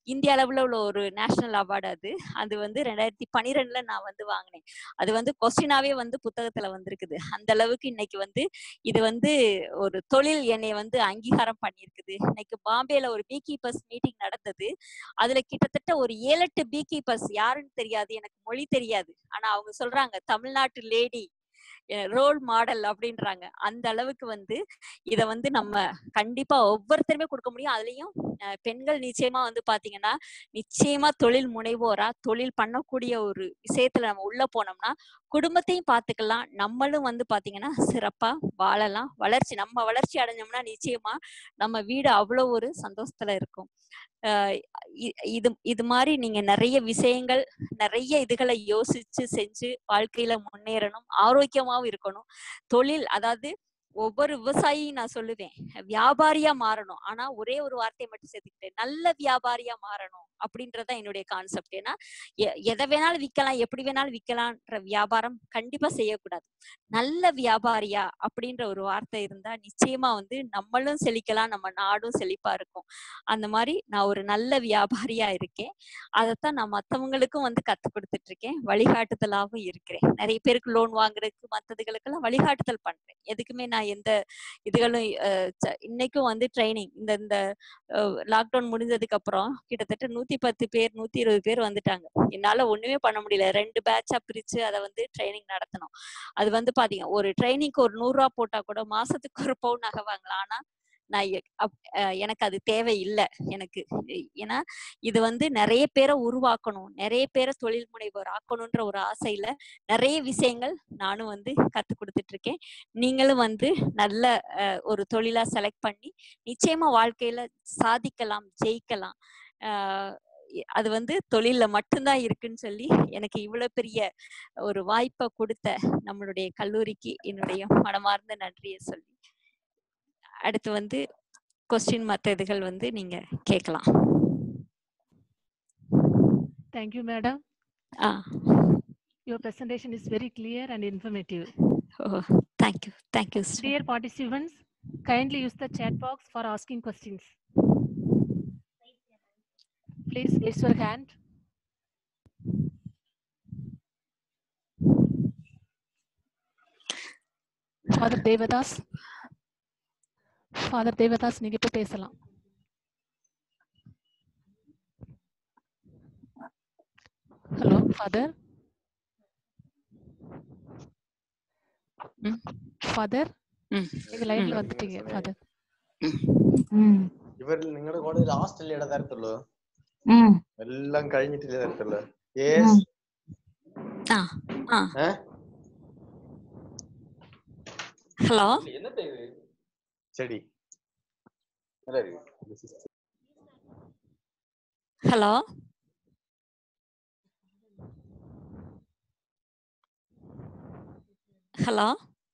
இந்திய அளவுல உள்ள ஒரு நேஷனல் அவார்டு அது அது வந்து ரெண்டாயிரத்தி பன்னிரெண்டுல நான் வந்து வாங்கினேன் அது வந்து கொஸ்டினாவே வந்து புத்தகத்துல வந்திருக்குது அந்த அளவுக்கு இன்னைக்கு வந்து இது வந்து ஒரு தொழில் என்னை வந்து அங்கீகாரம் பண்ணியிருக்குது இன்னைக்கு பாம்பேல ஒரு பீ கீப்பர்ஸ் மீட்டிங் நடந்தது அதுல கிட்டத்தட்ட ஒரு ஏழு எட்டு பீ கீப்பர்ஸ் யாருன்னு தெரியாது எனக்கு மொழி தெரியாது ஆனா அவங்க சொல்றாங்க தமிழ்நாட்டு லேடி ரோல் மாடல் அப்படின்றாங்க அந்த அளவுக்கு வந்து இத வந்து நம்ம கண்டிப்பா ஒவ்வொருத்தருமே கொடுக்க முடியும் அதுலயும் அஹ், பெண்கள் நிச்சயமா வந்து பாத்தீங்கன்னா நிச்சயமா தொழில் முனைவோரா தொழில் பண்ணக்கூடிய ஒரு விஷயத்துல நம்ம உள்ள போனோம்னா குடும்பத்தையும் பாத்துக்கலாம் நம்மளும் வந்து பாத்தீங்கன்னா சிறப்பா வாழலாம் வளர்ச்சி நம்ம வளர்ச்சி அடைஞ்சோம்னா நிச்சயமா நம்ம வீடு அவ்வளவு ஒரு சந்தோஷத்துல இருக்கும் ஆஹ் இ- இது இது மாதிரி நீங்க நிறைய விஷயங்கள் நிறைய இதுகளை யோசிச்சு செஞ்சு வாழ்க்கையில முன்னேறணும் ஆரோக்கியமாவும் இருக்கணும் தொழில் அதாவது ஒவ்வொரு விவசாயியும் நான் சொல்லுவேன் வியாபாரியா மாறணும் ஆனா ஒரே ஒரு வார்த்தையை மட்டும் சேர்த்துக்கிட்டேன் நல்ல வியாபாரியா மாறணும் அப்படின்றதுதான் என்னுடைய கான்செப்ட் ஏன்னா எ- எதை வேணாலும் விற்கலாம் எப்படி வேணாலும் விற்கலான்ற வியாபாரம் கண்டிப்பா செய்யக்கூடாது நல்ல வியாபாரியா அப்படின்ற ஒரு வார்த்தை இருந்தா நிச்சயமா வந்து நம்மளும் செழிக்கலாம் நம்ம நாடும் செழிப்பா இருக்கும் அந்த மாதிரி நான் ஒரு நல்ல வியாபாரியா இருக்கேன் அதைத்தான் நான் மத்தவங்களுக்கும் வந்து கத்து கொடுத்துட்டு இருக்கேன் வழிகாட்டுதலாகவும் இருக்கிறேன் நிறைய பேருக்கு லோன் வாங்குறதுக்கு மத்ததுகளுக்கெல்லாம் வழிகாட்டுதல் பண்றேன் எதுக்குமே நான் எந்த இதுகளும் அஹ், ச- இன்னைக்கும் வந்து ட்ரைனிங் இந்த இந்த லாக்டவுன் முடிஞ்சதுக்கு அப்புறம் கிட்டத்தட்ட நூத்தி பத்து பேர் நூத்தி இருபது பேர் வந்துட்டாங்க என்னால ஒண்ணுமே பண்ண முடியல ரெண்டு பேட்சா பிரிச்சு அதை வந்து ட்ரைனிங் நடத்தணும் அது வந்து பாத்தீங்க ஒரு ட்ரைனிங்க்கு ஒரு நூறு ரூபா போட்டா கூட மாசத்துக்கு ஒரு பவுன் நகை வாங்கலாம் ஆனா நான் எ- அப்- அஹ் எனக்கு அது தேவை இல்லை எனக்கு ஏன்னா இது வந்து நிறைய பேரை உருவாக்கணும் நிறைய பேரை தொழில் முனைவோர் ஆக்கணுன்ற ஒரு ஆசையில நிறைய விஷயங்கள் நானும் வந்து கத்து கொடுத்துட்டு இருக்கேன் நீங்களும் வந்து நல்ல அஹ், ஒரு தொழிலா செலக்ட் பண்ணி நிச்சயமா வாழ்க்கையில சாதிக்கலாம் ஜெயிக்கலாம் ஆஹ் இ- அது வந்து தொழில்ல மட்டும்தான் இருக்குன்னு சொல்லி எனக்கு இவ்வளவு பெரிய ஒரு வாய்ப்பை கொடுத்த நம்மளுடைய கல்லூரிக்கு என்னுடைய மனமார்ந்த நன்றியை சொல்லி அடுத்து வந்து கொஸ்டின் மற்ற இதுகள் வந்து நீங்க கேட்கலாம் Thank you, madam. Ah Your presentation is very clear and informative. Oh thank you thank you Dear participants, kindly use the chat box for asking questions. Please raise your hand. Father Devadas. Father Devadas, நீங்க இப்ப பேசலாம். Hello, Father. ம். Father, ம் நீங்க லைன்ல ம். வந்துட்டீங்க Father. ഇവർ നിങ്ങളുടെ കൂടെ ലാസ്റ്റ് അല്ലേ തരത്തുള്ളൂ ഉം. എല്ലാം കഴിഞ്ഞിട്ടില്ലേ തരത്തുള്ളൂ യേസ് ആ ആ ഏ ஹலோ ചെടി ஹலோ ஹலோ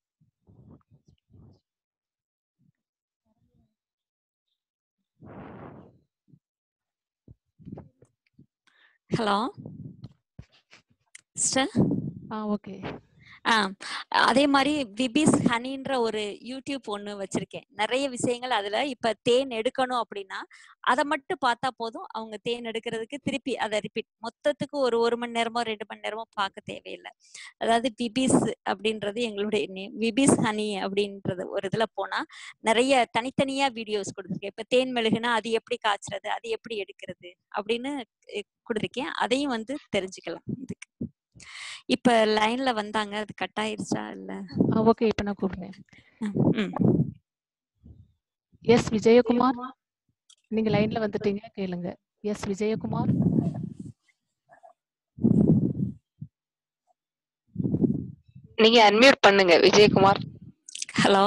ஹலோ சிஸ்டர் ஆ ஓகே ஆ அதே மாதிரி விபிஸ் ஹனின்ற ஒரு யூடியூப் ஒண்ணு வச்சிருக்கேன் நிறைய விஷயங்கள் அதுல இப்ப தேன் எடுக்கணும் அப்படின்னா அதை மட்டும் பார்த்தா போதும் அவங்க தேன் எடுக்கிறதுக்கு திருப்பி அதை ரிப்பீட் மொத்தத்துக்கு ஒரு ஒரு மணி நேரமோ ரெண்டு மணி நேரமோ பார்க்க தேவையில்லை அதாவது விபிஸ் அப்படின்றது எங்களுடைய நேம் விபிஸ் ஹனி அப்படின்றது ஒரு இதுல போனா நிறைய தனித்தனியா வீடியோஸ் கொடுத்துருக்கேன் இப்ப தேன் மெழுகுனா அது எப்படி காய்ச்சறது அது எப்படி எடுக்கிறது அப்படின்னு அஹ், கொடுத்திருக்கேன் அதையும் வந்து தெரிஞ்சுக்கலாம் இதுக்கு இப்ப லைன்ல வந்தாங்க அது கட் ஆயிருச்சா இல்ல ஆ ஓகே இப்ப நான் கூப்பிடுறேன் ம், ம் எஸ் விஜயகுமார் நீங்க லைன்ல வந்துட்டீங்க கேளுங்க எஸ் விஜயகுமார் நீங்க அன்மியூட் பண்ணுங்க விஜயகுமார் ஹலோ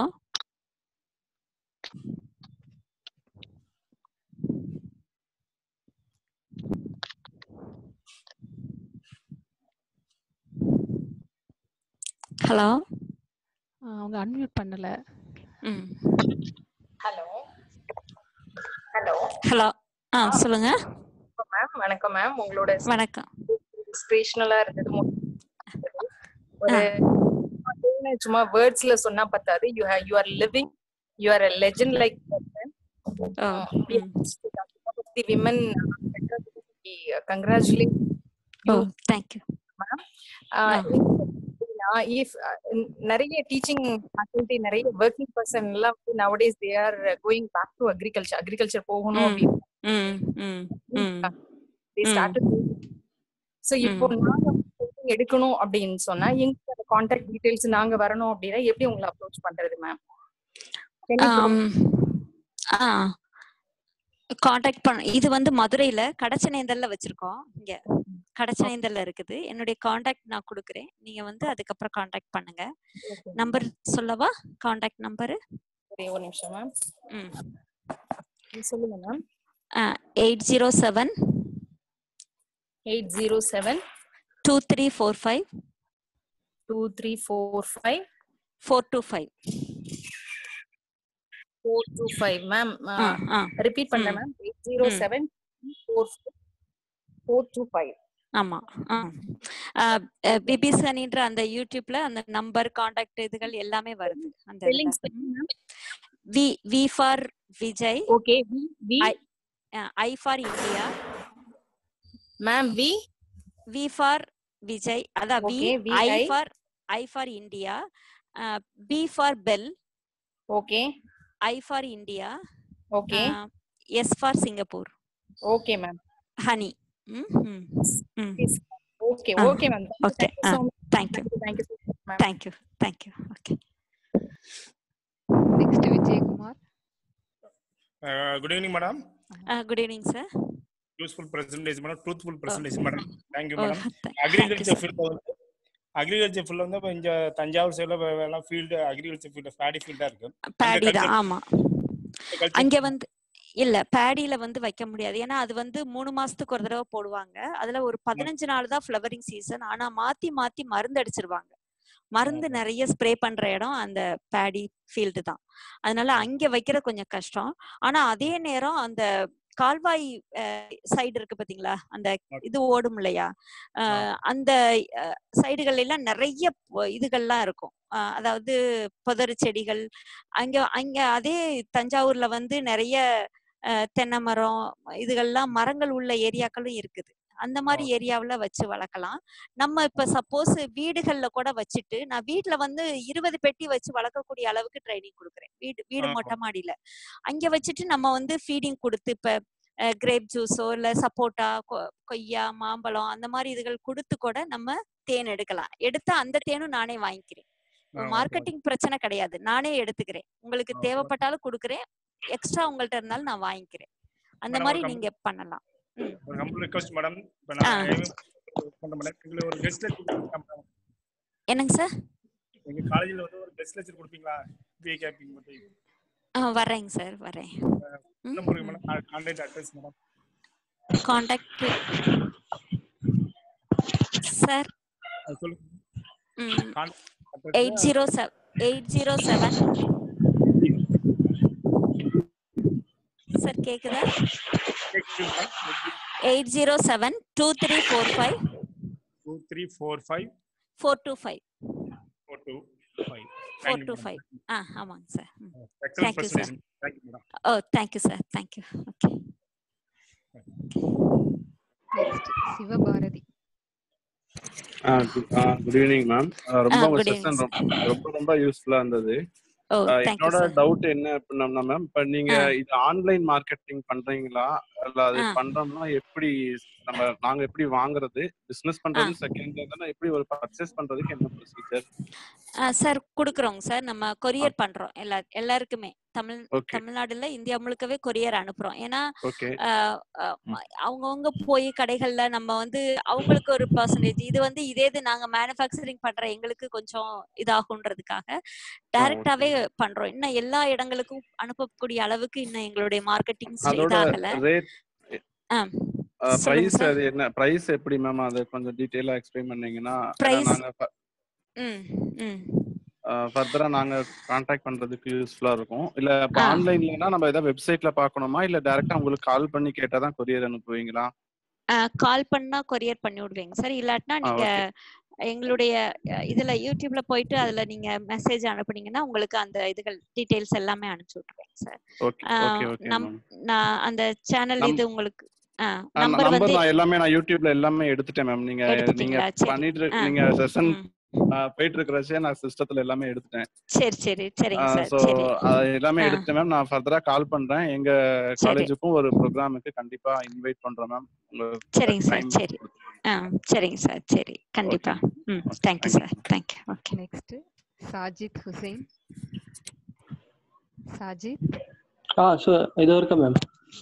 ஹலோ ஆ, அவங்க அன்மியூட் பண்ணல ம் ஹலோ ஹலோ ஹலோ ஆ சொல்லுங்க மேம் வணக்கம் மேம் உங்களோட வணக்கம் இன்ஸ்பிரேஷனலா இருந்தது மு- ஒரு சும்மா வேர்ட்ஸ்ல சொன்னா பத்தாது you have you are living you are legend like oh hmm the women congratulate oh you, thank you ma'am. Ah Uh, if uh, நிறைய டீச்சிங் ஃபேக்கல்டி நிறைய ஒர்க்கிங் பர்சன் எல்லாம் வந்து nowadays they are going back to agriculture agriculture போகணும் ம் அப்படின்னு ம் hmm ம் they ம் started ஸோ இப்போ ம் நாங்க coaching எடுக்கணும் அப்படின்னு சொன்னா எங்களுக்கு அந்த கான்டாக்ட் டீடைல்ஸ் நாங்க வரணும் அப்படின்னா எப்படி உங்களை அப்ரோச் பண்றது மேம் ஆம், ஆ காண்டாக்ட் பண்ண இது வந்து மதுரையில கடச்சனேந்தல்ல வச்சிருக்கோம் இங்க கடச்சனேந்தல்ல இருக்குது என்னுடைய காண்டாக்ட் நான் கொடுக்குறேன் நீங்க வந்து அதுக்கப்புறம் காண்டாக்ட் பண்ணுங்க நம்பர் சொல்லவா காண்டாக்ட் நம்பரு ஒரே ஒரு நிமிஷம் மேம் ம் சொல்லுங்க ma'am eight zero seven eight zero seven two three four five two three four five four two five four two five ma'am ஆ ஆ ரிப்பீட் பண்றேன் ம் ma'am eight zero hmm seven four four two five ஆமா ஆ பிபிசனின்ற அந்த யூடியூப்ல அந்த number contact இதுகள் எல்லாமே வருது அந்த ஸ்பெல்லிங் இதுல ம். V V for Vijay okay V V I I for India ma'am V V for Vijay அதான் V okay V I I for I for India B for bell okay I for India okay S for Singapore okay ma'am honey hmm hmm hmm okay ah okay ma'am okay thank you ah so much thank you thank you so much ma'am thank you thank you okay next Vijayakumar Uh, good evening, madam. Good evening sir Useful presentation, madam. Truthful oh presentation, madam. Thank you, oh madam. Thank you agriculture sir field வந்து agriculture field வந்து இப்போ இங்கே தஞ்சாவூர் சைடில் எல்லாம் field agriculture field paddy ஃபீல்டாக இருக்கு அங்கே பேடி தான் கல்ச்சர் ஆமா கல்ச்சர் அங்க வந்து இல்ல பேடியில வந்து வைக்க முடியாது ஏன்னா அது வந்து மூணு மாசத்துக்கு ஒரு தடவை போடுவாங்க அதுல ஒரு பதினஞ்சு நாள் தான் ஃப்ளவரிங் சீசன் ஆனா மாத்தி மாத்தி மருந்து அடிச்சிருவாங்க மருந்து நிறைய ஸ்ப்ரே பண்ற இடம் அந்த பேடி ஃபீல்டு தான் அதனால அங்க வைக்கிற கொஞ்சம் கஷ்டம் ஆனா அதே நேரம் அந்த கால்வாய் சைடு இருக்கு பாத்தீங்களா அந்த இது ஓடும் இல்லையா அஹ் அந்த சைடுகள் எல்லாம் நிறைய பொ- இதுகள்லாம் இருக்கும் அஹ் அதாவது புதர் செடிகள் அங்க அங்க அதே தஞ்சாவூர்ல வந்து நிறைய அஹ் தென்னை மரம் இதுகள்லாம் மரங்கள் உள்ள ஏரியாக்களும் இருக்குது அந்த மாதிரி ஏரியாவுல வச்சு வளர்க்கலாம் நம்ம இப்ப சப்போஸ் வீடுகள்ல கூட வச்சுட்டு நான் வீட்ல வந்து இருபது பெட்டி வச்சு வளர்க்கக்கூடிய அளவுக்கு ட்ரைனிங் கொடுக்குறேன் வீடு வீடு ஆ, மொட்டை மாடியில அங்க வச்சுட்டு நம்ம வந்து ஃபீடிங் கொடுத்து இப்ப கிரேப் ஜூஸோ இல்ல சப்போட்டா கொ- கொய்யா மாம்பழம் அந்த மாதிரி இதுகள் கொடுத்து கூட நம்ம தேன் எடுக்கலாம் எடுத்தா அந்த தேனும் நானே வாங்கிக்கிறேன் ஆ, ஓகே மார்க்கெட்டிங் பிரச்சனை கிடையாது நானே எடுத்துக்கிறேன் உங்களுக்கு ஓகே தேவைப்பட்டாலும் கொடுக்குறேன் எக்ஸ்ட்ரா உங்கள்ட்ட இருந்தாலும் நான் வாங்கிக்கிறேன் அந்த மேடம் மாதிரி ஒரு கம் நீங்க பண்ணலாம் ம் ஒரு கம்பல் ரிக்வஸ்ட் மேடம் இப்போ ஆ நான் பண்ணுற மேடம் எங்களுக்கு ஒரு கெஸ்ட் லெக்சர் கொடுப்பீங்களா மேடம் என்னங்க சார் எங்கள் காலேஜில் வந்து ஒரு கெஸ்ட் லெக்சர் கொடுப்பீங்களா பிஏ கேப்பிங் பற்றி ஆ வர்றேங்க சார் வரேன் ம் நம்பருக்கு ம் madam contact address madam contact sir அது சொல்லுங்க ம் contact eight address zero seven eight zero seven sir கேக்குதா eight zero seven two three four five two three four five four two five four two five four thank you two madam five ஆ ஆமாங்க sir hmm excellent thank you sir presentation thank you madam oh thank you sir thank you okay next Sivabharathi good evening ma'am ரொம்ப ஆ உங்க good session evening sir ரொம்ப ரொம்ப யூஸ்ஃபுல்லா இருந்தது oh ah thank you என்னோட சார் டவுட் என்ன அப்படின்னா மேம் இப்ப நீங்க ஆ இது ஆன்லைன் மார்க்கெட்டிங் பண்றீங்களா இல்ல அது ஆ பண்றோம்னா எப்படி நம்ம நாங்க எப்படி வாங்குறது பிசினஸ் ஆ பண்றது செகண்ட் தானே எப்படி ஒரு பர்ச்சேஸ் பண்றதுக்கு என்ன ப்ரொசீஜர் ஆ சார் கொடுக்குறோங்க சார் நம்ம கொரியர் பண்றோம் எல்லா எல்லாருக்குமே தமிழ் ஓகே தமிழ்நாடுல இந்தியா முழுக்கவே கொரியர் அனுப்புறோம் ஏன்னா ஓகே ஆஹ் ஆஹ் ம- அவங்கவங்க போய் கடைகள்ல நம்ம வந்து அவங்களுக்கு ஒரு பர்சன்டேஜ் இது வந்து இதே இது நாங்க மேனுஃபேக்சரிங் பண்ற எங்களுக்கு கொஞ்சம் இதாகுன்றதுக்காக ஆ ஓகே டைரக்டாவே பண்றோம் இன்னும் எல்லா இடங்களுக்கும் அனுப்பக்கூடிய அளவுக்கு இன்னும் எங்களுடைய மார்க்கெட்டிங் அதோட இதாகல ரேட் ஆ சொல்லுங்க பிரைஸ் சார் அது என்ன பிரைஸ் எப்படி மேம் அது கொஞ்சம் டீட்டெயிலா எக்ஸ்பிளைன் பண்ணீங்கன்னா ஏன்னா பிரைஸ் நாங்க ம் ம் ஃபர்தரா நாங்க கான்டாக்ட் பண்றதுக்கு யூஸ்ஃபுல்லா இருக்கும் இல்ல இப்போ ஆ ஆன்லைன்லனா நம்ம ஏதாவது வெப்சைட்ல பார்க்கணுமா இல்ல டைரக்டா உங்களுக்கு கால் பண்ணி கேட்டா தான் கொரியர் அனுப்புவீங்களா கால் பண்ணா கொரியர் பண்ணி விடுவீங்க சார் இல்லாட்டினா ஆ நீங்க ஓகே எங்களுடைய அஹ், இதுல யூடியூப்ல போயிட்டு அதுல நீங்க மெசேஜ் அனுப்புனீங்கன்னா உங்களுக்கு அந்த இதுகள் டீடைல்ஸ் எல்லாமே அனுப்பிச்சு விட்டுருவேங்க சார் ஓகே ஓகே ஓகே நம் மேம் நான் அந்த சேனல் நம் இது உங்களுக்கு ஆ நம்பர் நம்பர் வந்து நான் எல்லாமே நான் யூடியூப்ல எல்லாமே எடுத்துட்டேன் மேம் நீங்க நீங்க எடுத்துட்டீங்களா சரி பண்ணிட்டு இரு- ஆ நீங்க செஷன் ம் போயிட்டு இருக்கிறச்சே நான் சிஸ்டத்துல எல்லாமே எடுத்துட்டேன் சரி சரி சரிங்க சார் ஸோ சரி எல்லாமே ஆ எடுத்துட்டேன் மேம் நான் ஃபர்தரா கால் பண்றேன் எங்க சரி காலேஜுக்கும் ஒரு ப்ரோக்ராமுக்கு கண்டிப்பா இன்வைட் பண்றேன் மேம் உங்க சரிங்க சார் டைம் சரி ஆ சரிங்க சார் சரி ஓகே கண்டிப்பா ம் okay thank you thank you sir thank you okay next Sajid Hussain Sajid ஆ ஷூர் இது இருக்கா ma'am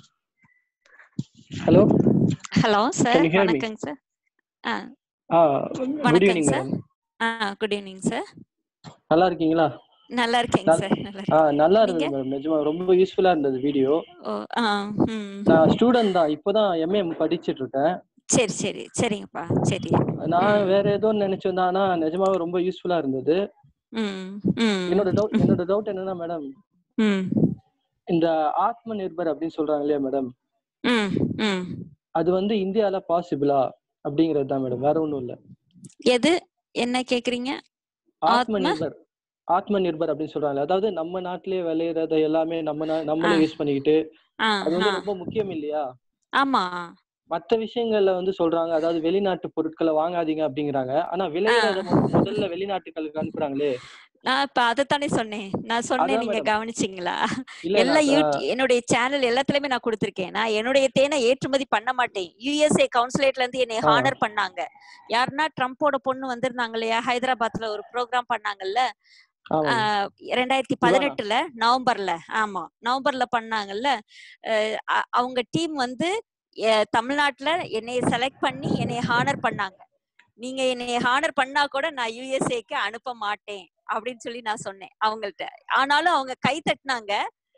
hello hello can sir you hear me வணக்கங்க சார் ஆ ஆ குட் வணக்கங்க ஈவினிங் சார் மேடம் ஆ குட் ஈவினிங் சார் நல்லா இருக்கீங்களா நல்லா இருக்கேங்க நல் சார் நல்லா ஆ இருக்கேன் நல்லா நீங்க இருந்தது மேடம் நிஜமா ரொம்ப யூஸ்ஃபுல்லா இருந்தது வீடியோ ஓ ஆ ம் நான் ஸ்டூடெண்ட் தான் இப்போதான் எம்ஏ படிச்சிட்டு இருக்கேன் சரி சரி சரிங்கப்பா சரி நான் ம் வேற ஏதோ நினைச்சிருந்தேன் ஆனா நிஜமாவே ரொம்ப யூஸ்ஃபுல்லா இருந்தது ம் ம் என்னோட டவுட் என்னோட டவுட் என்னன்னா மேடம் ம் இந்த ஆத்ம நிர்பர் அப்படின்னு சொல்றாங்க இல்லையா மேடம் ம் ம் அது வந்து இந்தியால பாசிபிளா அப்படிங்கிறது தான் மேடம் வேற ஒண்ணும் இல்ல எது என்ன கேக்குறீங்க ஆத்ம ஆத்ம நிர்பர் ஆத்ம நிர்பர் அப்படின்னு சொல்றாங்க அதாவது நம்ம நாட்டிலேயே விளையிறத எல்லாமே நம்ம நா- ஆ நம்மளே யூஸ் பண்ணிக்கிட்டு ஆ அது ஆ வந்து ரொம்ப முக்கியம் இல்லையா ஆமா மற்ற விஷயங்கள்ல வந்து சொல்றாங்க அதாவது வெளிநாட்டு பொருட்களை வாங்காதீங்க அப்படிங்கிறாங்க ஆனா ஆ விளையிறத மொ- முதல்ல வெளிநாட்டுகளுக்கு அனுப்புறாங்களே நான் இப்ப அதைத்தானே சொன்னேன் நான் சொன்னேன் அதான் நீங்க மேடம் கவனிச்சிங்களா இல்ல எல்லா நான் யூட் அஹ், என்னுடைய சேனல் எல்லாத்துலயுமே நான் கொடுத்திருக்கேன் நான் என்னுடைய தேனை ஏற்றுமதி பண்ண மாட்டேன் யுஎஸ்ஏ கவுன்சிலேட்ல இருந்து என்னை ஆ ஹானர் பண்ணாங்க யாருன்னா ட்ரம்ப்போட பொண்ணு வந்திருந்தாங்க இல்லையா ஹைதராபாத்ல ஒரு ப்ரோக்ராம் பண்ணாங்கல்ல ஆமா மேம் ஆஹ் ரெண்டாயிரத்தி இவானா பதினெட்டுல நவம்பர்ல ஆமா நவம்பர்ல பண்ணாங்கல்ல அஹ் அ- அவங்க டீம் வந்து எ- தமிழ்நாட்டுல என்னைய செலக்ட் பண்ணி என்னைய ஹானர் பண்ணாங்க நீங்க என்னைய ஹானர் பண்ணா கூட நான் யுஎஸ்ஏக்கு அனுப்ப மாட்டேன் அப்படின்னு சொல்லி நான் சொன்னேன் அவங்கள்ட்ட ஆனாலும் அவங்க கை தட்டினாங்க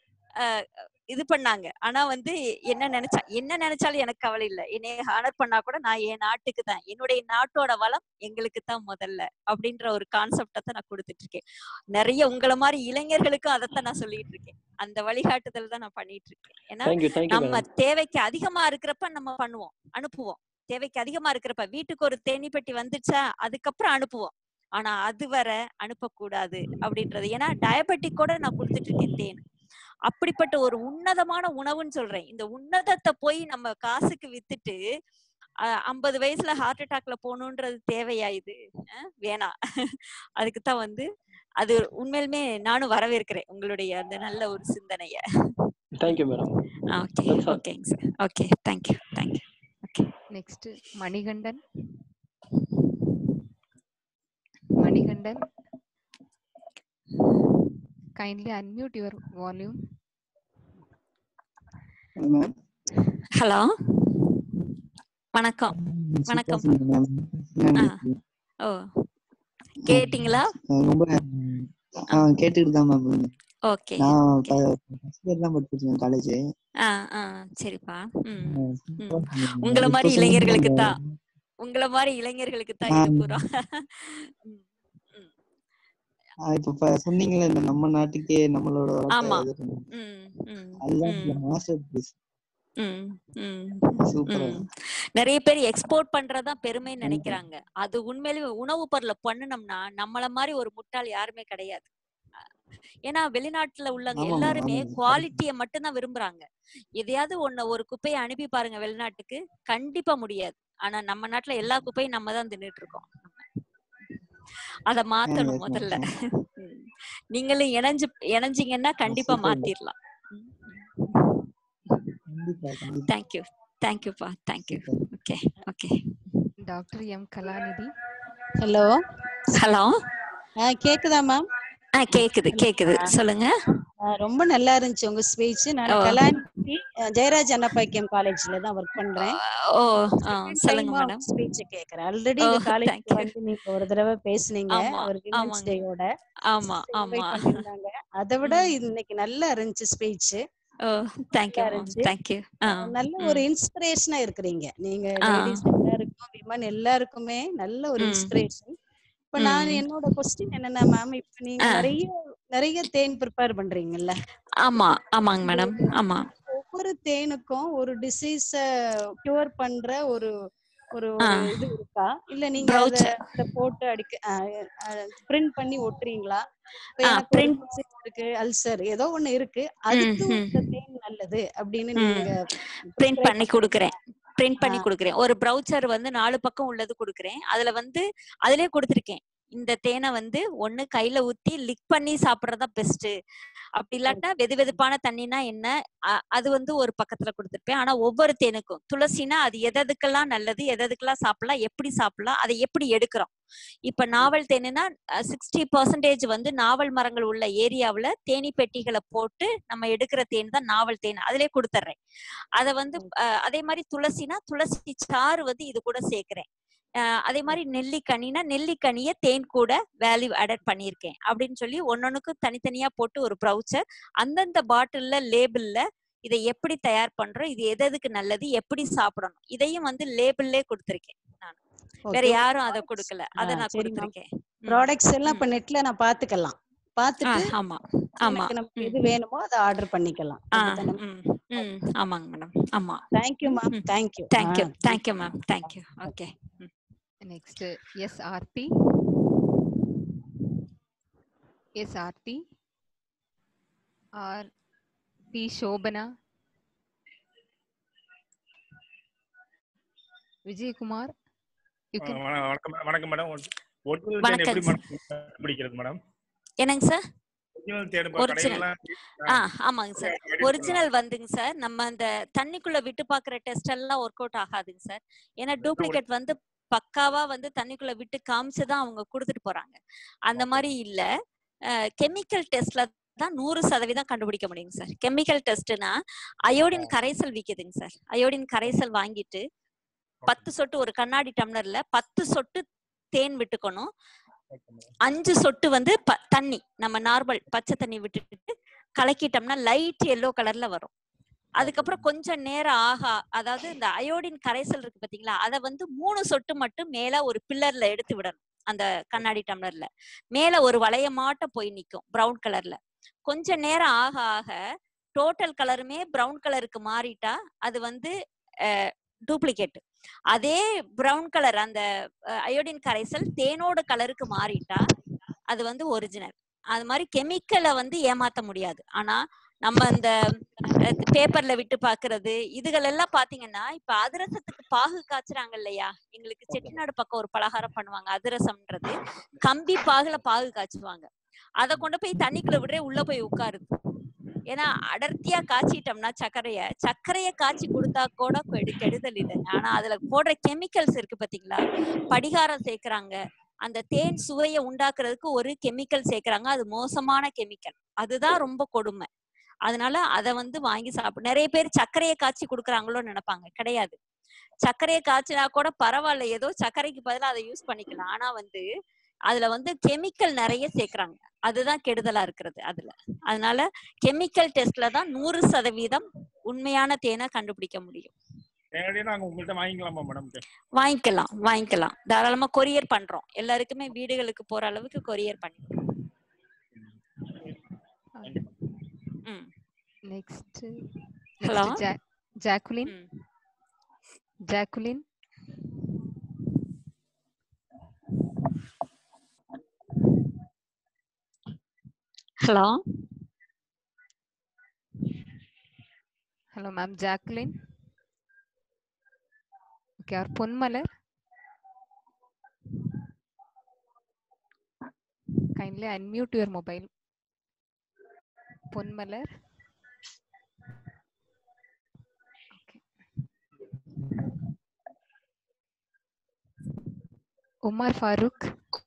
அஹ் இது பண்ணாங்க ஆனா வந்து என்ன நினைச்சா என்ன நினைச்சாலும் எனக்கு கவலை இல்லை என்னைய ஹானர் பண்ணா கூட நான் என் நாட்டுக்கு தான் என்னுடைய நாட்டோட வளம் எங்களுக்கு தான் முதல்ல அப்படின்ற ஒரு கான்செப்டை தான் நான் கொடுத்துட்டு இருக்கேன் நிறைய உங்களை மாதிரி இளைஞர்களுக்கும் அதைத்தான் நான் சொல்லிட்டு இருக்கேன் அந்த வழிகாட்டுதல் தான் நான் பண்ணிட்டு இருக்கேன் ஏன்னா தேங்க்யூ தேங்க்யூ நம்ம மேடம் தேவைக்கு அதிகமா இருக்கிறப்ப நம்ம பண்ணுவோம் அனுப்புவோம் தேவைக்கு அதிகமா இருக்கிறப்ப வீட்டுக்கு ஒரு தேனி பெட்டி வந்துச்சா அதுக்கப்புறம் அனுப்புவோம் ஆனா அது வர அனுப்பக்கூடாது அப்படின்றது ஏன்னா டயபெட்டிக் கூட நான் கொடுத்துட்டு இருக்கேன் தேன் அப்படிப்பட்ட ஒரு உன்னதமான உணவுன்னு சொல்றேன் இந்த உன்னதத்தை போய் நம்ம காசுக்கு வித்துட்டு ஐம்பது வயசுல ஹார்ட் அட்டாக்ல போகணுன்றது தேவையா இது அஹ் வேணாம் அதுக்கு தான் வந்து அது உண்மையிலுமே நானும் வரவேற்கிறேன் உங்களுடைய அந்த நல்ல ஒரு சிந்தனைய thank you madam okay that's all ஓகேங்க sir okay thank you thank you okay next Manikandan Manikandan kindly unmute your volume ma'am hello வணக்கம் சூப்பரா வணக்கம் சொன்னீங்க மேம் ஆ நன்றி ஓ கேட்டிங்களா அஹ் ரொம்ப ஆ கேட்டுக்கிட்டு தான் மேம் இருந்தேன் ஓகே நான் ஓகே ஃபர்ஸ்ட் இயர் தான் படிச்சிட்டு இருக்கேன் காலேஜ் ஆ ஆ சரிப்பா ம் சூப்பரா ம் சொன்னீங்க உங்களை இப்போ மாதிரி சொன்னீங்க இளைஞர்களுக்கு அந்த தான் உங்களை மாதிரி இளைஞர்களுக்கு தான் ஆ, இது பூரா ம், ம். ஆ, இப்போ ப- சொன்னீங்கல்ல இந்த நம்ம நாட்டுக்கே நம்மளோட வளத்தை ஆமா இது பண்ணி ம் ம் அதுதான் ம் மாஸ்டர் பீஸ் ம் ம் சூப்பரா ம் நிறைய பேர் எக்ஸ்போர்ட் பண்றதா பெருமைன்னு நன்றி நினைக்கிறாங்க அது உண்மையிலேயே உணவு பொருளை பண்ணுனோம்னா நம்மள மாதிரி ஒரு முட்டாள் யாருமே கிடையாது ஏன்னா வெளிநாட்டுல உள்ளவங்க ஆமா மேம் எல்லாருமே ஆமா மேம் குவாலிட்டியை மட்டும்தான் விரும்புறாங்க எதையாவது ஒண்ணு ஒரு குப்பையை அனுப்பி பாருங்க வெளிநாட்டுக்கு கண்டிப்பா முடியாது ஆனா நம்ம நாட்டுல எல்லா குப்பையும் நம்ம தான் தின்னுட்டு இருக்கோம் அத மாத்தணும் எஸ் மேம் முதல்ல ம். நீங்களும் இணைஞ்சு இணைஞ்சீங்கன்னா கண்டிப்பா சூப்பர் மேம் மாத்திரலாம் கண்டிப்பா கண்டிப்பா தேங்க்யூ தேங்க்யூப்பா thank you super okay okay doctor M Kalanidhi hello hello ஆ கேக்குதா மேம் ஆ கேக்குது கேக்குது சொல்லுங்க ரொம்ப நல்லா இருந்துச்சு உங்க ஸ்பீச் நான் ஓ கலாநிதி அஹ், ஜெயராஜ் அன்னபாக்கியம் காலேஜ்ல தான் ஒர்க் பண்றேன் ஓ ஆ செகண்ட் சொல்லுங்க டைமா மேடம் ஸ்பீச் கேக்குறேன் ஆல்ரெடி ஓ இந்த காலேஜ்க்கு தேங்க்யூ வந்து நீங்க ஒரு தடவை பேசுனீங்க ஆமா ஒரு விமன்ஸ் ஆமாங்க டேயோட ஆமா ஆமா இன்வைட் பண்ணிருந்தாங்க அதை விட ம் இது இன்னைக்கு நல்லா இருந்துச்சு ஸ்பீச் ஓ நல்லா தேங்க்யூ மேம் இருந்துச்சு தேங்க்யூ ஆ அஹ், நல்ல ஒரு ம் இன்ஸ்பிரேஷனா இருக்கிறீங்க நீங்க ஆ லேடிஸ் எல்லாருக்கும் விமன் எல்லாருக்குமே நல்ல ஒரு ம் இன்ஸ்பிரேஷன் இப்ப நான் ம் என்னோட கொஸ்டின் என்னன்னா மேம் இப்ப நீங்க ஆ நிறைய நிறைய தேன் ப்ரிப்பேர் பண்றீங்கல்ல ஆமா ஆமாங்க இந்த மேடம் ஆமா ஒவ்வொரு தேனுக்கும் ஒரு டிசீஸ கியூர் பண்ற ஒரு ஒரு ஆ ஒரு இது இருக்கா இல்ல நீங்க அத ப்ரௌச்சர் அத போட்டு அடிக்க பிரிண்ட் பண்ணி ஒட்டுறீங்களா இப்ப ஆ எனக்கு ஒரு பிரிண்ட் டிசீஸ் இருக்கு அல்சர் ஏதோ ஒண்ணு இருக்கு ம் அதுக்கு ம் இந்த தேன் நல்லது அப்படின்னு ம் நீங்க பிரிண்ட் ப்ரிஸ்கிரைப் பண்ணி பண்றீங்களா கொடுக்குறேன் பிரிண்ட் பண்ணி ஆ. கொடுக்குறேன் ஒரு ப்ரௌச்சர் வந்து நாலு பக்கம் உள்ளது கொடுக்குறேன் அதுல வந்து அதுலயே கொடுத்துருக்கேன் இந்த தேனை வந்து ஒண்ணு கையில ஊத்தி லிக் பண்ணி சாப்பிடுறதா பெஸ்ட் அப்படி இல்லாட்டா வெது வெதுப்பான தண்ணினா என்ன அ- அது வந்து ஒரு பக்கத்துல கொடுத்துருப்பேன் ஆனா ஒவ்வொரு தேனுக்கும் துளசினா அது எததுக்கெல்லாம் நல்லது எததுக்கெல்லாம் சாப்பிடலாம் எப்படி சாப்பிடலாம் அதை எப்படி எடுக்கிறோம் இப்ப நாவல் தேனுனா சிக்ஸ்டி பர்சன்டேஜ் வந்து நாவல் மரங்கள் உள்ள ஏரியாவுல தேனி பெட்டிகளை போட்டு நம்ம எடுக்கிற தேன் தான் நாவல் தேன் அதிலே கொடுத்துட்றேன் அதை வந்து அஹ், அதே மாதிரி துளசினா துளசி சாறு வந்து இது கூட சேர்க்கிறேன் அஹ், அதே மாதிரி நெல்லிக்கனினா நெல்லிக்கனிய தேன் கூட வேல்யூ ஆடட் பண்ணியிருக்கேன் அப்படின்னு சொல்லி ஒன்னொன்னுக்கு தனித்தனியா போட்டு ஒரு ப்ரௌச்சர் அந்தந்த பாட்டில்ல லேபிள்ல இதை எப்படி தயார் பண்றோம் இது எது எதுக்கு நல்லது எப்படி சாப்பிடணும் இதையும் வந்து லேபிள்லே கொடுத்துருக்கேன் நான் வேற Okay. யாரும் அதை கொடுக்கல அதை ஆ, நான் சரி மேம் கொடுத்துருக்கேன் ம், ப்ராடக்ட்ஸ் எல்லாம் ம். இப்ப நெட்ல நான் பாத்துக்கலாம் ஆ பார்த்துட்டு ஆமா ஆமா எனக்கு நமக்கு ம் எது வேணுமோ அதை ஆர்டர் பண்ணிக்கலாம் ஆ அப்படித்தானே ம் ம் ஆமாங்க மேடம் ஆமா thank you ma'am hmm thank you thank you thank you ma'am thank you okay hmm Next, uh, SRT. SRT. Or P. Shobana. Vijay Kumar. You can. வண- வணக்கம் மே- வணக்கம் மேடம் ஒரிஜினல் தேன் வணக்கம் எப்படி சார் மேடம் பிடிக்கிறது மேடம் என்னங்க சார் ஒரிஜினல் தேன் இப்போ ஒரிஜினல் கடையிலலாம் ஆ ஆமாங்க சார் edit பண்ணுவாங்க ஒரிஜினல் வந்துங்க சார் நம்ம அந்த தண்ணிக்குள்ள விட்டு பாக்குற டெஸ்ட் எல்லாம் ஒர்க் அவுட் ஆகாதுங்க சார் ஏன்னா டூப்ளிகேட் வந்து பக்காவா வந்து தண்ணிக்குள்ள விட்டு காமிச்சு தான் அவங்க கொடுத்துட்டு போறாங்க அந்த மாதிரி இல்ல கெமிக்கல் டெஸ்ட்ல தான் நூறு சதவீதம் கண்டுபிடிக்க முடியுங்க சார் கெமிக்கல் டெஸ்ட்னா அயோடின் கரைசல் விக்குதுங்க சார் அயோடின் கரைசல் வாங்கிட்டு பத்து சொட்டு ஒரு கண்ணாடி டம்ளர்ல பத்து சொட்டு தேன் விட்டுக்கணும் அஞ்சு சொட்டு வந்து ப- தண்ணி நம்ம நார்மல் பச்சை தண்ணி விட்டுட்டு கலக்கிட்டோம்னா லைட் எல்லோ கலர்ல வரும் அதுக்கப்புறம் கொஞ்சம் நேரம் ஆகா அதாவது இந்த அயோடின் கரைசல் இருக்கு பாத்தீங்களா அதை வந்து மூணு சொட்டு மட்டும் மேல ஒரு பில்லர்ல எடுத்து விடணும் அந்த கண்ணாடி டம்ளர்ல மேல ஒரு வளையமாட்ட போய் நிக்கும் பிரவுன் கலர்ல கொஞ்ச நேரம் ஆக ஆக டோட்டல் கலருமே பிரவுன் கலருக்கு மாறிட்டா அது வந்து டூப்ளிகேட் அதே பிரவுன் கலர் அந்த அயோடின் கரைசல் தேனோட கலருக்கு மாறிட்டா அது வந்து ஒரிஜினல் அது மாதிரி கெமிக்கலை வந்து ஏமாத்த முடியாது ஆனா நம்ம இந்த பேப்பர்ல விட்டு பாக்குறது இதுகள் எல்லாம் பாத்தீங்கன்னா இப்ப அதிரசத்துக்கு பாகு காய்ச்சுறாங்க இல்லையா எங்களுக்கு செட்டிநாடு பக்கம் ஒரு பலகாரம் பண்ணுவாங்க அதிரசம்ன்றது கம்பி பாகுல பாகு காய்ச்சுவாங்க அதை கொண்டு போய் தண்ணிக்குள்ள விடுறே உள்ள போய் உட்காருது ஏன்னா அடர்த்தியா காய்ச்சிட்டோம்னா சர்க்கரைய சர்க்கரைய காய்ச்சி கொடுத்தா கூட கெடு கெடுதல் இல்லைங்க ஆனா அதுல போடுற கெமிக்கல்ஸ் இருக்கு பாத்தீங்களா படிகாரம் சேர்க்கறாங்க அந்த தேன் சுவையை உண்டாக்குறதுக்கு ஒரு கெமிக்கல் சேர்க்கறாங்க அது மோசமான கெமிக்கல் அதுதான் ரொம்ப கொடுமை அதனால அத வந்து வாங்கி சாப்பிடு நிறைய பேர் சர்க்கரையை காய்ச்சி கொடுக்குறாங்களோன்னு நினைப்பாங்க கிடையாது சர்க்கரையை காய்ச்சினா கூட பரவாயில்ல ஏதோ சர்க்கரைக்கு பதிலா அதை யூஸ் பண்ணிக்கலாம் ஆனா வந்து அதுல வந்து கெமிக்கல் நிறைய சேர்க்கறாங்க அதுதான் கெடுதலா இருக்கிறது அதுல அதனால கெமிக்கல் டெஸ்ட்ல தான் நூறு சதவீதம் உண்மையான தேனை கண்டுபிடிக்க முடியும் நேரடியா நாங்க உங்கள்ட்ட வாங்கிக்கலாமா மேடம் வாங்கிக்கலாம் வாங்கிக்கலாம் தாராளமா கொரியர் பண்றோம் எல்லாருக்குமே வீடுகளுக்கு போற அளவுக்கு கொரியர் பண்ணி ம் Next. Hello? Next, ja- Jacqueline. Jacqueline. Hello Hello, ma'am. Jacqueline. Okay, our Ponmalar. Kindly unmute your mobile. Ponmalar. Okay. Umar Farooq.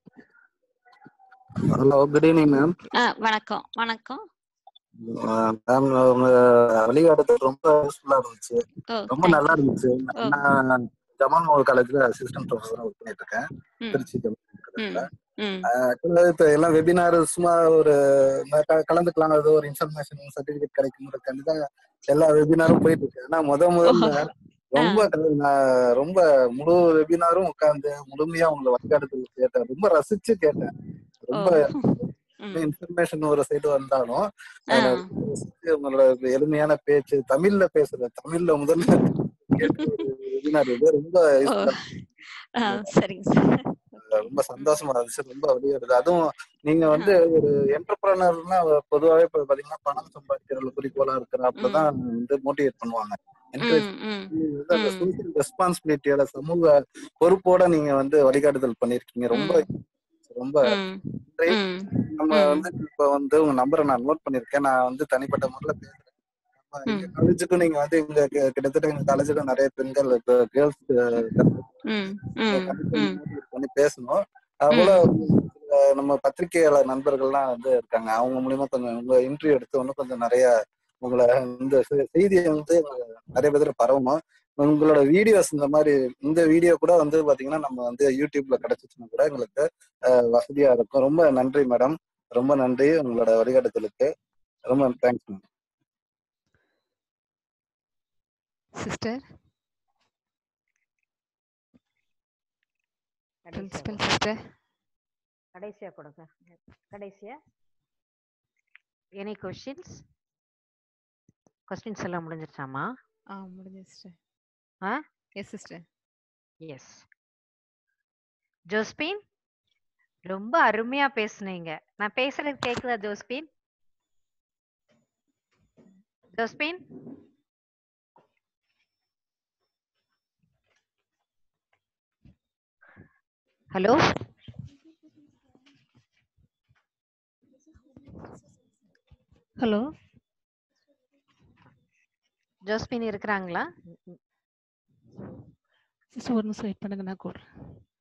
Hello good evening ma'am ஆ வணக்கம் வணக்கம் மேம் உங்க வழிகாட்டுதல் ரொம்ப யூஸ்ஃபுல்லா இருந்துச்சு ஓ ரொம்ப நல்லா இருந்துச்சு ஓ நான் ஜமால் மோகல் காலேஜ்ல அசிஸ்டன்ட் ப்ரொஃபஸரா ஒர்க் பண்ணிட்டு இருக்கேன் ம் திருச்சி ஜமால் ம் காலேஜ்ல ம் ஆக்சுவலா இப்ப எல்லாம் வெபினார் சும்மா ஒரு ம- க- கலந்துக்கலாம் ஏதோ ஒரு இன்ஃபர்மேஷன் சர்டிபிகேட் கிடைக்குங்கிறதுக்காண்டி தான் எல்லா வெபினாரும் போயிட்டு இருக்கு ஆனா முத ஓ முதல்ல ஆ ரொம்ப நான் ரொம்ப முழு வெபினாரும் உட்கார்ந்து முழுமையா உங்களை வழிகாட்டுதல் கேட்டேன் ரொம்ப ரசிச்சு கேட்டேன் ஓ ரொம்ப ம் இன்ஃபர்மேஷன் ஒரு சைடு வந்தாலும் ஆ அதுல ரொம்ப ரசிச்சு உங்களோட எளிமையான பேச்சு தமிழ்ல பேசுற தமிழ்ல முதல்ல கேட்ட ஒரு வெபினார் இது ரொம்ப ஓ யூஸ்ஃபுல்லா ஆ சரிங்க சார் ரொம்ப சந்தோஷமா இருந்துச்சு ரொம்ப வழியாடுது அதுவும் நீங்க ஆ வந்து ஒரு என்டர்பிரனர்னா பொதுவாகவே இப்ப பாத்தீங்கன்னா பணம் சம்பாதிக்கிற குறிக்கோளா இருக்கிற ம் அப்பதான் வந்து மோட்டிவேட் பண்ணுவாங்க என்கரேஜ் ம் ம் அந்த ம் சோசியல் ரெஸ்பான்சிபிலிட்டியோட சமூக பொறுப்போட நீங்க வந்து வழிகாட்டுதல் பண்ணிருக்கீங்க ரொம்ப ம் ரொம்ப ம் நன்றி ம் நம்ம ம் வந்து இப்ப வந்து உங்க நம்பரை நான் நோட் பண்ணிருக்கேன் நான் வந்து தனிப்பட்ட முறையில பேசுறேன் நம்ம எங்க ம் காலேஜுக்கும் நீங்க வந்து எங்க கி- கிட்டத்தட்ட எங்க காலேஜுக்கும் நிறைய பெண்கள் கேர்ள்ஸ் ம் ம் ம் பண்ணி பேசணும் அதுபோல அஹ், நம்ம பத்திரிகையாளர் நண்பர்கள்லாம் வந்து இருக்காங்க அவங்க மூலியமா கொஞ்சம் உங்க இன்டர்வியூ எடுத்து இன்னும் கொஞ்சம் நிறைய உங்களை இந்த செ- செய்தியை வந்து நிறைய பேர் பரவணும் உங்களோட வீடியோஸ் இந்த மாதிரி இந்த வீடியோ கூட வந்து பாத்தீங்கன்னா நம்ம வந்து யூடியூப்ல கிடைச்சிச்சுன்னா கூட எங்களுக்கு அஹ், வசதியா இருக்கும் ரொம்ப நன்றி மேடம் ரொம்ப நன்றி உங்களோட வழிகாட்டுதலுக்கு ரொம்ப தேங்க்ஸ் மேம் சிஸ்டர் கடைசியா பிரின்சிபல் கொடுங்க சிஸ்டர் கடைசியா கொடுங்க கடைசியா எனி கொஸ்டின்ஸ் கொஸ்டின்ஸ் எல்லாம் முடிஞ்சிருச்சாமா ஆ முடிஞ்சது சிஸ்டர் ஆ எஸ் சிஸ்டர் எஸ் ஜோஸ்பின் ரொம்ப அருமையா பேசுனீங்க நான் பேசுறது கேக்குதா Josephine Josephine hello hello Josephine இருக்கிறாங்களா சிஸ்டர் ஒரு நிமிஷம் வெயிட் பண்ணுங்க நான் கூடுறேன்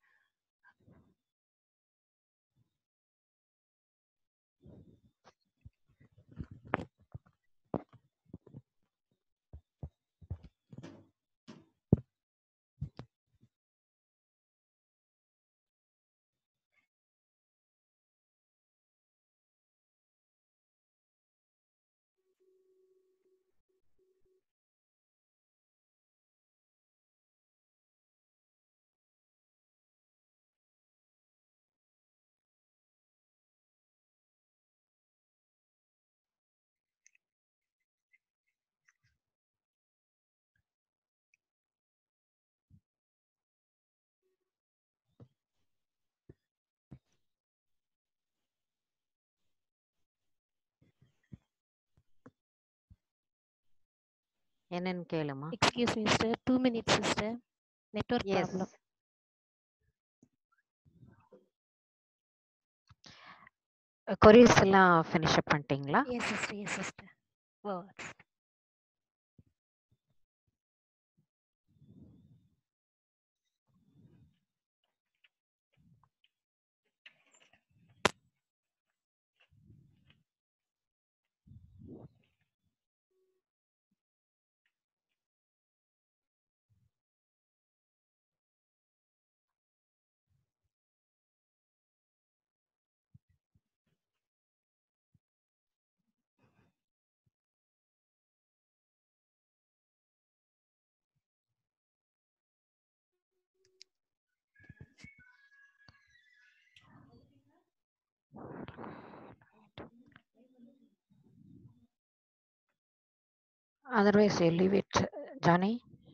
என்னன்னு கேளுமா excuse me sister two minutes sister network yes problem couriers எல்லாம் ஃபினிஷ் அப் பண்ணிட்டீங்களா yes sister yes sister words Otherwise, you leave it. Johnny?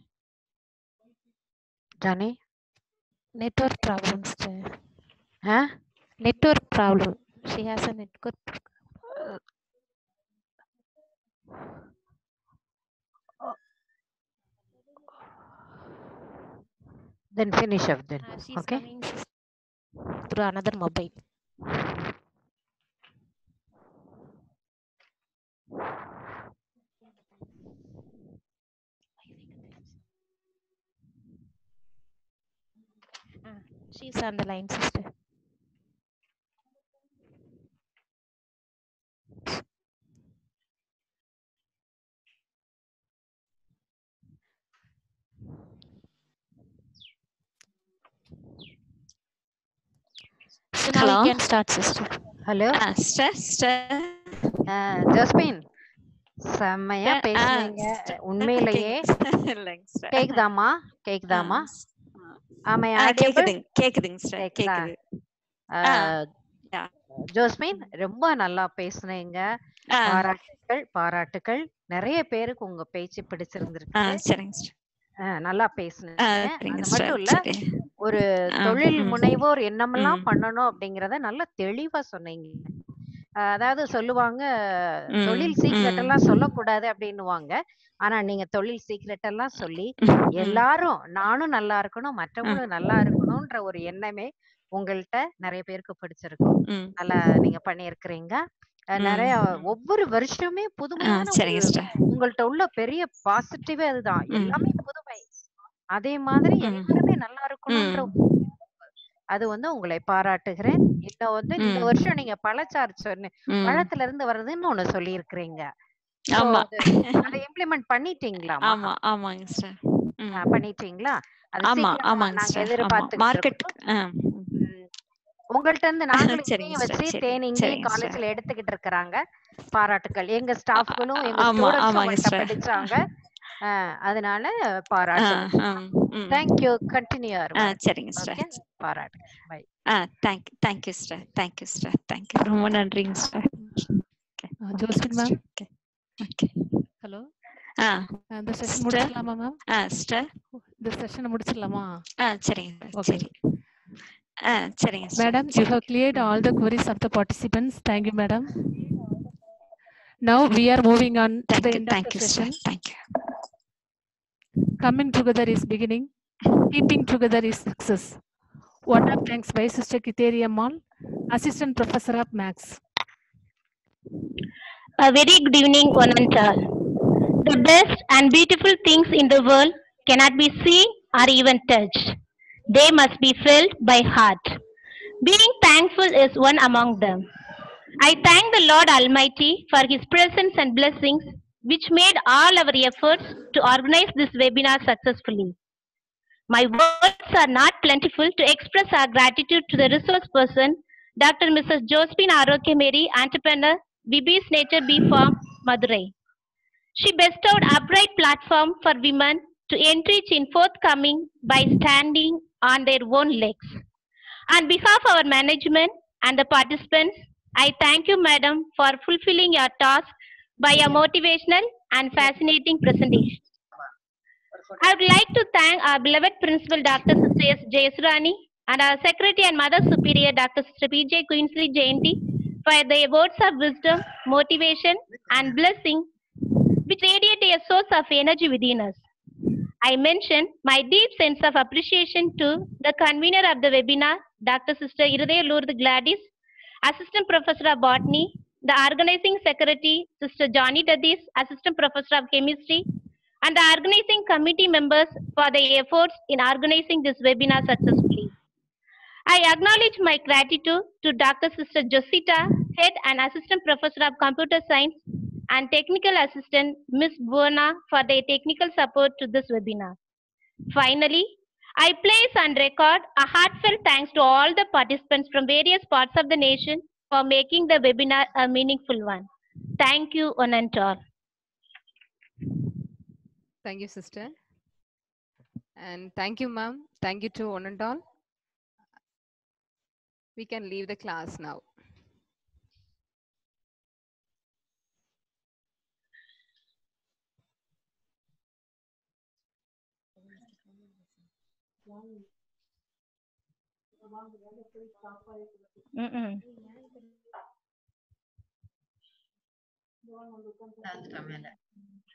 Johnny? Network problem, sister. Huh? Network problem. She has a network. Then finish up then. Uh, she's Okay? coming sis- through another mobile. Ah, she's on the line, sister. So now Hello? we can start, sister. Hello? sister, sister. Josephine செம்மையா ஆ, ஆ, பேசுனீங்க sister. உண்மையிலேயே இல்லைங்க sister. கேக்குதாமா கேக்குதாமா ஆமா ஆ, audible? கேக்குதுங்க கேக்குதுங்க sister, கேக்குதா? கேக்குது ஆ, ஆ, ஜோஸ்பின் ரொம்ப நல்லா பேசுனீங்க ஆ. பாராட்டுக்கள் பாராட்டுக்கள் நிறைய பேருக்கு உங்க பேச்சு ஆ, பிடிச்சிருந்திருக்கு சரிங்க sister. ஆ, நல்லா ஆ, பேசுனீங்க சரிங்க அது sister, மட்டும் இல்ல சரி. ஒரு ஆ, தொழில் ம், முனைவோர் என்னமெல்லாம் ம். பண்ணணும் அப்படிங்கறத நல்லா தெளிவா சொன்னீங்க அஹ் அதாவது சொல்லுவாங்க ம், தொழில் சீக்ரெட் ம். எல்லாம் சொல்லக்கூடாது அப்படின்னுவாங்க ஆனா நீங்க தொழில் சீக்ரெட் எல்லாம் சொல்லி எல்லாரும் நானும் நல்லா இருக்கணும் மற்றவங்களும் நல்லா இருக்கணும்ன்ற ஒரு எண்ணமே உங்கள்ட்ட நிறைய பேருக்கு பிடிச்சிருக்கும் ம். நல்லா நீங்க பண்ணியிருக்கிறீங்க அஹ் ம். நிறைய ஒவ்வொரு வருஷமே ஆ புதுமையான சரிங்க ஒரு சிஸ்டர் உங்கள்ட்ட உள்ள பெரிய பாசிட்டிவே அதுதான் ம். எல்லாமே புதுமை அதே மாதிரி ம். எல்லாருமே நல்லா இருக்கணும்ன்ற ம். அது வந்து உங்களை பாராட்டுகிறேன் இன்னும் வந்து இந்த ம். வருஷம் நீங்க பழச்சாறு சொன்ன ம். பழத்துல இருந்து வர்றதுன்னு ஒண்ணு சொல்லி இருக்கிறீங்க சோ ஆமா அது அதை இம்ப்ளிமெண்ட் பண்ணிட்டீங்களாமா ஆமா ஆமாங்க சிஸ்டர் ம் ஆ, பண்ணிட்டீங்களா அது ஆமா சீக்கிரமா ஆமாங்க நாங்க சிஸ்டர் ஆமா எதிர்பார்த்துக்கிட்டு மார்க்கெட்டுக்கு இருக்கோம் ஆ ம். உங்கள்ட்ட இருந்து நாங்களும் சரிங்க இங்கேயும் சிஸ்டர் வச்சு சரி தேன் இங்கேயும் சரிங்க சிஸ்டர் காலேஜ்ல எடுத்துக்கிட்டு இருக்கிறாங்க பாராட்டுக்கள் எங்க ஸ்டாஃப்களும் எங்க ஆமா ஸ்டூடெண்ட்ஸும் ஆமாங்க உங்கள்ட்ட சிஸ்டர் படிச்சாங்க ஆ, அதனால ஆ பாராட்டுகள் ஆ ம் தேங்க்யூ கண்டினியூ ஆ அருவன் சரிங்க சிஸ்டர் ஓகே பாராட்டுகள் பை ஆ thank thank you sister thank you sister thank you ரொம்ப நன்றிங்க sister Josephine ma'am okay okay hello ஆ இந்த செஷன் சிஸ்டர் முடிச்சிடலாமா மேம் ஆ சிஸ்டர் இந்த செஷனை முடிச்சிடலாமா ஆ சரிங்க ஓகே சரி ஆ சரிங்க sister Madam, you have cleared all the queries of the participants. Thank you, madam. Now we are moving on to the thank you end of the thank you sister session. Thank you Coming together is beginning. Keeping together is success. What of thanks by Sister Kiteria Mall, Assistant Professor of Max. A very good evening, one and all. The best and beautiful things in the world cannot be seen or even touched. They must be felt by heart. Being thankful is one among them. I thank the Lord Almighty for His presence and blessings, which made all our efforts to organize this webinar successfully. My words are not plentiful to express our gratitude to the resource person, Dr. Mrs. Josephine Aroke Mary, entrepreneur, Bibi's Nature Bee Farm, Madurai. She bestowed upright platform for women to enrich in forthcoming by standing on their own legs. On behalf of our management and the participants, I thank you, madam, for fulfilling your task by a motivational and fascinating presentation. I would like to thank our beloved principal, Dr. Sister S. Jayasrani, and our secretary and mother superior, Dr. Sister P.J. Queensley Jayanti, for their words of wisdom, motivation, and blessing, which radiate a source of energy within us. I mention my deep sense of appreciation to the convener of the webinar, Dr. Sister Irudaya Lourdes Gladys, Assistant Professor of Botany, the organizing secretary, Sister Johnny Dadis, Assistant Professor of Chemistry, and the organizing committee members for their efforts in organizing this webinar successfully. I acknowledge my gratitude to Dr. Sister Josita, Head and Assistant Professor of Computer Science, and Technical Assistant Ms. Buona for their technical support to this webinar. Finally, I place on record a heartfelt thanks to all the participants from various parts of the nation for making the webinar a meaningful one. Thank you, one and all. Thank you, sister. And thank you, ma'am. Thank you to one and all. We can leave the class now. Mm-mm. மேல